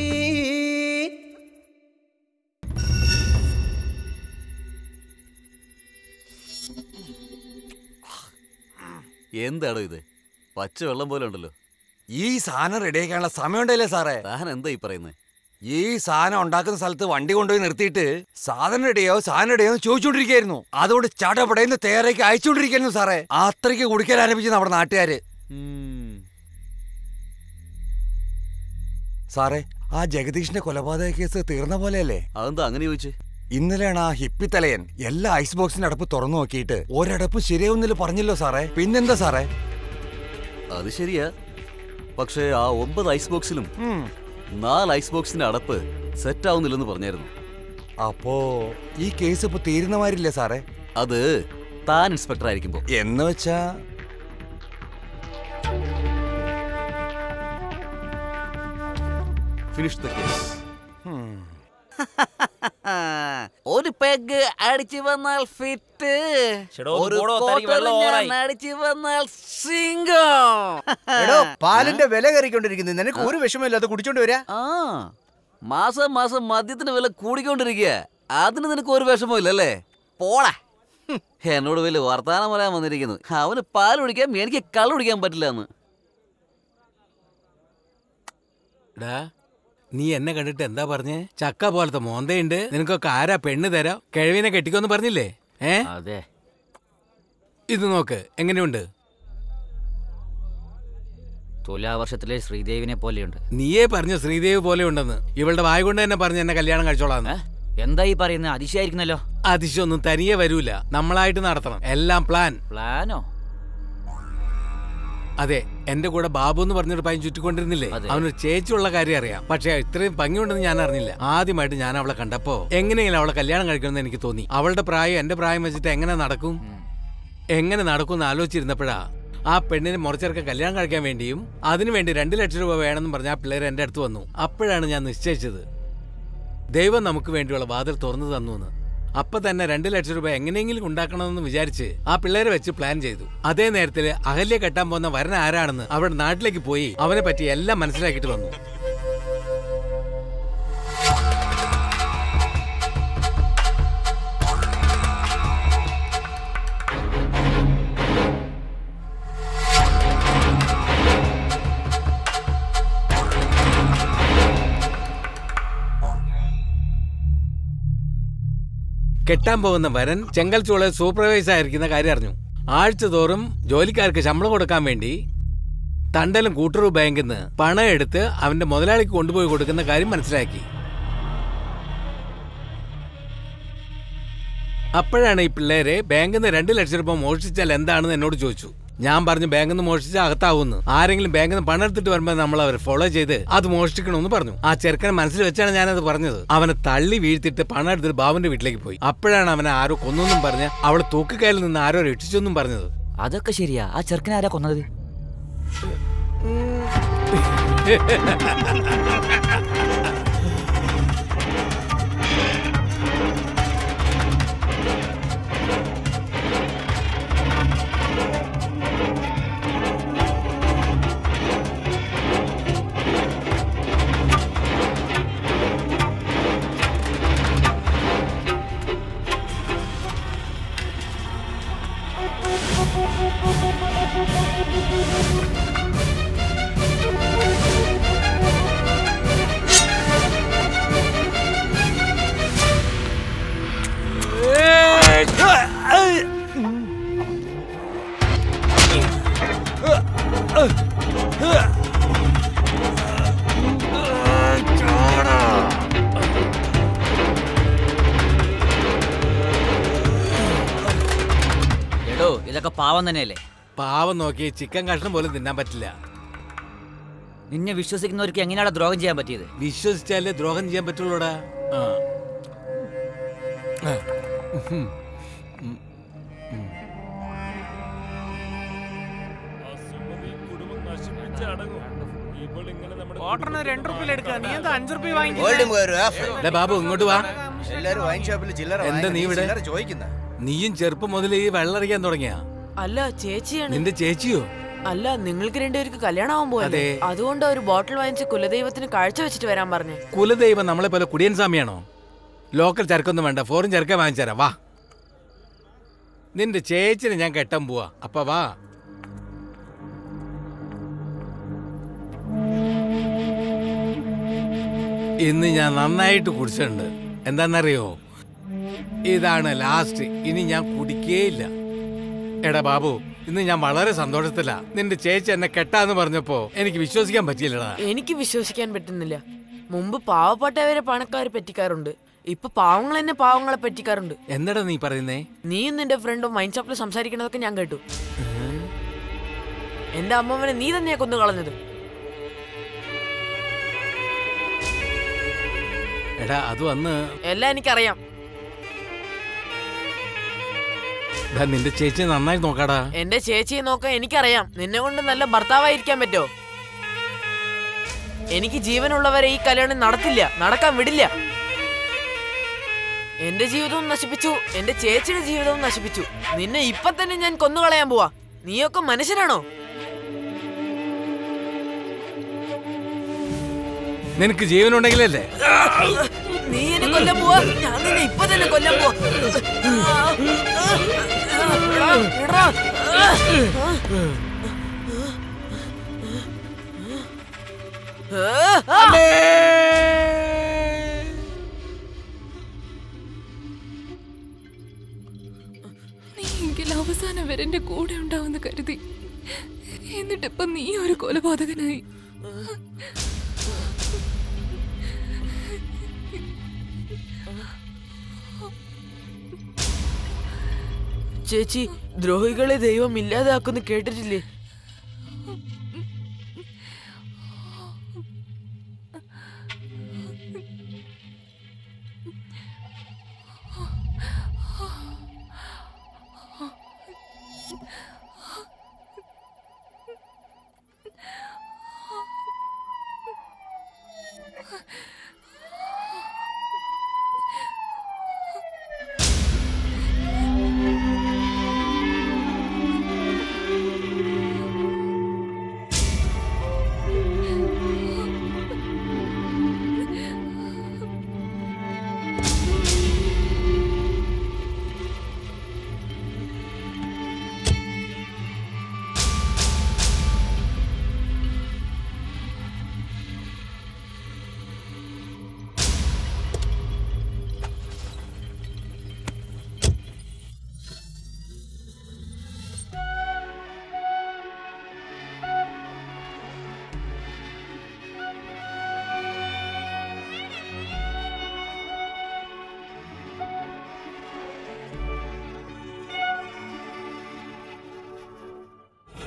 എന്താടോ ഇത് പച്ച വെള്ളം പോലെ ഉണ്ടല്ലോ ഈ സാധനം റെഡിയാക്കാനുള്ള സമയമുണ്ടല്ലേ സാറേ താൻ എന്താ ഈ പറയുന്നത് ഈ സാധനം ഉണ്ടാക്കുന്ന സ്ഥലത്ത് വണ്ടി കൊണ്ടുപോയി നിർത്തിയിട്ട് സാധനം ഇടയോ സാധനം ഇടയോ എന്ന് ചോദിച്ചുകൊണ്ടിരിക്കുകയായിരുന്നു അതുകൊണ്ട് ചടപടയുന്ന തയ്യാറേക്ക് അയച്ചുകൊണ്ടിരിക്കുന്നു സാറേ അത്രയ്ക്ക് കുടിക്കാൻ ആരംഭിച്ചു നമ്മുടെ നാട്ടുകാര് സാറേ ആ ജഗദീഷിന്റെ കൊലപാതക കേസ് തീർന്ന പോലെയല്ലേ അതെന്താ അങ്ങനെ ചോദിച്ചേ ഇന്നലെയാണ് ആ ഹിപ്പി തലയൻ എല്ലാ ഐസ് ബോക്സിന്റെ അടപ്പ് തുറന്നു നോക്കിയിട്ട് ഒരടപ്പ് ശരിയാവുന്നില്ല പറഞ്ഞല്ലോ സാറേ പിന്നെന്താ സാറേ അത് ശരിയാ പക്ഷേ ആ ഒമ്പത് ഐസ് ബോക്സിലും ഉം. നാല് ഐസ് ബോക്സിന്റെ അടപ്പ് സെറ്റ് ആവുന്നില്ലെന്ന് പറഞ്ഞായിരുന്നു അപ്പോ ഈ കേസ് ഇപ്പൊ തീരുന്ന മാതിരില്ലേ സാറേ അത് താൻ ഇൻസ്പെക്ടർ ആയിരിക്കുമ്പോ എന്ന് വെച്ചാ ഫിനിഷ് ദ കേസ് ഒരു പെഗ് അടിച്ചു വന്നാൽ ഫിറ്റ് ചേട്ടോ, ഒന്ന് ഒരു പോടോ, തനിക്ക് quarter വെള്ളം ഞാൻ ഓവറായി. അടിച്ചു വന്നാൽ സിംഗം എടോ പാലിന്റെ വില കയറിക്കൊണ്ടിരിക്കുന്നു നിനക്ക് ഒരു വിഷമമില്ല അത് കുടിച്ചോണ്ട് വരാ ആ മാസം മാസം മദ്യത്തിന് വില കൂടിക്കൊണ്ടിരിക്കുക അതിന് നിനക്ക് ഒരു വിഷമവും ഇല്ലല്ലേ പോടാ ഹും, എന്നോട് വലിയ വർത്താനം പറയാൻ വന്നിരിക്കുന്നു അവന് പാൽ കുടിക്കാൻ എനിക്ക് കള്ളു കുടിക്കാൻ പറ്റില്ല എന്ന് ഡാ നീ എന്നെ കണ്ടിട്ട് എന്താ പറഞ്ഞേ ചക്ക പോലത്തെ മോന്തയുണ്ട് നിനക്കൊക്കെ ആരാ പെണ്ണ് തരാം കിഴവിനെ കെട്ടിക്കോന്ന് പറഞ്ഞില്ലേ ഏ അതെ ഇത് നോക്ക് എങ്ങനെയുണ്ട് തുലാവർഷത്തിലെ ശ്രീദേവിനെ പോലെയുണ്ട് നീയേ പറഞ്ഞു ശ്രീദേവി പോലെ ഉണ്ടെന്ന് ഇവളുടെ വായ കൊണ്ട് തന്നെ പറഞ്ഞ് എന്നെ കല്യാണം കഴിച്ചോളാന്ന് എന്താ ഈ പറയുന്നത് അതിശയായിരിക്കുന്നല്ലോ അതിശയൊന്നും തനിയെ വരൂല നമ്മളായിട്ട് നടത്തണം എല്ലാം പ്ലാൻ പ്ലാനോ അതെ എന്റെ കൂടെ ബാബു എന്ന് പറഞ്ഞൊരു പയ്യൻ ചുറ്റിക്കൊണ്ടിരുന്നില്ലേ അതെ. അവനൊരു ചേച്ചിയുള്ള കാര്യം അറിയാം പക്ഷെ ഇത്രയും ഭംഗിയുണ്ടെന്ന് ഞാൻ അറിഞ്ഞില്ല ആദ്യമായിട്ട് ഞാൻ അവളെ കണ്ടപ്പോ എങ്ങനെയെങ്കിലും അവളെ കല്യാണം കഴിക്കണമെന്ന് എനിക്ക് തോന്നി അവളുടെ പ്രായം എന്റെ പ്രായം വെച്ചിട്ട് എങ്ങനെ നടക്കും എങ്ങനെ നടക്കും എന്ന് ആലോചിച്ചിരുന്നപ്പോഴാ ആ പെണ്ണിനെ മുറച്ചെറുക്ക കല്യാണം കഴിക്കാൻ വേണ്ടിയും അതിനുവേണ്ടി രണ്ട് ലക്ഷം രൂപ വേണമെന്ന് പറഞ്ഞ ആ പിള്ളേർ എന്റെ അടുത്ത് വന്നു അപ്പോഴാണ് ഞാൻ നിശ്ചയിച്ചത് ദൈവം നമുക്ക് വേണ്ടിയുള്ള വാതിൽ തുറന്നു തന്നു എന്ന് അപ്പൊ തന്നെ രണ്ട് ലക്ഷം രൂപ എങ്ങനെയെങ്കിലും ഉണ്ടാക്കണമെന്ന് വിചാരിച്ച് ആ പിള്ളേരെ വെച്ച് പ്ലാൻ ചെയ്തു അതേ നേരത്തിൽ അഹല്യ കെട്ടാൻ പോകുന്ന വരൻ ആരാണെന്ന് അവിടെ നാട്ടിലേക്ക് പോയി അവനെ പറ്റി എല്ലാം മനസ്സിലാക്കിയിട്ട് വന്നു കെട്ടാൻ പോകുന്ന വരൻ ചെങ്കൽച്ചോള സൂപ്പർവൈസർ ആയിരിക്കുന്ന കാര്യം അറിഞ്ഞു ആഴ്ച തോറും ജോലിക്കാർക്ക് ശമ്പളം കൊടുക്കാൻ വേണ്ടി തണ്ടലും കൂട്ടുറു ബാങ്കിൽ നിന്ന് പണം എടുത്ത് അവന്റെ മുതലാളിക്ക് കൊണ്ടുപോയി കൊടുക്കുന്ന കാര്യം മനസ്സിലാക്കി അപ്പോഴാണ് ഈ പിള്ളേരെ ബാങ്കിൽ നിന്ന് രണ്ട് ലക്ഷം രൂപ മോഷ്ടിച്ചാൽ എന്താണെന്ന് എന്നോട് ചോദിച്ചു ഞാൻ പറഞ്ഞു ബാങ്കിൽ നിന്ന് മോഷ്ടിച്ചാൽ അകത്താവുന്നു ആരെങ്കിലും ബാങ്കിൽ നിന്ന് പണം എടുത്തിട്ട് വരുമ്പോൾ നമ്മൾ അവരെ ഫോളോ ചെയ്ത് അത് മോഷ്ടിക്കണമെന്ന് പറഞ്ഞു ആ ചെറുക്കനെ മനസ്സിൽ വെച്ചാണ് ഞാനത് പറഞ്ഞത് അവനെ തള്ളി വീഴ്ത്തിട്ട് പണം എടുത്തിട്ട് ബാബുന്റെ വീട്ടിലേക്ക് പോയി അപ്പോഴാണ് അവനെ ആരോ കൊന്നെന്നും പറഞ്ഞ് അവളെ തൂക്കുകയിൽ നിന്ന് ആരോ രക്ഷിച്ചെന്നും പറഞ്ഞത് അതൊക്കെ ശരിയാ ആ ചെറുക്കനെ ആരാ കൊന്നത് എടോ ഇതൊക്കെ പാവം തന്നെയല്ലേ പാവം നോക്കി ചിക്കൻ കഷ്ണം പോലും തിന്നാൻ പറ്റില്ല നിന്നെ വിശ്വസിക്കുന്നവർക്ക് എങ്ങനെയാണ് ദ്രോഹം ചെയ്യാൻ പറ്റിയത് വിശ്വസിച്ചാലേ ദ്രോഹം ചെയ്യാൻ പറ്റുള്ളൂടാ ആ. ആ. ഉം. ഉം. ഉം. ഓട്ടറിന് രണ്ട് റുപ്യ എടുക്കുക നീ എന്താ അഞ്ചു റുപ്യ ഗോൾഡും കയറുക. ദേ ബാബു ഇങ്ങോട്ട് വാ എല്ലാരും വൈൻ ഷോപ്പിൽ ചില്ലറ എന്താ വാങ്ങി, നീ ഇവിടെ ചില്ലറ ചോദിക്കുന്ന നീയും ചെറുപ്പം മുതൽ ഈ വെള്ളറിയാൻ തുടങ്ങിയ അല്ല ചേച്ചിയാണ് നിന്റെ ചേച്ചിയോ അല്ല നിങ്ങൾക്ക് രണ്ടുപേർക്ക് കല്യാണമാവാൻ പോയല്ലേ അതെ. അതുകൊണ്ട് ഒരു ബോട്ടിൽ വാങ്ങിച്ച് കുലദൈവത്തിന് കാഴ്ച വെച്ചിട്ട് വരാൻ പറഞ്ഞു കുലദൈവം നമ്മളെ പോലെ കുടിയൻ സ്വാമിയാണോ ലോക്കൽ ചരക്കൊന്നും വേണ്ട ഫോറിൻ ചരക്ക വാങ്ങിച്ചാരാ വാ നിന്റെ ചേച്ചിനെ ഞാൻ കെട്ടാൻ പോവാ അപ്പൊ വാ ഇന്ന് ഞാൻ നന്നായിട്ട് കുടിച്ചിട്ടുണ്ട് എന്താണെന്നറിയോ ഇതാണ് ലാസ്റ്റ് ഇനി ഞാൻ കുടിക്കേയില്ല എടാ ബാബു ഇന്ന് ഞാൻ വളരെ സന്തോഷത്തിലാ നിന്റെ ചേച്ചി എന്നെ കെട്ടാന്ന് പറഞ്ഞപ്പോ എനിക്ക് വിശ്വസിക്കാൻ പറ്റിയില്ലടാ എനിക്ക് വിശ്വസിക്കാൻ പറ്റുന്നില്ല മുമ്പ് പാവപ്പെട്ടവരെ പണക്കാർ പറ്റിക്കാറുണ്ട് ഇപ്പൊ പാവങ്ങൾ തന്നെ പാവങ്ങളെ പറ്റിക്കാറുണ്ട് എന്താടാ നീ പറയുന്നേ നീയും നിന്റെ ഫ്രണ്ടും മൈൻ ഷോപ്പിൽ സംസാരിക്കണതൊക്കെ ഞാൻ കേട്ടു എന്റെ അമ്മമ്മനെ നീ തന്നെയാ കൊന്നു കളഞ്ഞത് എടാ അത് വന്ന് എല്ലാം എനിക്കറിയാം ദാ നിന്റെ ചേച്ചി നന്നായി നോക്കാടാ എന്റെ ചേച്ചിയെ നോക്കാൻ എനിക്കറിയാം നിന്നെ കൊണ്ട് നല്ല ഭർത്താവായിരിക്കാൻ പറ്റോ എനിക്ക് ജീവനുള്ളവരെ ഈ കല്യാണം നടത്തില്ല നടക്കാൻ വിടില്ല എന്റെ ജീവിതവും നശിപ്പിച്ചു എന്റെ ചേച്ചിയുടെ ജീവിതവും നശിപ്പിച്ചു നിന്നെ ഇപ്പൊ തന്നെ ഞാൻ കൊന്നുകളയാൻ പോവാ നീയൊക്കെ മനുഷ്യനാണോ നിനക്ക് ജീവനുണ്ടെങ്കിലല്ലേ നീ എന്നെ കൊല്ലാൻ പോവാ ഞാൻ നിന്നെ ഇപ്പൊ തന്നെ കൊല്ലാൻ പോവാ എടാ, എടാ. നീ എങ്കിലും അവസാനം വരെ എന്റെ കൂടെ ഉണ്ടാവുന്ന കരുതി എന്നിട്ടിപ്പൊ നീ ഒരു കൊലപാതകനായി ചേച്ചി ദ്രോഹികളെ ദൈവം ഇല്ലാതാക്കുന്നു കേട്ടിട്ടില്ലേ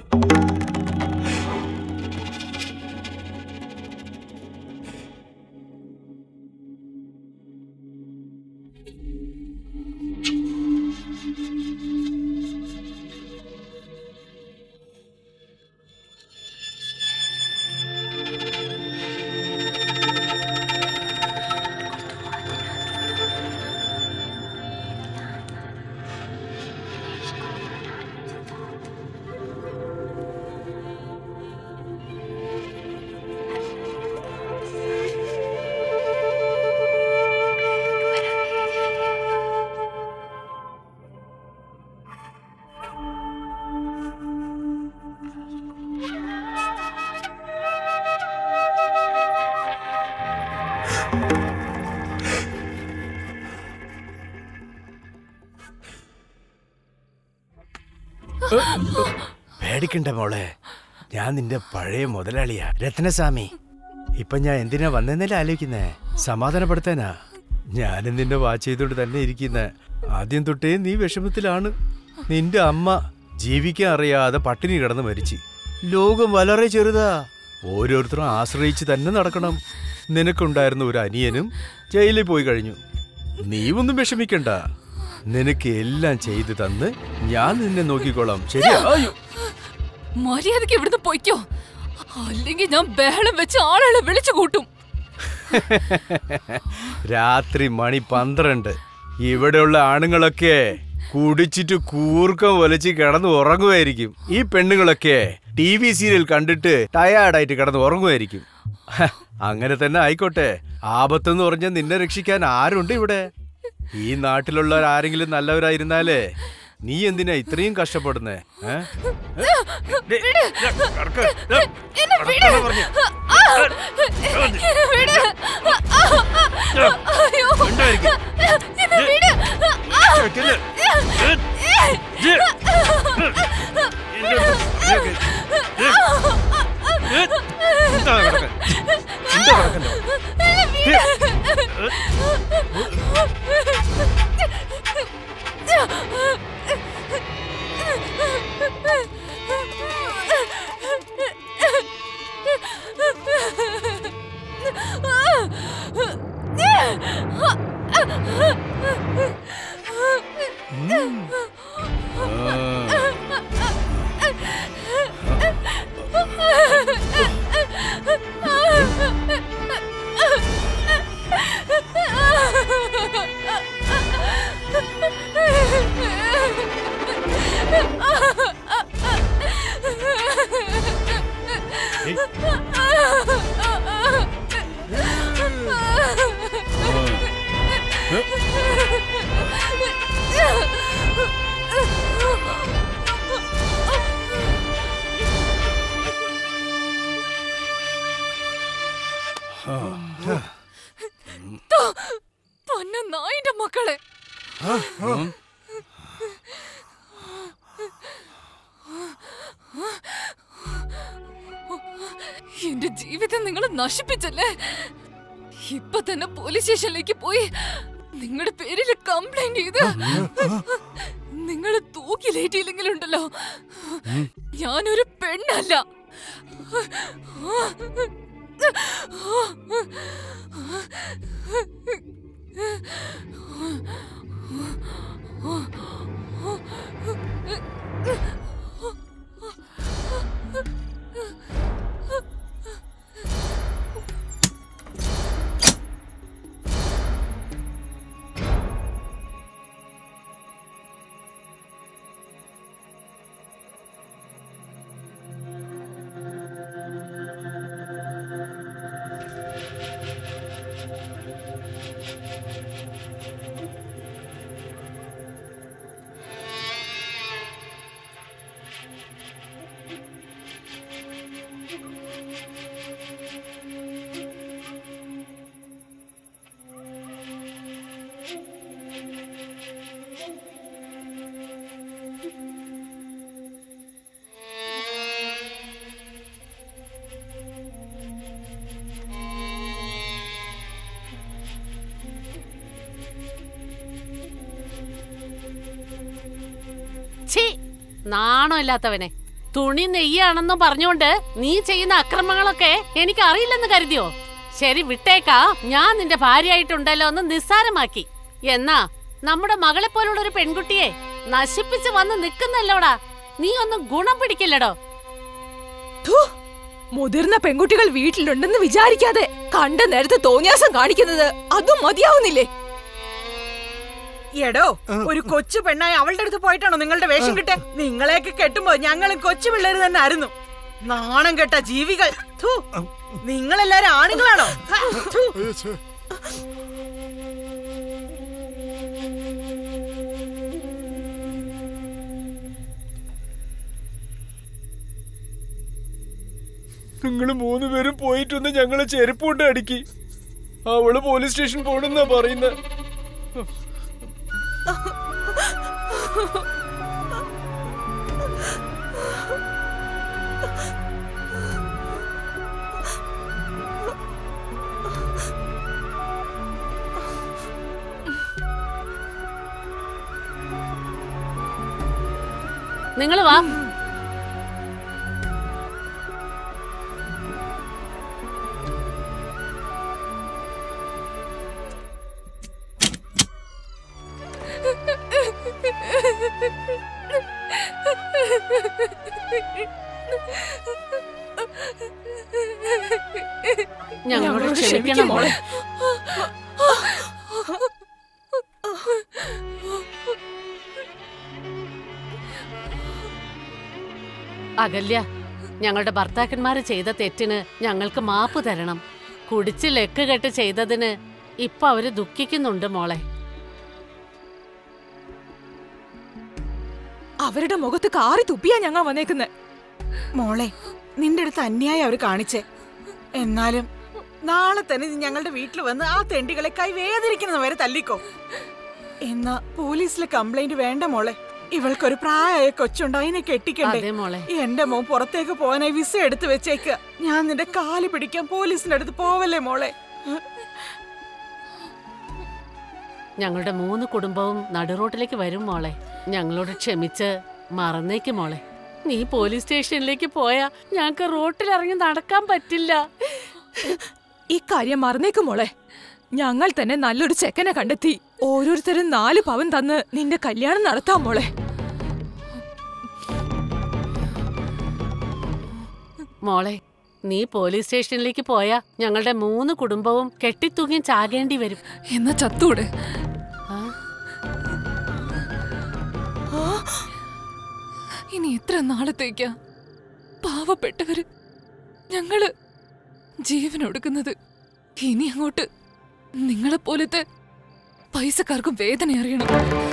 പേടിക്കണ്ട മോളെ ഞാൻ നിന്റെ പഴയ മുതലാളിയാ രത്നസ്വാമി ഇപ്പൊ ഞാൻ എന്തിനാ വന്നെന്നല്ലേ ആലോചിക്കുന്നേ സമാധാനപ്പെടുത്താനാ ഞാനും നിന്നെ വാച്ച് ചെയ്തോണ്ട് തന്നെ ഇരിക്കുന്നെ ആദ്യം തൊട്ടേ നീ വിഷമത്തിലാണ് നിന്റെ അമ്മ ജീവിക്കാൻ അറിയാതെ പട്ടിണി കിടന്ന് മരിച്ചു ലോകം വളരെ ചെറുതാ ഓരോരുത്തരും ആശ്രയിച്ച് തന്നെ നടക്കണം നിനക്കുണ്ടായിരുന്ന ഒരു അനിയനും ജയിലിൽ പോയി കഴിഞ്ഞു നീ ഒന്നും വിഷമിക്കണ്ട നിനക്ക് എല്ലാം ചെയ്തു തന്ന് ഞാൻ നിന്നെ നോക്കിക്കോളാം ശരിയാ അയ്യോ മര്യാദക്ക് ഇവിടുന്ന് പൊയ്ക്കോ അല്ലെങ്കിൽ ഞാൻ ബഹളം വെച്ച് ആളുകളെ വിളിച്ചു കൂട്ടും രാത്രി മണി പന്ത്രണ്ട് ഇവിടെയുള്ള ആണുങ്ങളൊക്കെ കുടിച്ചിട്ട് കൂർക്കം വലിച്ച് കിടന്ന് ഉറങ്ങുമായിരിക്കും ഈ പെണ്ണുങ്ങളൊക്കെ ടി വി സീരിയൽ കണ്ടിട്ട് ടയേർഡായിട്ട് കിടന്ന് ഉറങ്ങുമായിരിക്കും ഹ, അങ്ങനെ തന്നെ ആയിക്കോട്ടെ ആപത്തെന്ന് പറഞ്ഞാൽ നിന്നെ രക്ഷിക്കാൻ ആരുണ്ട് ഇവിടെ ഈ നാട്ടിലുള്ള ആരെങ്കിലും നല്ലവരായിരുന്നാലേ നീ എന്തിനാ ഇത്രയും കഷ്ടപ്പെടുന്നേ ഏ? വിട്. എന്നെ വിട്. ആ. എന്നെ വിട്. അയ്യോ. എന്നെ വിട്. ആ. പൊന്ന നായിന്റെ മക്കളെ എന്റെ ജീവിതം നിങ്ങൾ നശിപ്പിച്ചല്ലേ ഇപ്പൊ തന്നെ പോലീസ് സ്റ്റേഷനിലേക്ക് പോയി നിങ്ങളുടെ പേരിൽ കംപ്ലൈന്റ് ചെയ്ത് നിങ്ങൾ തൂക്കിലേറ്റിയില്ലെങ്കിലുണ്ടല്ലോ ഞാനൊരു പെണ്ണല്ല ഛീ നാണോ ഇല്ലാത്തവനെ തുണി നെയ്യാണെന്ന് പറഞ്ഞുകൊണ്ട് നീ ചെയ്യുന്ന അക്രമങ്ങളൊക്കെ എനിക്ക് അറിയില്ലെന്ന് കരുതിയോ ശരി വിട്ടേക്കാ ഞാൻ നിന്റെ ഭാര്യയായിട്ടുണ്ടല്ലോ എന്ന് നിസ്സാരമാക്കി എന്നാ നമ്മുടെ മകളെ പോലുള്ള ഒരു പെൺകുട്ടിയെ നശിപ്പിച്ച് വന്ന് നിക്കുന്നല്ലോടാ നീ ഒന്നും ഗുണം പിടിക്കില്ലടോ ഥു, മുതിർന്ന പെൺകുട്ടികൾ വീട്ടിലുണ്ടെന്ന് വിചാരിക്കാതെ കണ്ട നേരത്തെ തോന്നിയാസം കാണിക്കുന്നത് അതും മതിയാവുന്നില്ലേ എടോ ഒരു കൊച്ചു പെണ്ണായി അവളുടെ അടുത്ത് പോയിട്ടാണോ നിങ്ങളുടെ വേഷം കിട്ടെ നിങ്ങളെയൊക്കെ കെട്ടുമ്പോ ഞങ്ങളും കൊച്ചു പിള്ളേര് തന്നെ ആയിരുന്നു നാണം കെട്ട ജീവികൾ ഥു, നിങ്ങളെല്ലാരും ആണുങ്ങളാണോ ഹ, ഥു. നിങ്ങൾ മൂന്ന് പേരും പോയിട്ടൊന്ന് ഞങ്ങളെ ചെരുപ്പ് കൊണ്ട് അടുക്കി അവള് പോലീസ് സ്റ്റേഷൻ പോണെന്നാ പറയുന്നത് നിങ്ങൾ വാ ഞങ്ങളോട് ക്ഷമിക്കണം മോളെ അകല്യ ഞങ്ങളുടെ ഭർത്താക്കന്മാര് ചെയ്ത തെറ്റിന് ഞങ്ങൾക്ക് മാപ്പ് തരണം കുടിച്ച് ലെക്ക് കെട്ട് ചെയ്തതിന് ഇപ്പൊ അവര് ദുഃഖിക്കുന്നുണ്ട് മോളെ അവരുടെ മുഖത്ത് കാറി തുപ്പിയാ ഞങ്ങൾ വന്നേക്കുന്നത് മോളെ നിന്റെ അടുത്ത് അന്യായം അവർ കാണിച്ചേ എന്നാലും നാളെ തന്നെ നീ ഞങ്ങളുടെ വീട്ടിൽ വന്ന് ആ തെണ്ടികളെ കൈ വേദനിക്കുന്നത് വരെ തല്ലിക്കോ എന്നാ പോലീസിലെ കംപ്ലൈന്റ് വേണ്ട മോളെ ഇവൾക്കൊരു പ്രായമായ കൊച്ചുണ്ട് അതിനെ കെട്ടിക്കണ്ടേ അതെ മോളെ. എന്റെ മോൻ പുറത്തേക്ക് പോകാനായി വിസ എടുത്ത് വെച്ചേക്ക ഞാൻ നിന്റെ കാല് പിടിക്കാൻ പോലീസിന്റെ അടുത്ത് പോവല്ലേ മോളെ ഞങ്ങളുടെ മൂന്ന് കുടുംബവും നടുറോട്ടിലേക്ക് വരും മോളെ ഞങ്ങളോട് ക്ഷമിച്ച് മറന്നേക്ക് മോളെ നീ പോലീസ് സ്റ്റേഷനിലേക്ക് പോയാ ഞങ്ങക്ക് റോട്ടിലിറങ്ങി നടക്കാൻ പറ്റില്ല ഇക്കാര്യം മറന്നേക്കും മോളെ ഞങ്ങൾ തന്നെ നല്ലൊരു ചെക്കനെ കണ്ടെത്തി ഓരോരുത്തരും നാല് പവൻ തന്ന് നിന്റെ കല്യാണം നടത്താം മോളെ മോളെ നീ പോലീസ് സ്റ്റേഷനിലേക്ക് പോയാ ഞങ്ങളുടെ മൂന്ന് കുടുംബവും കെട്ടിത്തൂങ്ങി ചാകേണ്ടി വരും എന്നാ ചത്തൂടെ ഇനി എത്ര നാളത്തേക്കാ പാവപ്പെട്ടവര് ഞങ്ങള് ജീവൻ ഒടുക്കുന്നത് ഇനി അങ്ങോട്ട് നിങ്ങളെപ്പോലത്തെ പൈസക്കാർക്കും വേദന അറിയണം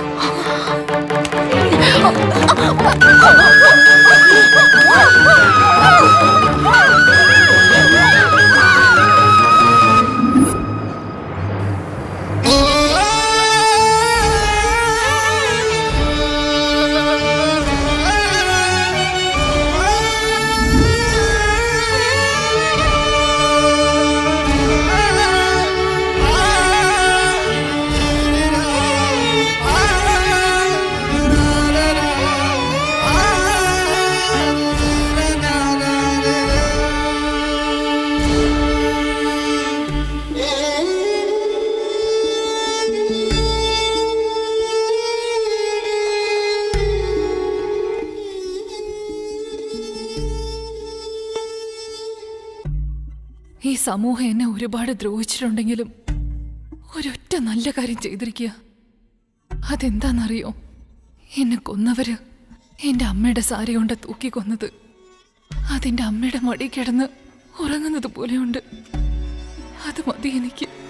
ഈ സമൂഹം എന്നെ ഒരുപാട് ദ്രോഹിച്ചിട്ടുണ്ടെങ്കിലും ഒരൊറ്റ നല്ല കാര്യം ചെയ്തിരിക്കുക അതെന്താണെന്നറിയോ എന്നെ കൊന്നവര് എന്റെ അമ്മയുടെ സാരി കൊണ്ട് തൂക്കി കൊന്നത് അതെന്റെ അമ്മയുടെ മടി കിടന്ന് ഉറങ്ങുന്നത് പോലെയുണ്ട് അത് മതി എനിക്ക്